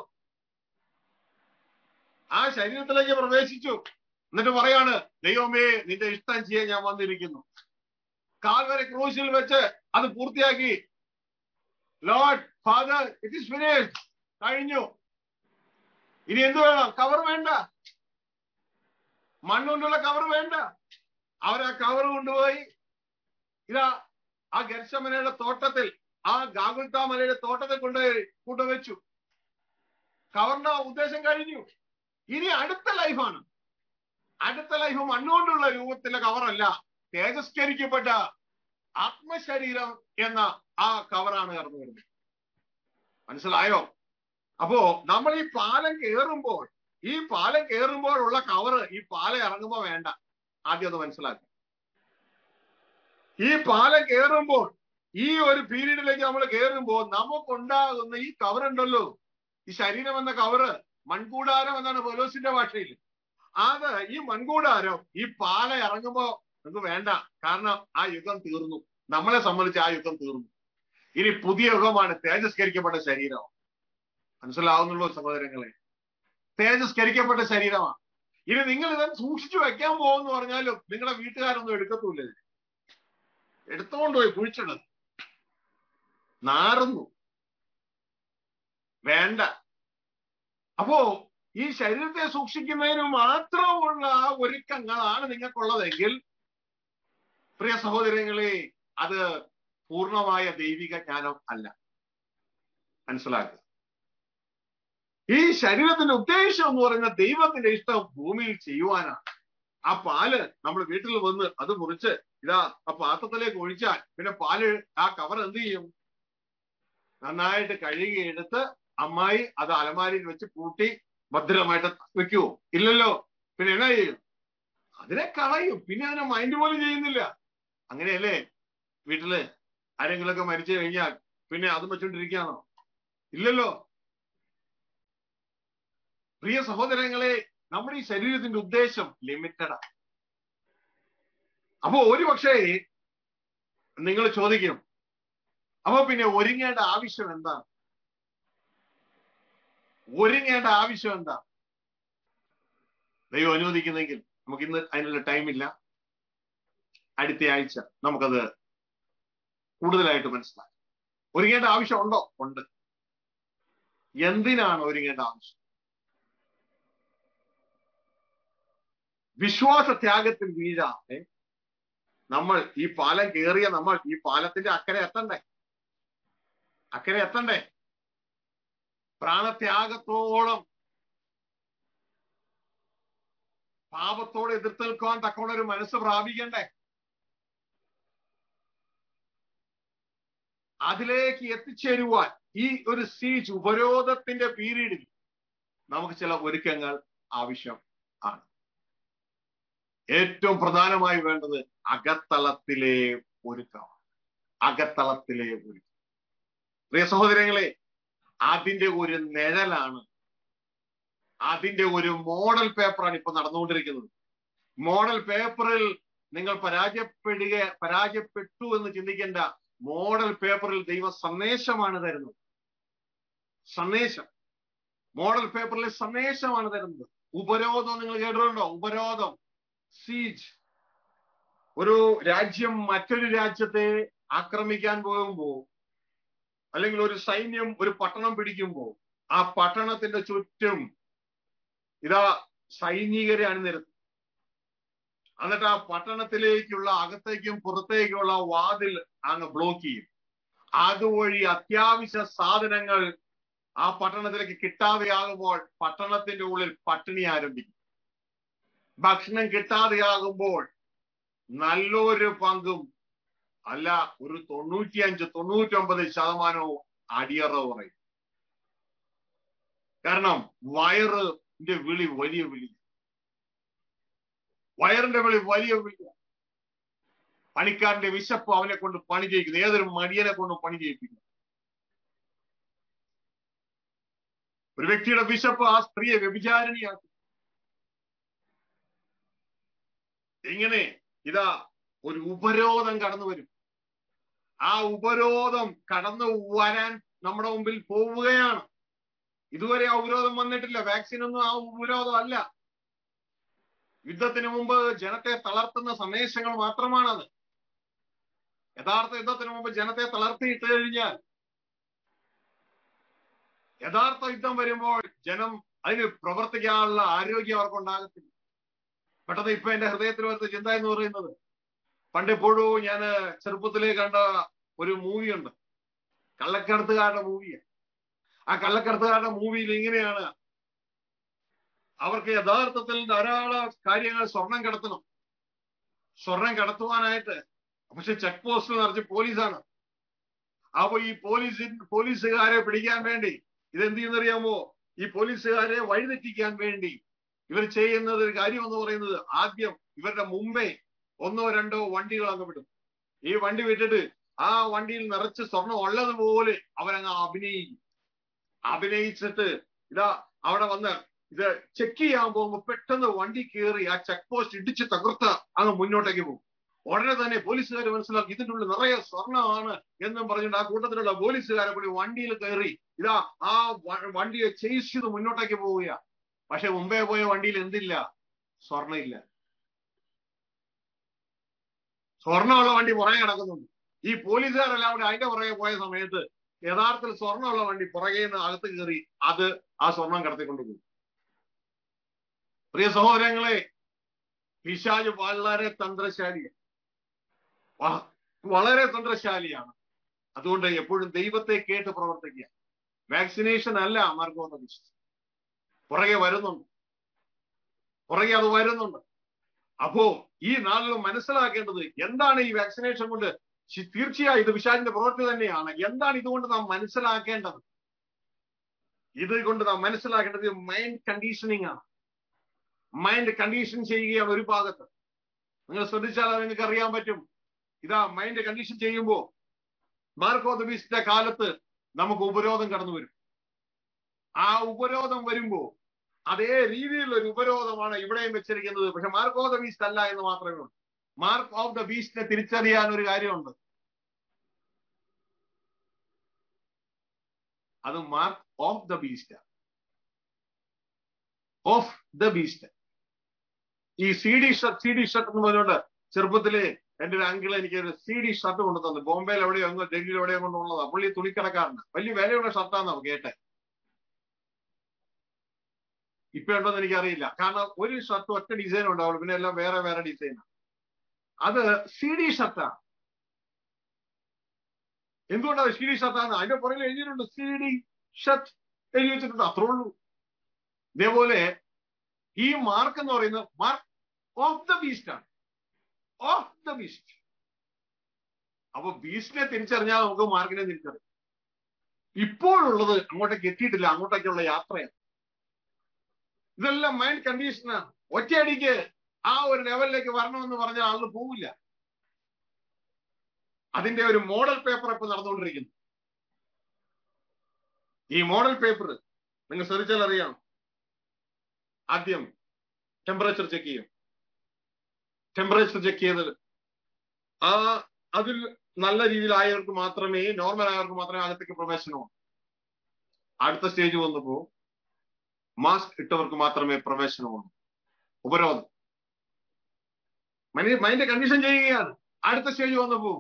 ആ ശരീരത്തിലേക്ക് പ്രവേശിച്ചു എന്നിട്ട് പറയാണ് ദൈവമേ നിന്റെ ഇഷ്ടം ചെയ്യാൻ ഞാൻ വന്നിരിക്കുന്നു കാൽവരെ ക്രൂശിൽ വെച്ച് അത് പൂർത്തിയാക്കി lord father it is finished കഴിഞ്ഞു ഇനി എന്ത് വേണം കവർ വേണ്ട മണ്ണുകൊണ്ടുള്ള കവർ വേണ്ട അവർ ആ കവർ കൊണ്ടുപോയി ഇതാ ആ ഗർശമനയുടെ തോട്ടത്തിൽ ആ ഗാഗുൽത്ത മലയുടെ തോട്ടത്തിൽ കൊണ്ടുപോയി കൊണ്ടുവച്ചു കവറിന്റെ ഉദ്ദേശം കഴിഞ്ഞു ഇനി അടുത്ത ലൈഫാണ് അടുത്ത ലൈഫ് മണ്ണുകൊണ്ടുള്ള രൂപത്തിലെ കവറല്ല തേജസ്കരിക്കപ്പെട്ട ആത്മശരീരം എന്ന ആ കവറാണ് കടന്നു വരുന്നത് മനസ്സിലായോ അപ്പോ നമ്മൾ ഈ പാലം കയറുമ്പോൾ ഈ പാലം കയറുമ്പോൾ ഉള്ള കവറ് ഈ പാലം ഇറങ്ങുമ്പോ വേണ്ട ആദ്യം അത് മനസ്സിലാക്കുക ഈ പാലം കയറുമ്പോൾ ഈ ഒരു പീരീഡിലേക്ക് നമ്മൾ കയറുമ്പോൾ നമുക്കുണ്ടാകുന്ന ഈ കവർ ഉണ്ടല്ലോ ഈ ശരീരം എന്ന കവറ് മൺകൂടാരം എന്നാണ് പൊലോസിന്റെ ഭാഷയിൽ അത് ഈ മൺകൂടാരം ഈ പാല ഇറങ്ങുമ്പോ നമുക്ക് വേണ്ട കാരണം ആ യുഗം തീർന്നു നമ്മളെ സംബന്ധിച്ച് ആ യുഗം തീർന്നു ഇനി പുതിയ യുഗമാണ് തേജസ്കരിക്കപ്പെട്ട ശരീരം മനസ്സിലാവുന്നുള്ളൂ സഹോദരങ്ങളെ തേജസ്കരിക്കപ്പെട്ട ശരീരമാണ് ഇനി നിങ്ങൾ ഇത് സൂക്ഷിച്ചു വെക്കാൻ പോകുമെന്ന് പറഞ്ഞാലും നിങ്ങളുടെ വീട്ടുകാരൊന്നും എടുക്കത്തൂല്ല ഇതിന് എടുത്തുകൊണ്ട് പോയി കുഴിച്ചിടും നാറുന്നു വേണ്ട അപ്പോ ഈ ശരീരത്തെ സൂക്ഷിക്കുന്നതിന് മാത്രമുള്ള ഒരുക്കങ്ങളാണ് നിങ്ങൾക്കുള്ളതെങ്കിൽ പ്രിയ സഹോദരങ്ങളെ അത് പൂർണ്ണമായ ദൈവിക ജ്ഞാനം അല്ല മനസ്സിലാക്കുക ഈ ശരീരത്തിന്റെ ഉദ്ദേശം എന്ന് പറയുന്ന ദൈവത്തിന്റെ ഇഷ്ടം ഭൂമിയിൽ ചെയ്യുവാനാണ് ആ പാല് നമ്മൾ വീട്ടിൽ വന്ന് അത് മുറിച്ച് ഇതാ ആ പാത്രത്തിലേക്ക് ഒഴിച്ചാൽ പിന്നെ പാല് ആ കവർ എന്ത് ചെയ്യും നന്നായിട്ട് കഴുകി എടുത്ത് അമ്മായി അത് അലമാരിയിൽ വെച്ച് പൂട്ടി ഭദ്രമായിട്ട് വെക്കുവോ ഇല്ലല്ലോ പിന്നെ എന്നാ ചെയ്യും അതിനെ കളയും പിന്നെ അതിനെ മൈൻഡ് പോലും ചെയ്യുന്നില്ല അങ്ങനെയല്ലേ വീട്ടില് ആരെങ്കിലുമൊക്കെ മരിച്ചു കഴിഞ്ഞാൽ പിന്നെ അത് വെച്ചോണ്ടിരിക്കുകയാണോ ഇല്ലല്ലോ പ്രിയ സഹോദരങ്ങളെ നമ്മുടെ ഈ ശരീരത്തിന്റെ ഉദ്ദേശം ലിമിറ്റഡാ അപ്പോ ഒരു പക്ഷേ നിങ്ങൾ ചോദിക്കും അപ്പൊ പിന്നെ ഒരുങ്ങേണ്ട ആവശ്യം എന്താണ് ഒരുങ്ങേണ്ട ആവശ്യം എന്താ ദൈവം അനുവദിക്കുന്നെങ്കിൽ നമുക്ക് ഇന്ന് അതിനുള്ള ടൈമില്ല അടുത്ത ആഴ്ച നമുക്കത് കൂടുതലായിട്ട് മനസ്സിലാക്കാം ഒരുങ്ങേണ്ട ആവശ്യം ഉണ്ടോ ഉണ്ട് എന്തിനാണ് ഒരുങ്ങേണ്ട ആവശ്യം വിശ്വാസ ത്യാഗത്തിൽ വീഴാതെ നമ്മൾ ഈ പാലം കയറിയ നമ്മൾ ഈ പാലത്തിന്റെ അക്കരെ എത്തണ്ടേ അക്കരെ എത്തണ്ടേ പ്രാണത്യാഗത്തോളം പാപത്തോട് എതിർത്ത് നിൽക്കുവാൻ തക്കമുള്ള ഒരു മനസ്സ് പ്രാപിക്കണ്ടേ അതിലേക്ക് എത്തിച്ചേരുവാൻ ഈ ഒരു സീജ് ഉപരോധത്തിന്റെ പീരീഡിൽ നമുക്ക് ചില ഒരുക്കങ്ങൾ ആവശ്യം ആണ് ഏറ്റവും പ്രധാനമായി വേണ്ടത് അകത്തളത്തിലെ ഒരുക്കമാണ് അകത്തളത്തിലെ ഒരുക്കം പ്രിയ സഹോദരങ്ങളെ അതിന്റെ ഒരു നിഴലാണ് അതിന്റെ ഒരു മോഡൽ പേപ്പറാണ് ഇപ്പൊ നടന്നുകൊണ്ടിരിക്കുന്നത് മോഡൽ പേപ്പറിൽ നിങ്ങൾ പരാജയപ്പെടുക പരാജയപ്പെട്ടു എന്ന് ചിന്തിക്കേണ്ട മോഡൽ പേപ്പറിൽ ദൈവ സന്ദേശമാണ് തരുന്നത് സന്ദേശം മോഡൽ പേപ്പറിലെ സന്ദേശമാണ് തരുന്നത് ഉപരോധം നിങ്ങൾ കേട്ടിട്ടുണ്ടോ ഉപരോധം സീജ് ഒരു രാജ്യം മറ്റൊരു രാജ്യത്തെ ആക്രമിക്കാൻ പോകുമ്പോൾ അല്ലെങ്കിൽ ഒരു സൈന്യം ഒരു പട്ടണം പിടിക്കുമ്പോൾ ആ പട്ടണത്തിന്റെ ചുറ്റും ഇതാ സൈനികരെ അണിനിരത്തും എന്നിട്ട് ആ പട്ടണത്തിലേക്കുള്ള അകത്തേക്കും പുറത്തേക്കുള്ള വാതിൽ അങ്ങ് ബ്ലോക്ക് ചെയ്യും അതുവഴി അത്യാവശ്യ സാധനങ്ങൾ ആ പട്ടണത്തിലേക്ക് കിട്ടാതെയാകുമ്പോൾ പട്ടണത്തിന്റെ ഉള്ളിൽ പട്ടിണി ആരംഭിക്കും ഭക്ഷണം കിട്ടാതെയാകുമ്പോൾ നല്ലൊരു പങ്കും അല്ല ഒരു തൊണ്ണൂറ്റിയഞ്ച് തൊണ്ണൂറ്റൊമ്പത് ശതമാനവും അടിയറ പറയും കാരണം വയറിന്റെ വിളി വലിയ വിളി വയറിന്റെ വിളി വലിയ വിളി പണിക്കാരന്റെ വിശപ്പ് അവനെ കൊണ്ട് പണി ചെയ്യിക്കുന്നു ഏതൊരു മടിയനെ കൊണ്ടും പണി ചെയ്യിപ്പിക്കുന്നു ഒരു വ്യക്തിയുടെ വിശപ്പ് ആ സ്ത്രീയെ വ്യഭിചാരിണിയാക്കി ഇങ്ങനെ ഇതാ ഒരു ഉപരോധം കടന്നു വരും ആ ഉപരോധം കടന്നു വരാൻ നമ്മുടെ മുമ്പിൽ പോവുകയാണ് ഇതുവരെ ആ ഉപരോധം വന്നിട്ടില്ല വാക്സിൻ ഒന്നും ആ ഉപരോധം അല്ല യുദ്ധത്തിന് മുമ്പ് ജനത്തെ തളർത്തുന്ന സന്ദേശങ്ങൾ മാത്രമാണത് യഥാർത്ഥ യുദ്ധത്തിന് മുമ്പ് ജനത്തെ തളർത്തിയിട്ട് കഴിഞ്ഞാൽ യഥാർത്ഥ യുദ്ധം വരുമ്പോൾ ജനം അതിന് പ്രവർത്തിക്കാനുള്ള ആരോഗ്യം അവർക്ക് ഉണ്ടാകത്തില്ല പെട്ടെന്ന് ഇപ്പൊ എന്റെ ഹൃദയത്തിൽ വരുന്ന ചിന്ത എന്ന് പറയുന്നത് പണ്ട് എപ്പോഴും ഞാൻ ചെറുപ്പത്തിലേ കണ്ട ഒരു മൂവിയുണ്ട് കള്ളക്കടത്തുകാരുടെ മൂവിയാണ് ആ കള്ളക്കടത്തുകാരുടെ മൂവിയിൽ ഇങ്ങനെയാണ് അവർക്ക് യഥാർത്ഥത്തിൽ ധാരാളം കാര്യങ്ങൾ സ്വർണം കടത്തണം സ്വർണം കടത്തുവാനായിട്ട് പക്ഷെ ചെക്ക് പോസ്റ്റ് നിറച്ച് പോലീസാണ് അപ്പൊ ഈ പോലീസ് പോലീസുകാരെ പിടിക്കാൻ വേണ്ടി ഇതെന്ത് ചെയ്യുന്നറിയാമോ ഈ പോലീസുകാരെ വഴിതെറ്റിക്കാൻ വേണ്ടി ഇവർ ചെയ്യുന്നത് ഒരു കാര്യം എന്ന് പറയുന്നത് ആദ്യം ഇവരുടെ മുമ്പേ ഒന്നോ രണ്ടോ വണ്ടികൾ അങ്ങ് വിടും ഈ വണ്ടി വിട്ടിട്ട് ആ വണ്ടിയിൽ നിറച്ച് സ്വർണം ഉള്ളതുപോലെ അവരങ്ങ് അഭിനയിക്കും അഭിനയിച്ചിട്ട് ഇതാ അവിടെ വന്ന് ഇത് ചെക്ക് ചെയ്യാൻ പോകുമ്പോൾ പെട്ടെന്ന് വണ്ടി കയറി ആ ചെക്ക് പോസ്റ്റ് ഇടിച്ച് തകർത്ത് അങ്ങ് മുന്നോട്ടേക്ക് പോകും ഉടനെ തന്നെ പോലീസുകാർ മനസ്സിലാക്കി ഇതിൻ്റെ ഉള്ളിൽ നിറയെ സ്വർണ്ണമാണ് എന്നും പറഞ്ഞിട്ട് ആ കൂട്ടത്തിലുള്ള പോലീസുകാരെ കൂടി വണ്ടിയിൽ കയറി ഇതാ ആ വണ്ടിയെ ചേസ് ചെയ്ത് മുന്നോട്ടേക്ക് പോവുക പക്ഷെ മുമ്പേ പോയ വണ്ടിയിൽ എന്തില്ല സ്വർണ്ണ ഇല്ല സ്വർണ്ണമുള്ള വണ്ടി പുറകെ കിടക്കുന്നുണ്ട് ഈ പോലീസുകാരെല്ലാം കൂടി അതിന്റെ പുറകെ പോയ സമയത്ത് യഥാർത്ഥത്തിൽ സ്വർണ്ണമുള്ള വണ്ടി പുറകെ നിന്ന് അകത്ത് കയറി അത് ആ സ്വർണം കടത്തിക്കൊണ്ട് പോകും പ്രിയ സഹോദരങ്ങളെ പിശാജ് വളരെ തന്ത്രശാലിയാണ് വളരെ തന്ത്രശാലിയാണ് അതുകൊണ്ട് എപ്പോഴും ദൈവത്തെ കേട്ട് പ്രവർത്തിക്കുക വാക്സിനേഷൻ അല്ല മാർഗോപദേശം പുറകെ വരുന്നുണ്ട് പുറകെ അത് വരുന്നുണ്ട് അപ്പോ ഈ നാളിൽ മനസ്സിലാക്കേണ്ടത് എന്താണ് ഈ വാക്സിനേഷൻ കൊണ്ട് തീർച്ചയായും ഇത് വിശാലിന്റെ പ്രവൃത്തി തന്നെയാണ് എന്താണ് ഇതുകൊണ്ട് നാം മനസ്സിലാക്കേണ്ടത് ഇത് കൊണ്ട് നാം മനസ്സിലാക്കേണ്ടത് മൈൻഡ് കണ്ടീഷനിങ് ആണ് മൈൻഡ് കണ്ടീഷൻ ചെയ്യുകയാണ് ഒരു ഭാഗത്ത് നിങ്ങൾ ശ്രദ്ധിച്ചാൽ നിങ്ങൾക്ക് അറിയാൻ പറ്റും ഇതാ മൈൻഡ് കണ്ടീഷൻ ചെയ്യുമ്പോൾ മാർക്കോ ദബീസിന്റെ കാലത്ത് നമുക്ക് ഉപരോധം കടന്നു വരും ആ ഉപരോധം വരുമ്പോ അതേ രീതിയിലുള്ള ഒരു ഉപരോധമാണ് ഇവിടെയും വെച്ചിരിക്കുന്നത് പക്ഷെ മാർക്ക് ഓഫ് ദ ബീസ്റ്റ് അല്ല എന്ന് മാത്രമേ ഉള്ളൂ മാർക്ക് ഓഫ് ദ ബീസ്റ്റിനെ തിരിച്ചറിയാൻ ഒരു കാര്യമുണ്ട് അത് mark of the beast of the beast ഈ C D shirt C D shirt എന്ന് പറഞ്ഞുകൊണ്ട് ചെറുപ്പത്തില് എന്റെ ഒരു അങ്കിൾ എനിക്ക് ഒരു സി ഡി ഷർട്ട് കൊണ്ടു തന്നു ബോംബെയിൽ എവിടെയോ അങ്ങോ ഡൽഹിയിൽ എവിടെയോ കൊണ്ടുള്ളതാ പുള്ളി തുണിക്കടക്കാരന് വലിയ വിലയുള്ള ഷർട്ടാന്നാ കേട്ടെ ഇപ്പൊ ഉണ്ടോന്ന് എനിക്കറിയില്ല കാരണം ഒരു ഷർട്ട് ഒറ്റ ഡിസൈൻ ഉണ്ടാവുള്ളൂ പിന്നെ എല്ലാം വേറെ വേറെ ഡിസൈനാണ് അത് സി ഡി ഷർട്ടാണ് എന്തുകൊണ്ടാണ് സി ഡി ഷർട്ടാണ് അതിന്റെ പുറകിൽ എഴുതിയിട്ടുണ്ട് സി ഡി ഷർട്ട് എഴുതി വെച്ചിട്ടുണ്ട് അത്രേ ഉള്ളൂ ഇതേപോലെ ഈ മാർക്ക് എന്ന് പറയുന്നത് മാർക്ക് ഓഫ് ദ ബീസ്റ്റ് ആണ് ഓഫ് ദ ബീസ്റ്റ് അപ്പൊ ബീസ്റ്റിനെ തിരിച്ചറിഞ്ഞാൽ നമുക്ക് മാർക്കിനെ തിരിച്ചറിയാം ഇപ്പോഴുള്ളത് അങ്ങോട്ടേക്ക് എത്തിയിട്ടില്ല അങ്ങോട്ടേക്കുള്ള യാത്രയാണ് ഇതെല്ലാം മൈൻഡ് കണ്ടീഷനാണ് ഒറ്റയടിക്ക് ആ ഒരു ലെവലിലേക്ക് വരണമെന്ന് പറഞ്ഞാൽ ആള് പോവില്ല അതിന്റെ ഒരു മോഡൽ പേപ്പർ ഇപ്പൊ നടന്നുകൊണ്ടിരിക്കുന്നു ഈ മോഡൽ പേപ്പർ നിങ്ങൾ ശ്രദ്ധിച്ചാൽ അറിയാം ആദ്യം ടെമ്പറേച്ചർ ചെക്ക് ചെയ്യും ടെമ്പറേച്ചർ ചെക്ക് ചെയ്ത് ആ അതിൽ നല്ല രീതിയിലായവർക്ക് മാത്രമേ നോർമൽ ആയവർക്ക് മാത്രമേ അകത്തേക്ക് പ്രവേശനമുള്ളൂ അടുത്ത സ്റ്റേജ് വന്നപ്പോ മാസ്ക് ഇട്ടവർക്ക് മാത്രമേ പ്രവേശനമുള്ളൂ ഉപരോധം മൈൻഡ് കണ്ടീഷൻ ചെയ്യുകയാണ് അടുത്ത സ്റ്റേജ് വന്നപ്പോ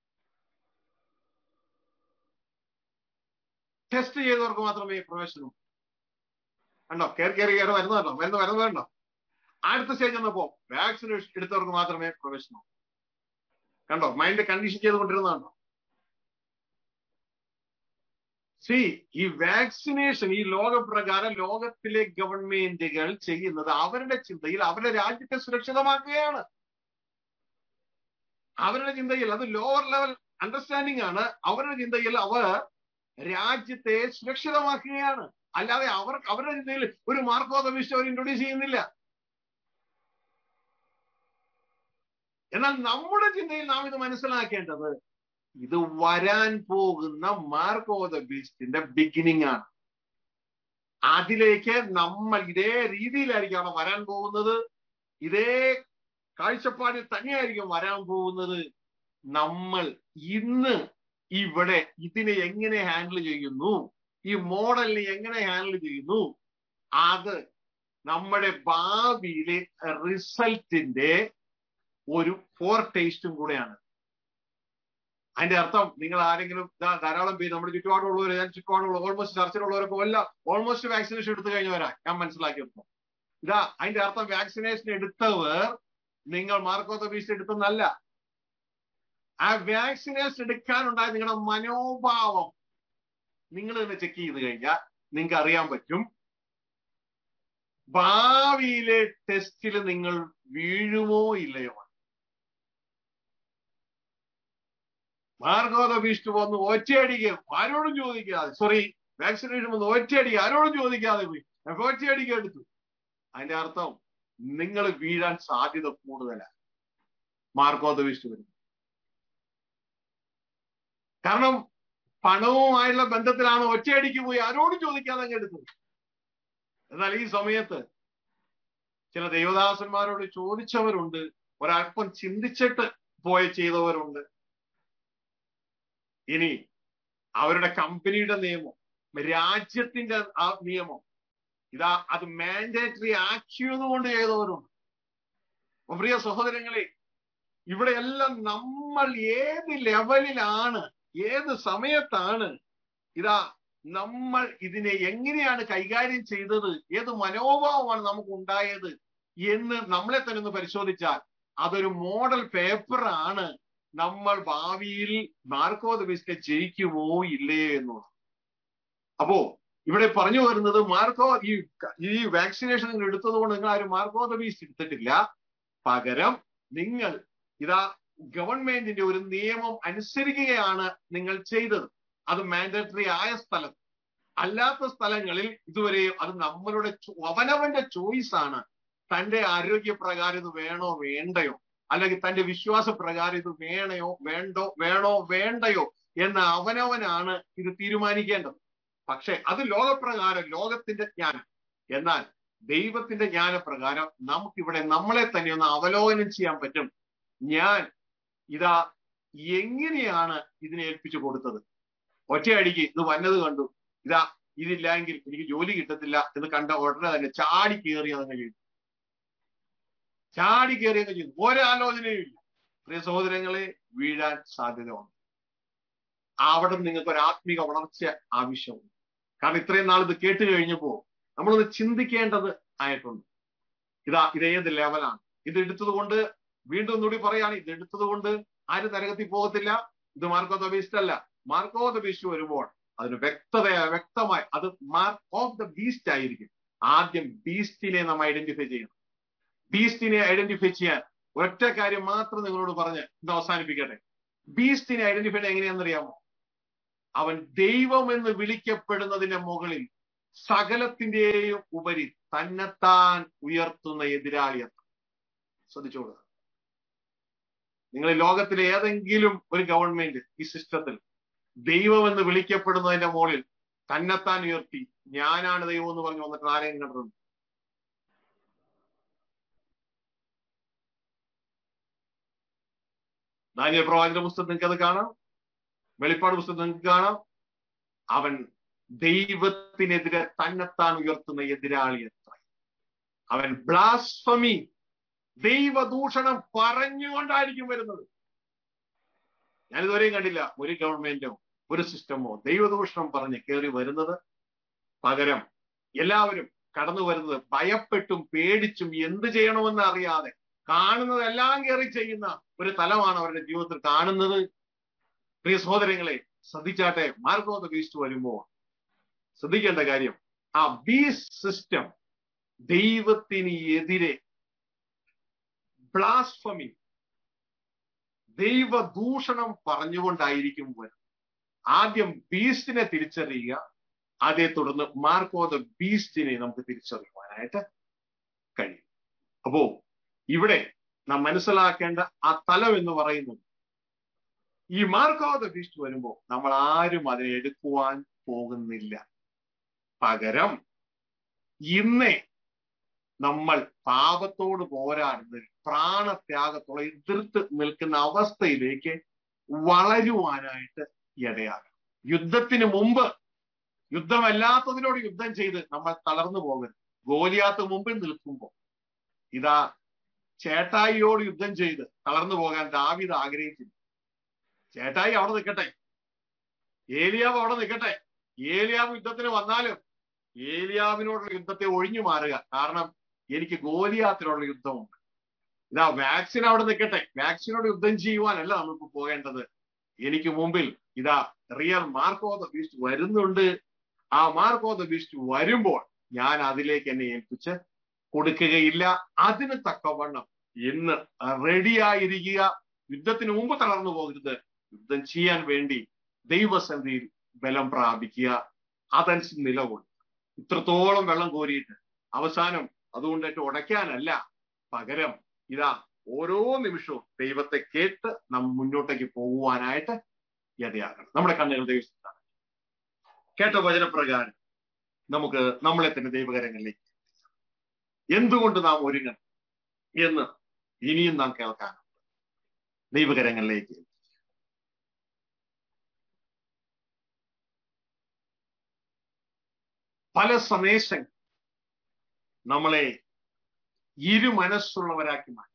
ടെസ്റ്റ് ചെയ്തവർക്ക് മാത്രമേ പ്രവേശനം കണ്ടോ കയറി കയറി കയറി വരുന്നതല്ലോ വരുന്ന വരുന്നത് വേണ്ടോ അടുത്ത സ്റ്റേജ് വന്നപ്പോ വാക്സിൻ എടുത്തവർക്ക് മാത്രമേ പ്രവേശനം കണ്ടോ മൈൻഡ് കണ്ടീഷൻ ചെയ്തുകൊണ്ടിരുന്നതാണോ സി ഈ വാക്സിനേഷൻ ഈ ലോകപ്രകാരം ലോകത്തിലെ ഗവൺമെന്റുകൾ ചെയ്യുന്നത് അവരുടെ ചിന്തയിൽ അവരുടെ രാജ്യത്തെ സുരക്ഷിതമാക്കുകയാണ് അവരുടെ ചിന്തയിൽ അത് ലോവർ ലെവൽ അണ്ടർസ്റ്റാൻഡിംഗ് ആണ് അവരുടെ ചിന്തയിൽ അവർ രാജ്യത്തെ സുരക്ഷിതമാക്കുകയാണ് അല്ലാതെ അവർ അവരുടെ ചിന്തയിൽ ഒരു മാർക്കോ തമിസ്റ്റ് അവർ ഇൻട്രൊഡ്യൂസ് ചെയ്യുന്നില്ല എന്നാൽ നമ്മുടെ ചിന്തയിൽ നാം ഇത് മനസ്സിലാക്കേണ്ടത് ഇത് വരാൻ പോകുന്ന മാർക്കോ ദ ബീസ്റ്റിന്റെ ബിഗിനിങ് ആണ് അതിലേക്ക് നമ്മൾ ഇതേ രീതിയിലായിരിക്കും അവിടെ വരാൻ പോകുന്നത് ഇതേ കാഴ്ചപ്പാടിൽ തന്നെയായിരിക്കും വരാൻ പോകുന്നത് നമ്മൾ ഇന്ന് ഇവിടെ ഇതിനെ എങ്ങനെ ഹാൻഡിൽ ചെയ്യുന്നു ഈ മോഡലിനെ എങ്ങനെ ഹാൻഡിൽ ചെയ്യുന്നു അത് നമ്മുടെ ഭാവിയിലെ റിസൾട്ടിന്റെ ഒരു ഫോർ ടേസ്റ്റും കൂടെയാണ് അതിന്റെ അർത്ഥം നിങ്ങൾ ആരെങ്കിലും ധാരാളം പേര് നമ്മുടെ ചുറ്റുപാടുള്ളവർ ഞാൻ ചുറ്റുപാടുള്ള ഓൾമോസ്റ്റ് ചർച്ചയിലുള്ളവരൊക്കെ എല്ലാം ഓൾമോസ്റ്റ് വാക്സിനേഷൻ എടുത്തു കഴിഞ്ഞവരാ ഞാൻ മനസ്സിലാക്കിയപ്പോ ഇതാ അതിന്റെ അർത്ഥം വാക്സിനേഷൻ എടുത്തവർ നിങ്ങൾ മാർക്കോത്ത ബീസ് എടുത്തെന്നല്ല ആ വാക്സിനേഷൻ എടുക്കാനുണ്ടായ നിങ്ങളുടെ മനോഭാവം നിങ്ങൾ തന്നെ ചെക്ക് ചെയ്ത് കഴിഞ്ഞാൽ നിങ്ങൾക്ക് അറിയാൻ പറ്റും ഭാവിയിലെ ടെസ്റ്റിൽ നിങ്ങൾ വീഴുമോ ഇല്ലയോ മാർഗോത ബീസ്റ്റ് വന്ന് ഒറ്റയടിക്ക് ആരോടും ചോദിക്കാതെ സോറി വാക്സിനേഷൻ വന്ന് ഒറ്റയടിക്ക് ആരോടും ചോദിക്കാതെ പോയി ഒറ്റയടിക്ക് എടുത്തു അതിന്റെ അർത്ഥം നിങ്ങൾ വീഴാൻ സാധ്യത കൂടുതലാണ് മാർഗോത ബീസ്റ്റ് വരും കാരണം പണവുമായുള്ള ബന്ധത്തിലാണ് ഒറ്റയടിക്ക് പോയി ആരോടും ചോദിക്കാതെ അങ്ങ് എടുത്തത് എന്നാൽ ഈ സമയത്ത് ചില ദേവദാസന്മാരോട് ചോദിച്ചവരുണ്ട് ഒരല്പം ചിന്തിച്ചിട്ട് പോയ ചെയ്തവരുണ്ട് ഇനി അവരുടെ കമ്പനിയുടെ നിയമം രാജ്യത്തിന്റെ ആ നിയമം ഇതാ അത് മാൻഡേറ്ററി ആക്കിയതുകൊണ്ട് ചെയ്തവരുണ്ട് പ്രിയ സഹോദരങ്ങളെ ഇവിടെയെല്ലാം നമ്മൾ ഏത് ലെവലിലാണ് ഏത് സമയത്താണ് ഇതാ നമ്മൾ ഇതിനെ എങ്ങനെയാണ് കൈകാര്യം ചെയ്തത് ഏത് മനോഭാവമാണ് നമുക്ക് ഉണ്ടായത് എന്ന് നമ്മളെ തന്നെ ഒന്ന് പരിശോധിച്ചാൽ അതൊരു മോഡൽ പേപ്പറാണ് നമ്മൾ ഭാവിയിൽ മാർക്കോ ദബിസ്റ്റിനെ ജയിക്കുമോ ഇല്ലേ എന്നുള്ളത് അപ്പോ ഇവിടെ പറഞ്ഞു വരുന്നത് മാർക്കോ ഈ ഈ വാക്സിനേഷൻ നിങ്ങൾ എടുത്തത് കൊണ്ട് നിങ്ങൾ ആരും മാർക്കോ ദബീസ് എടുത്തിട്ടില്ല പകരം നിങ്ങൾ ഇതാ ഗവൺമെന്റിന്റെ ഒരു നിയമം അനുസരിക്കുകയാണ് നിങ്ങൾ ചെയ്തത് അത് മാൻഡറ്ററി ആയ സ്ഥലം അല്ലാത്ത സ്ഥലങ്ങളിൽ ഇതുവരെ അത് നമ്മളുടെ അവനവന്റെ ചോയ്സ് ആണ് തന്റെ ആരോഗ്യപ്രകാരം ഇത് വേണോ വേണ്ടയോ അല്ലെങ്കിൽ തന്റെ വിശ്വാസ പ്രകാരം ഇത് വേണയോ വേണ്ടോ വേണോ വേണ്ടയോ എന്ന് അവനവനാണ് ഇത് തീരുമാനിക്കേണ്ടത് പക്ഷെ അത് ലോകപ്രകാരം ലോകത്തിന്റെ ജ്ഞാനം എന്നാൽ ദൈവത്തിന്റെ ജ്ഞാനപ്രകാരം നമുക്കിവിടെ നമ്മളെ തന്നെ ഒന്ന് അവലോകനം ചെയ്യാൻ പറ്റും ഞാൻ ഇതാ എങ്ങനെയാണ് ഇതിനെ ഏൽപ്പിച്ചു കൊടുത്തത് ഒറ്റയടിക്ക് ഇത് വന്നത് കണ്ടു ഇതാ ഇതില്ലെങ്കിൽ എനിക്ക് ജോലി കിട്ടത്തില്ല എന്ന് കണ്ട ഉടനെ തന്നെ ചാടി കയറി അതങ്ങ് ചെയ്തു ചാടി കയറി അങ്ങ് ചെയ്തു ഒരാലോചനയും ഇല്ല പ്രിയ സഹോദരങ്ങളെ വീഴാൻ സാധ്യതയുണ്ട് അവിടെ നിങ്ങൾക്ക് ഒരു ആത്മീക വളർച്ച ആവശ്യമുണ്ട് കാരണം ഇത്രയും നാൾ ഇത് കേട്ട് കഴിഞ്ഞപ്പോ നമ്മളൊന്ന് ചിന്തിക്കേണ്ടത് ആയിട്ടുണ്ട് ഇതാ ഇത് ഏത് ലെവലാണ് ഇത് എടുത്തത് കൊണ്ട് വീണ്ടും ഒന്നുകൂടി പറയാണ് ഇത് എടുത്തത് കൊണ്ട് ആരും നരകത്തിൽ പോകത്തില്ല ഇത് മാർക്കോ ദ ബീസ്റ്റ് അല്ല മാർക്കോ ദ ബീസ്റ്റ് വരുമ്പോൾ അതിന് വ്യക്തത വ്യക്തമായി അത് മാർക്ക് ഓഫ് ദ ബീസ്റ്റ് ആയിരിക്കും ആദ്യം ബീസ്റ്റിനെ നാം ഐഡന്റിഫൈ ചെയ്യണം ബീസ്റ്റിനെ ഐഡന്റിഫൈ ചെയ്യാൻ ഒറ്റ കാര്യം മാത്രം നിങ്ങളോട് പറഞ്ഞ് ഇത് അവസാനിപ്പിക്കട്ടെ ബീസ്റ്റിനെ ഐഡന്റിഫൈ എങ്ങനെയാണെന്ന് അറിയാമോ അവൻ ദൈവം എന്ന് വിളിക്കപ്പെടുന്നതിന്റെ മുകളിൽ സകലത്തിന്റെയും ഉപരി തന്നെത്താൻ ഉയർത്തുന്ന എതിരാളിയത്വം ശ്രദ്ധിച്ചോളുക നിങ്ങൾ ഈ ലോകത്തിലെ ഏതെങ്കിലും ഒരു ഗവൺമെന്റ് ഈ സിസ്റ്റത്തിൽ ദൈവം എന്ന് വിളിക്കപ്പെടുന്നതിന്റെ മുകളിൽ തന്നെത്താൻ ഉയർത്തി ഞാനാണ് ദൈവം എന്ന് പറഞ്ഞു വന്നിട്ട് ആരെയും കണ്ടിട്ടുണ്ട് ദാനിയൽ പ്രവാചക പുസ്തകം നിങ്ങൾക്ക് അത് കാണാം വെളിപ്പാട് പുസ്തകം നിങ്ങൾക്ക് കാണാം അവൻ ദൈവത്തിനെതിരെ തന്നെത്താൻ ഉയർത്തുന്ന എതിരാളി എത്ര അവൻ ബ്ലാസ്ഫമി ദൈവദൂഷണം പറഞ്ഞുകൊണ്ടായിരിക്കും വരുന്നത് ഞാൻ ഇതുവരെയും കണ്ടില്ല ഒരു ഗവൺമെന്റോ ഒരു സിസ്റ്റമോ ദൈവദൂഷണം പറഞ്ഞ് കയറി വരുന്നത് പകരം എല്ലാവരും കടന്നു വരുന്നത് ഭയപ്പെട്ടും പേടിച്ചും എന്ത് ചെയ്യണമെന്ന് അറിയാതെ കാണുന്നതെല്ലാം കയറി ചെയ്യുന്ന ഒരു തലമാണ് അവരുടെ ജീവിതത്തിൽ കാണുന്നത് പ്രിയ സഹോദരങ്ങളെ ശ്രദ്ധിച്ചാട്ടെ മാർഗോ ദ ബീസ്റ്റ് വരുമ്പോൾ ശ്രദ്ധിക്കേണ്ട കാര്യം ആ ബീസ് സിസ്റ്റം ദൈവത്തിന് എതിരെ ബ്ലാസ്ഫമി ദൈവദൂഷണം പറഞ്ഞുകൊണ്ടായിരിക്കും വരുന്നത് ആദ്യം ബീസ്റ്റിനെ തിരിച്ചറിയുക അതേ തുടർന്ന് മാർക്കോ ദ ബീസ്റ്റിനെ നമുക്ക് തിരിച്ചറിയുവാനായിട്ട് കഴിയും അപ്പോ ഇവിടെ നാം മനസ്സിലാക്കേണ്ട ആ തലം എന്ന് പറയുന്നത് ഈ മാർക്കോ ദ ബീസ്റ്റ് വരുമ്പോൾ നമ്മൾ ആരും അതിനെ എടുക്കുവാൻ പോകുന്നില്ല പകരം ഇന്നേ നമ്മൾ പാപത്തോട് പോരാടുന്നതിൽ പ്രാണത്യാഗത്തോളം എതിർത്ത് നിൽക്കുന്ന അവസ്ഥയിലേക്ക് വളരുവാനായിട്ട് ഇടയാകണം യുദ്ധത്തിന് മുമ്പ് യുദ്ധമല്ലാത്തതിനോട് യുദ്ധം ചെയ്ത് നമ്മൾ തളർന്നു പോകരുത് ഗോലിയാത്ത് മുമ്പിൽ നിൽക്കുമ്പോൾ ഇതാ ചേട്ടായിയോട് യുദ്ധം ചെയ്ത് തളർന്നു പോകാൻ ദാവിദ് ആഗ്രഹിച്ചില്ല ചേട്ടായി അവിടെ നിൽക്കട്ടെ ഏലിയാവ് അവിടെ നിൽക്കട്ടെ ഏലിയാവ് യുദ്ധത്തിന് വന്നാലും ഏലിയാവിനോടുള്ള യുദ്ധത്തെ ഒഴിഞ്ഞു മാറുക കാരണം എനിക്ക് ഗോലിയാത്തിനുള്ള യുദ്ധമുണ്ട് ഇതാ വാക്സിൻ അവിടെ നിൽക്കട്ടെ വാക്സിനോട് യുദ്ധം ചെയ്യുവാനല്ല നമുക്ക് പോകേണ്ടത് എനിക്ക് മുമ്പിൽ ഇതാ റിയൽ മാർക്കോ ദ ബീസ്റ്റ് വരുന്നുണ്ട് ആ മാർക്കോ ദ ബീസ്റ്റ് വരുമ്പോൾ ഞാൻ അതിലേക്ക് എന്നെ ഏൽപ്പിച്ച് കൊടുക്കുകയില്ല അതിന് തക്കവണ്ണം ഇന്ന് റെഡിയായിരിക്കുക യുദ്ധത്തിന് മുമ്പ് തളർന്നു പോകരുത് യുദ്ധം ചെയ്യാൻ വേണ്ടി ദൈവസന്ധിയിൽ ബലം പ്രാപിക്കുക അതനുസരിച്ച് നിലകൊള്ളും ഇത്രത്തോളം വെള്ളം കോരിയിട്ട് അവസാനം അതുകൊണ്ടിട്ട് ഉടയ്ക്കാനല്ല പകരം ഇതാ ഓരോ നിമിഷവും ദൈവത്തെ കേട്ട് നാം മുന്നോട്ടേക്ക് പോകുവാനായിട്ട് യഥയാകണം നമ്മുടെ കണ്ണുകൾ ദൈവസ്ഥാനം കേട്ട വചനപ്രകാരം നമുക്ക് നമ്മളെ തന്നെ ദൈവകരങ്ങളിലേക്ക് എന്തുകൊണ്ട് നാം ഒരുങ്ങണം എന്ന് ഇനിയും നാം കേൾക്കാനുണ്ട് ദൈവകരങ്ങളിലേക്ക് പല സന്ദേശങ്ങൾ നമ്മളെ ഇരു മനസ്സുള്ളവരാക്കി മാറ്റി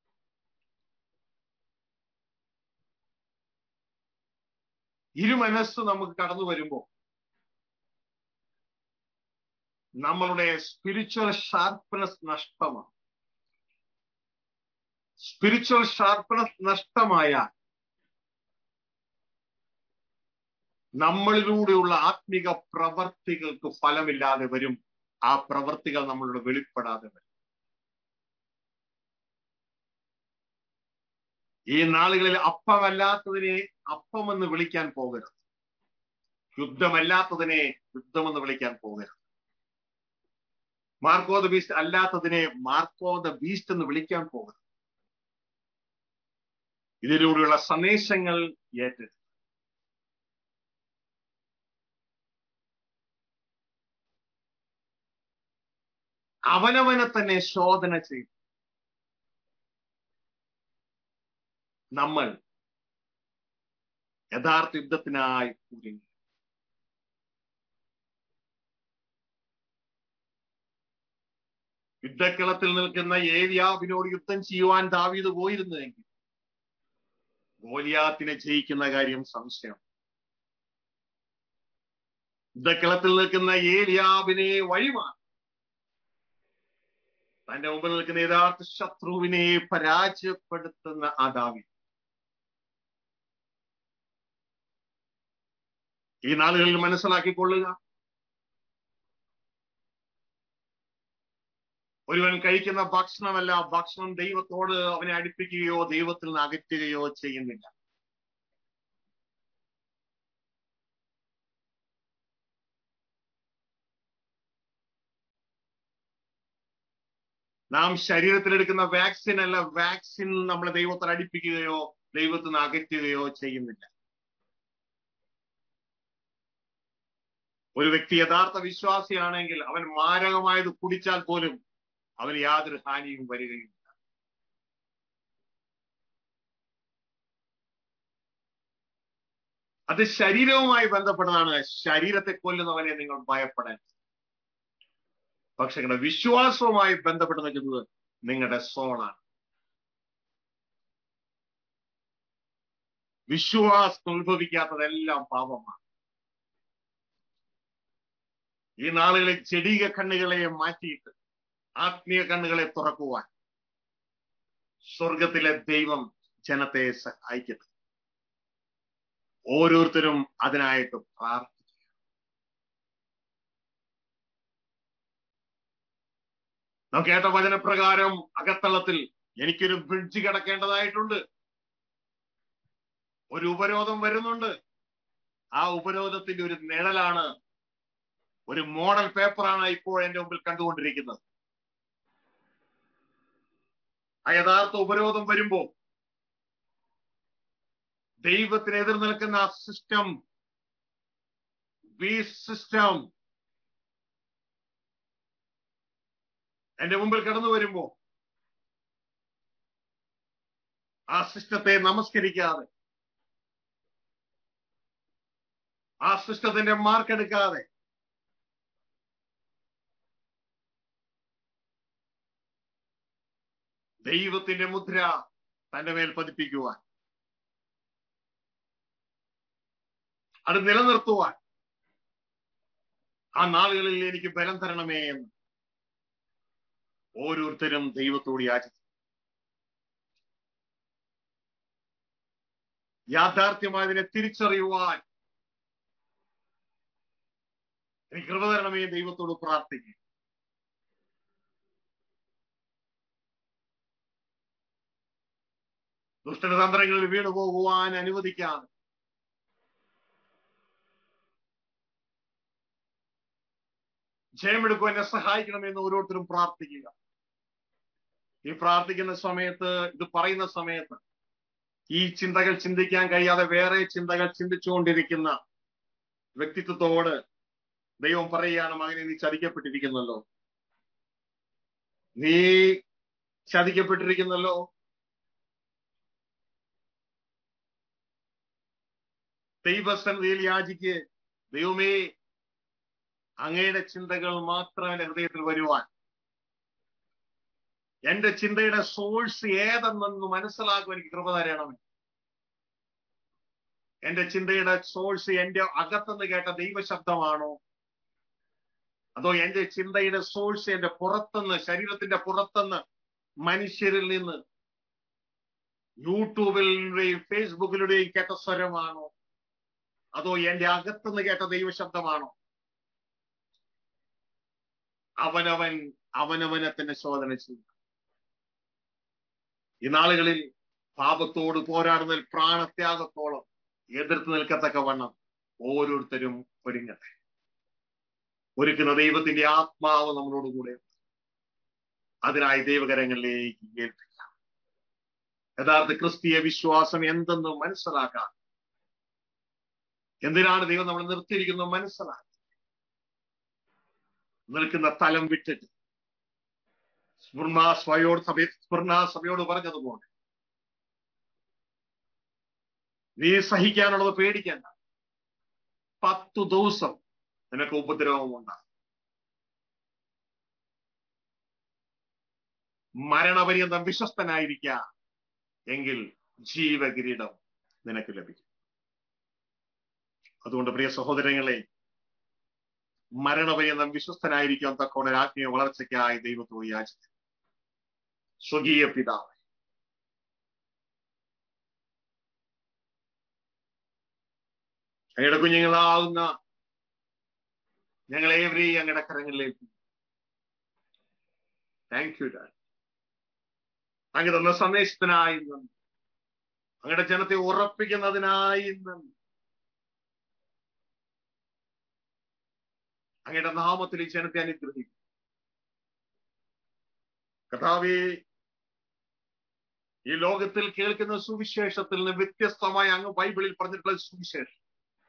ഇരു മനസ്സ് നമുക്ക് കടന്നു വരുമ്പോൾ നമ്മളുടെ സ്പിരിച്വൽ ഷാർപ്പ്നെസ് നഷ്ടമാണ് സ്പിരിച്വൽ ഷാർപ്പ്നെസ് നഷ്ടമായാൽ നമ്മളിലൂടെയുള്ള ആത്മിക പ്രവർത്തികൾക്ക് ഫലമില്ലാതെ വരും ആ പ്രവർത്തികൾ നമ്മളുടെ വെളിപ്പെടാതെ വരും ഈ നാളുകളിൽ അപ്പമല്ലാത്തതിനെ അപ്പമെന്ന് വിളിക്കാൻ പോകരുത് യുദ്ധമല്ലാത്തതിനെ യുദ്ധമെന്ന് വിളിക്കാൻ പോകരുത് മാർക്കോ ദ ബീസ്റ്റ് അല്ലാത്തതിനെ മാർക്കോ ദ ബീസ്റ്റ് എന്ന് വിളിക്കാൻ പോകരുത് ഇതിലൂടെയുള്ള സന്ദേശങ്ങൾ ഏറ്റെടുത്തു അവനവനെ തന്നെ ശോധന ചെയ്തു നമ്മൾ യഥാർത്ഥ യുദ്ധത്തിനായി ഒരുങ്ങി യുദ്ധക്കളത്തിൽ നിൽക്കുന്ന ഏലിയാവിനോട് യുദ്ധം ചെയ്യുവാൻ ദാവീദ് പോയിരുന്നുവെങ്കിൽ ഗോലിയാത്തിനെ ജയിക്കുന്ന കാര്യം സംശയം യുദ്ധക്കളത്തിൽ നിൽക്കുന്ന ഏലിയാവിനെ വഴിമാറി തന്റെ മുമ്പിൽ നിൽക്കുന്ന യഥാർത്ഥ ശത്രുവിനെ പരാജയപ്പെടുത്തുന്ന ആ ദാവി ഈ നാളുകളിൽ മനസ്സിലാക്കിക്കൊള്ളുക ഒരുവൻ കഴിക്കുന്ന ഭക്ഷണമല്ല ഭക്ഷണം ദൈവത്തോട് അവനെ അടുപ്പിക്കുകയോ ദൈവത്തിൽ നിന്ന് അകറ്റുകയോ ചെയ്യുന്നില്ല നാം ശരീരത്തിലെടുക്കുന്ന വാക്സിൻ അല്ല വാക്സിൻ നമ്മളെ ദൈവത്തിൽ അടുപ്പിക്കുകയോ ദൈവത്തിൽ നിന്ന് അകറ്റുകയോ ചെയ്യുന്നില്ല ഒരു വ്യക്തി യഥാർത്ഥ വിശ്വാസിയാണെങ്കിൽ അവൻ മാരകമായത് കുടിച്ചാൽ പോലും അവന് യാതൊരു ഹാനിയും വരികയില്ല അത് ശരീരവുമായി ബന്ധപ്പെട്ടതാണ് ശരീരത്തെ കൊല്ലുന്നവനെ നിങ്ങൾ ഭയപ്പെടാൻ പക്ഷെ നിങ്ങളുടെ വിശ്വാസവുമായി ബന്ധപ്പെട്ട് നിൽക്കുന്നത് നിങ്ങളുടെ സോളാണ് വിശ്വാസം ഉത്ഭവിക്കാത്തതെല്ലാം പാപമാണ് ഈ നാളുകളിൽ ചെടിക കണ്ണുകളെ മാറ്റിയിട്ട് ആത്മീയ കണ്ണുകളെ തുറക്കുവാൻ സ്വർഗത്തിലെ ദൈവം ജനത്തെ സഹായിക്കട്ടെ ഓരോരുത്തരും അതിനായിട്ട് പ്രാർത്ഥിക്കുക നാം കേട്ട വചനപ്രകാരം അകത്തളത്തിൽ എനിക്കൊരു ബ്രിഡ്ജ് കിടക്കേണ്ടതായിട്ടുണ്ട് ഒരു ഉപരോധം വരുന്നുണ്ട് ആ ഉപരോധത്തിന്റെ ഒരു നിഴലാണ് ഒരു മോഡൽ പേപ്പറാണ് ഇപ്പോൾ എന്റെ മുമ്പിൽ കണ്ടുകൊണ്ടിരിക്കുന്നത് ആ യഥാർത്ഥ ഉപരോധം വരുമ്പോ ദൈവത്തിന് എതിർ നിൽക്കുന്ന ആ സിസ്റ്റം സിസ്റ്റം എന്റെ മുമ്പിൽ കടന്നു വരുമ്പോ ആ സിസ്റ്റത്തെ നമസ്കരിക്കാതെ ആ സിസ്റ്റത്തിന്റെ മാർക്ക് എടുക്കാതെ ദൈവത്തിന്റെ മുദ്ര തന്റെ മേൽ പതിപ്പിക്കുവാൻ അത് നിലനിർത്തുവാൻ ആ നാളുകളിൽ എനിക്ക് ബലം തരണമേ എന്ന് ഓരോരുത്തരും ദൈവത്തോട് യാചിച്ചു യാഥാർത്ഥ്യമായതിനെ തിരിച്ചറിയുവാൻ എനിക്ക് കൃപ തരണമേ ദൈവത്തോട് പ്രാർത്ഥിക്കും ദുഷ്ടതന്ത്രങ്ങളിൽ വീണു പോകുവാൻ അനുവദിക്കാതെ ജയമെടുക്കുവാൻ എന്നെ സഹായിക്കണമെന്ന് ഓരോരുത്തരും പ്രാർത്ഥിക്കുക ഈ പ്രാർത്ഥിക്കുന്ന സമയത്ത് ഇത് പറയുന്ന സമയത്ത് ഈ ചിന്തകൾ ചിന്തിക്കാൻ കഴിയാതെ വേറെ ചിന്തകൾ ചിന്തിച്ചുകൊണ്ടിരിക്കുന്ന വ്യക്തിത്വത്തോട് ദൈവം പറയുകയാണ് മകനെ നീ ചതിക്കപ്പെട്ടിരിക്കുന്നല്ലോ നീ ചതിക്കപ്പെട്ടിരിക്കുന്നല്ലോ ദൈവസന്നിധിയിൽ യാചിക്ക് ദൈവമേ അങ്ങയുടെ ചിന്തകൾ മാത്രം എന്റെ ഹൃദയത്തിൽ വരുവാൻ എന്റെ ചിന്തയുടെ സോഴ്സ് ഏതെന്നൊന്ന് മനസ്സിലാക്കുവാൻ എനിക്ക് കൃപ തരണമേ എന്റെ ചിന്തയുടെ സോഴ്സ് എന്റെ അകത്തുനിന്ന് കേട്ട ദൈവശബ്ദമാണോ അതോ എന്റെ ചിന്തയുടെ സോഴ്സ് എന്റെ പുറത്തുനിന്ന് ശരീരത്തിന്റെ പുറത്തുനിന്ന് മനുഷ്യരിൽ നിന്ന് യൂട്യൂബിലൂടെയും ഫേസ്ബുക്കിലൂടെയും കേട്ട സ്വരമാണോ അതോ എന്റെ അകത്തുനിന്ന് കേട്ട ദൈവശബ്ദമാണോ അവനവൻ അവനവനെ തന്നെ ശോധന ചെയ്യും ഈ നാളുകളിൽ പാപത്തോട് പോരാടുന്നതിൽ പ്രാണത്യാഗത്തോളം എതിർത്ത് നിൽക്കത്തക്ക വണ്ണം ഓരോരുത്തരും ഒരുങ്ങട്ടെ ഒരുക്കുന്ന ദൈവത്തിന്റെ ആത്മാവ് നമ്മളോട് കൂടെ അതിനായി ദൈവകരങ്ങളിലേക്ക് ഏൽപ്പിക്കാം യഥാർത്ഥ ക്രിസ്തീയ വിശ്വാസം എന്തെന്ന് മനസ്സിലാക്കാം എന്തിനാണ് ദൈവം നമ്മൾ നിർത്തിയിരിക്കുന്നത് മനസ്സിലാക്കി നിൽക്കുന്ന തലം വിട്ടിട്ട് സ്വർണ സ്വയോട് സഭ സ്വർണ സഭയോട് പറഞ്ഞതുപോലെ നീ സഹിക്കാനുള്ളത് പേടിക്കണ്ട പത്തു ദിവസം നിനക്ക് ഉപദ്രവം ഉണ്ടാകും മരണപര്യന്തം വിശ്വസ്തനായിരിക്ക എങ്കിൽ ജീവകിരീടം നിനക്ക് ലഭിക്കും അതുകൊണ്ട് പ്രിയ സഹോദരങ്ങളെ മരണപര്യന്തം വിശ്വസ്തനായിരിക്കാൻ തക്കോടെ ആത്മീയ വളർച്ചയ്ക്കായി ദൈവത്തോട് യാചിക്കും സ്വകീയ പിതാവ് അങ്ങയുടെ കുഞ്ഞുങ്ങളാവുന്ന ഞങ്ങളേവരെയും അങ്ങയുടെ കരങ്ങളിലേക്ക് താങ്ക് യു ഡാഡ് അങ്ങ് തന്ന സന്ദേശത്തിനായി നന്ദി അങ്ങയുടെ ജനത്തെ ഉറപ്പിക്കുന്നതിനായി നന്ദി അങ്ങയുടെ നാമത്തിൽ ഈ ജനത്തെ അനുഗ്രഹിക്കും കഥാവേ ഈ ലോകത്തിൽ കേൾക്കുന്ന സുവിശേഷത്തിൽ നിന്ന് വ്യത്യസ്തമായി അങ്ങ് ബൈബിളിൽ പറഞ്ഞിട്ടുള്ള സുവിശേഷം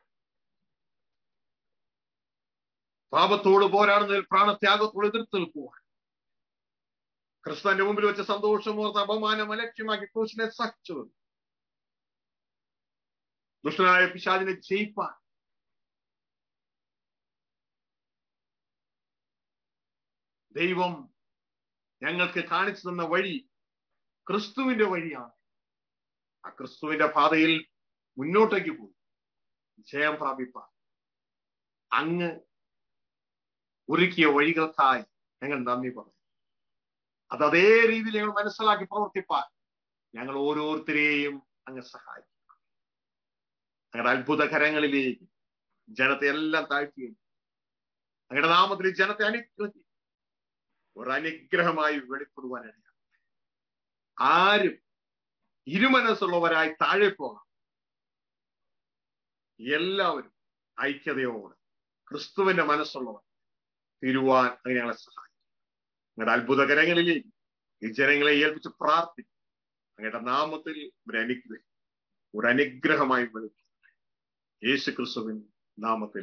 പാപത്തോട് പോരാടുന്നതിൽ പ്രാണത്യാഗത്തോട് എതിർത്ത് നിൽക്കുവാൻ ക്രിസ്തുവിന്റെ മുമ്പിൽ വെച്ച് സന്തോഷമോർത്ത് അപമാനം അലക്ഷ്യമാക്കി ക്രൂശിനെ സഹിച്ചു ദുഷ്ടനായ പിശാചിനെ ജയിപ്പാൻ ദൈവം ഞങ്ങൾക്ക് കാണിച്ചു തന്ന വഴി ക്രിസ്തുവിന്റെ വഴിയാണ് ആ ക്രിസ്തുവിന്റെ പാതയിൽ മുന്നോട്ടേക്ക് പോയി ജയം പ്രാപിപ്പാൻ അങ്ങ് ഒരുക്കിയ വഴികൾക്കായി ഞങ്ങൾ നന്ദി പറഞ്ഞു അത് അതേ രീതിയിൽ ഞങ്ങൾ മനസ്സിലാക്കി പ്രവർത്തിപ്പാൻ ഞങ്ങൾ ഓരോരുത്തരെയും അങ്ങ് സഹായിക്കും അങ്ങയുടെ അത്ഭുത കരങ്ങളിലേക്ക് ജനത്തെ എല്ലാം താഴ്ത്തുകയും അങ്ങയുടെ നാമത്തിൽ ജനത്തെ അനുഗ്രഹിക്കും ഒരു അനുഗ്രഹമായി വെളിപ്പെടുവാനിടയാണ് ആരും ഇരുമനസ്സുള്ളവരായി താഴെ പോകണം എല്ലാവരും ഐക്യതയോടെ ക്രിസ്തുവിന്റെ മനസ്സുള്ളവർ തിരുവാൻ അങ്ങനെ ഞങ്ങളെ സഹായിക്കും അങ്ങയുടെ അത്ഭുതകരങ്ങളിലേക്ക് ഈ ജനങ്ങളെ ഏൽപ്പിച്ച് പ്രാർത്ഥിക്കും അങ്ങയുടെ നാമത്തിൽ ഒരു അനുഗ്രഹം ഒരു അനുഗ്രഹമായി വെളുക്കും യേശു ക്രിസ്തുവിൻ നാമത്തിൽ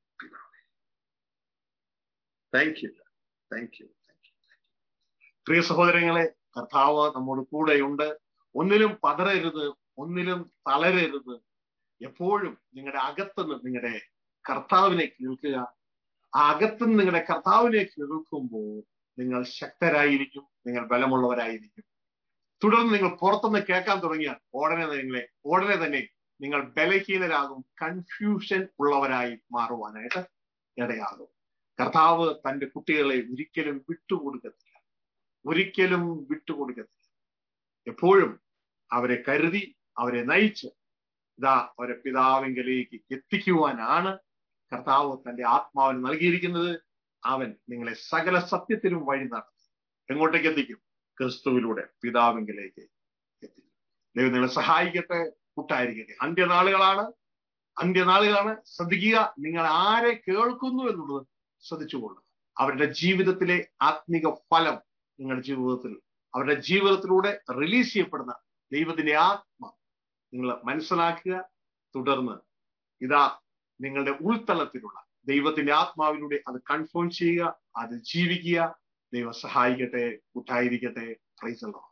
thank you thank you thank you പ്രിയ സഹോദരങ്ങളെ കർത്താവ് നമ്മോട് കൂടെയുണ്ട് ഒന്നിലും പതറരുത് ഒന്നിലും തളരരുത് എപ്പോഴും നിങ്ങളുടെ അകത്തുനിന്ന് നിങ്ങളുടെ കർത്താവിനെ കേൾക്കുക ആ അകത്തുനിന്ന് നിങ്ങളുടെ കർത്താവിനെ കേൾക്കുമ്പോൾ നിങ്ങൾ ശക്തരായിരിക്കും നിങ്ങൾ ബലമുള്ളവരായിരിക്കും തുടർന്ന് നിങ്ങൾ പുറത്തുനിന്ന് കേൾക്കാൻ തുടങ്ങിയാൽ ഉടനെ നിങ്ങളെ ഉടനെ തന്നെ നിങ്ങൾ ബലഹീനരാകും കൺഫ്യൂഷൻ ഉള്ളവരായി മാറുവാനായിട്ട് ഇടയാകും കർത്താവ് തന്റെ കുട്ടികളെ ഒരിക്കലും വിട്ടുകൊടുക്കത്തില്ല ഒരിക്കലും വിട്ടുകൊടുക്കത്തില്ല എപ്പോഴും അവരെ കരുതി അവരെ നയിച്ച് ഇതാ അവരെ പിതാവിങ്കലേക്ക് എത്തിക്കുവാനാണ് കർത്താവ് തന്റെ ആത്മാവിന് നൽകിയിരിക്കുന്നത് അവൻ നിങ്ങളെ സകല സത്യത്തിലും വഴി നടത്തും എങ്ങോട്ടേക്ക് എത്തിക്കും ക്രിസ്തുവിലൂടെ പിതാവിങ്കിലേക്ക് എത്തിക്കും ദൈവം നിങ്ങളെ സഹായിക്കട്ടെ കൂട്ടായിരിക്കട്ടെ അന്ത്യനാളുകളാണ് അന്ത്യനാളുകളാണ് ശ്രദ്ധിക്കുക നിങ്ങൾ ആരെ കേൾക്കുന്നു എന്നുള്ളത് ശ്രദ്ധിച്ചുകൊള്ളുക അവരുടെ ജീവിതത്തിലെ ആത്മിക ഫലം നിങ്ങളുടെ ജീവിതത്തിൽ അവരുടെ ജീവിതത്തിലൂടെ റിലീസ് ചെയ്യപ്പെടുന്ന ദൈവത്തിന്റെ ആത്മ നിങ്ങൾ മനസ്സിലാക്കുക തുടർന്ന് ഇതാ നിങ്ങളുടെ ഉൾത്തളത്തിലുള്ള ദൈവത്തിന്റെ ആത്മാവിലൂടെ അത് കൺഫേം ചെയ്യുക അത് ജീവിക്കുക ദൈവം സഹായിക്കട്ടെ കൂട്ടായിരിക്കട്ടെ പ്രൈസല്ലോ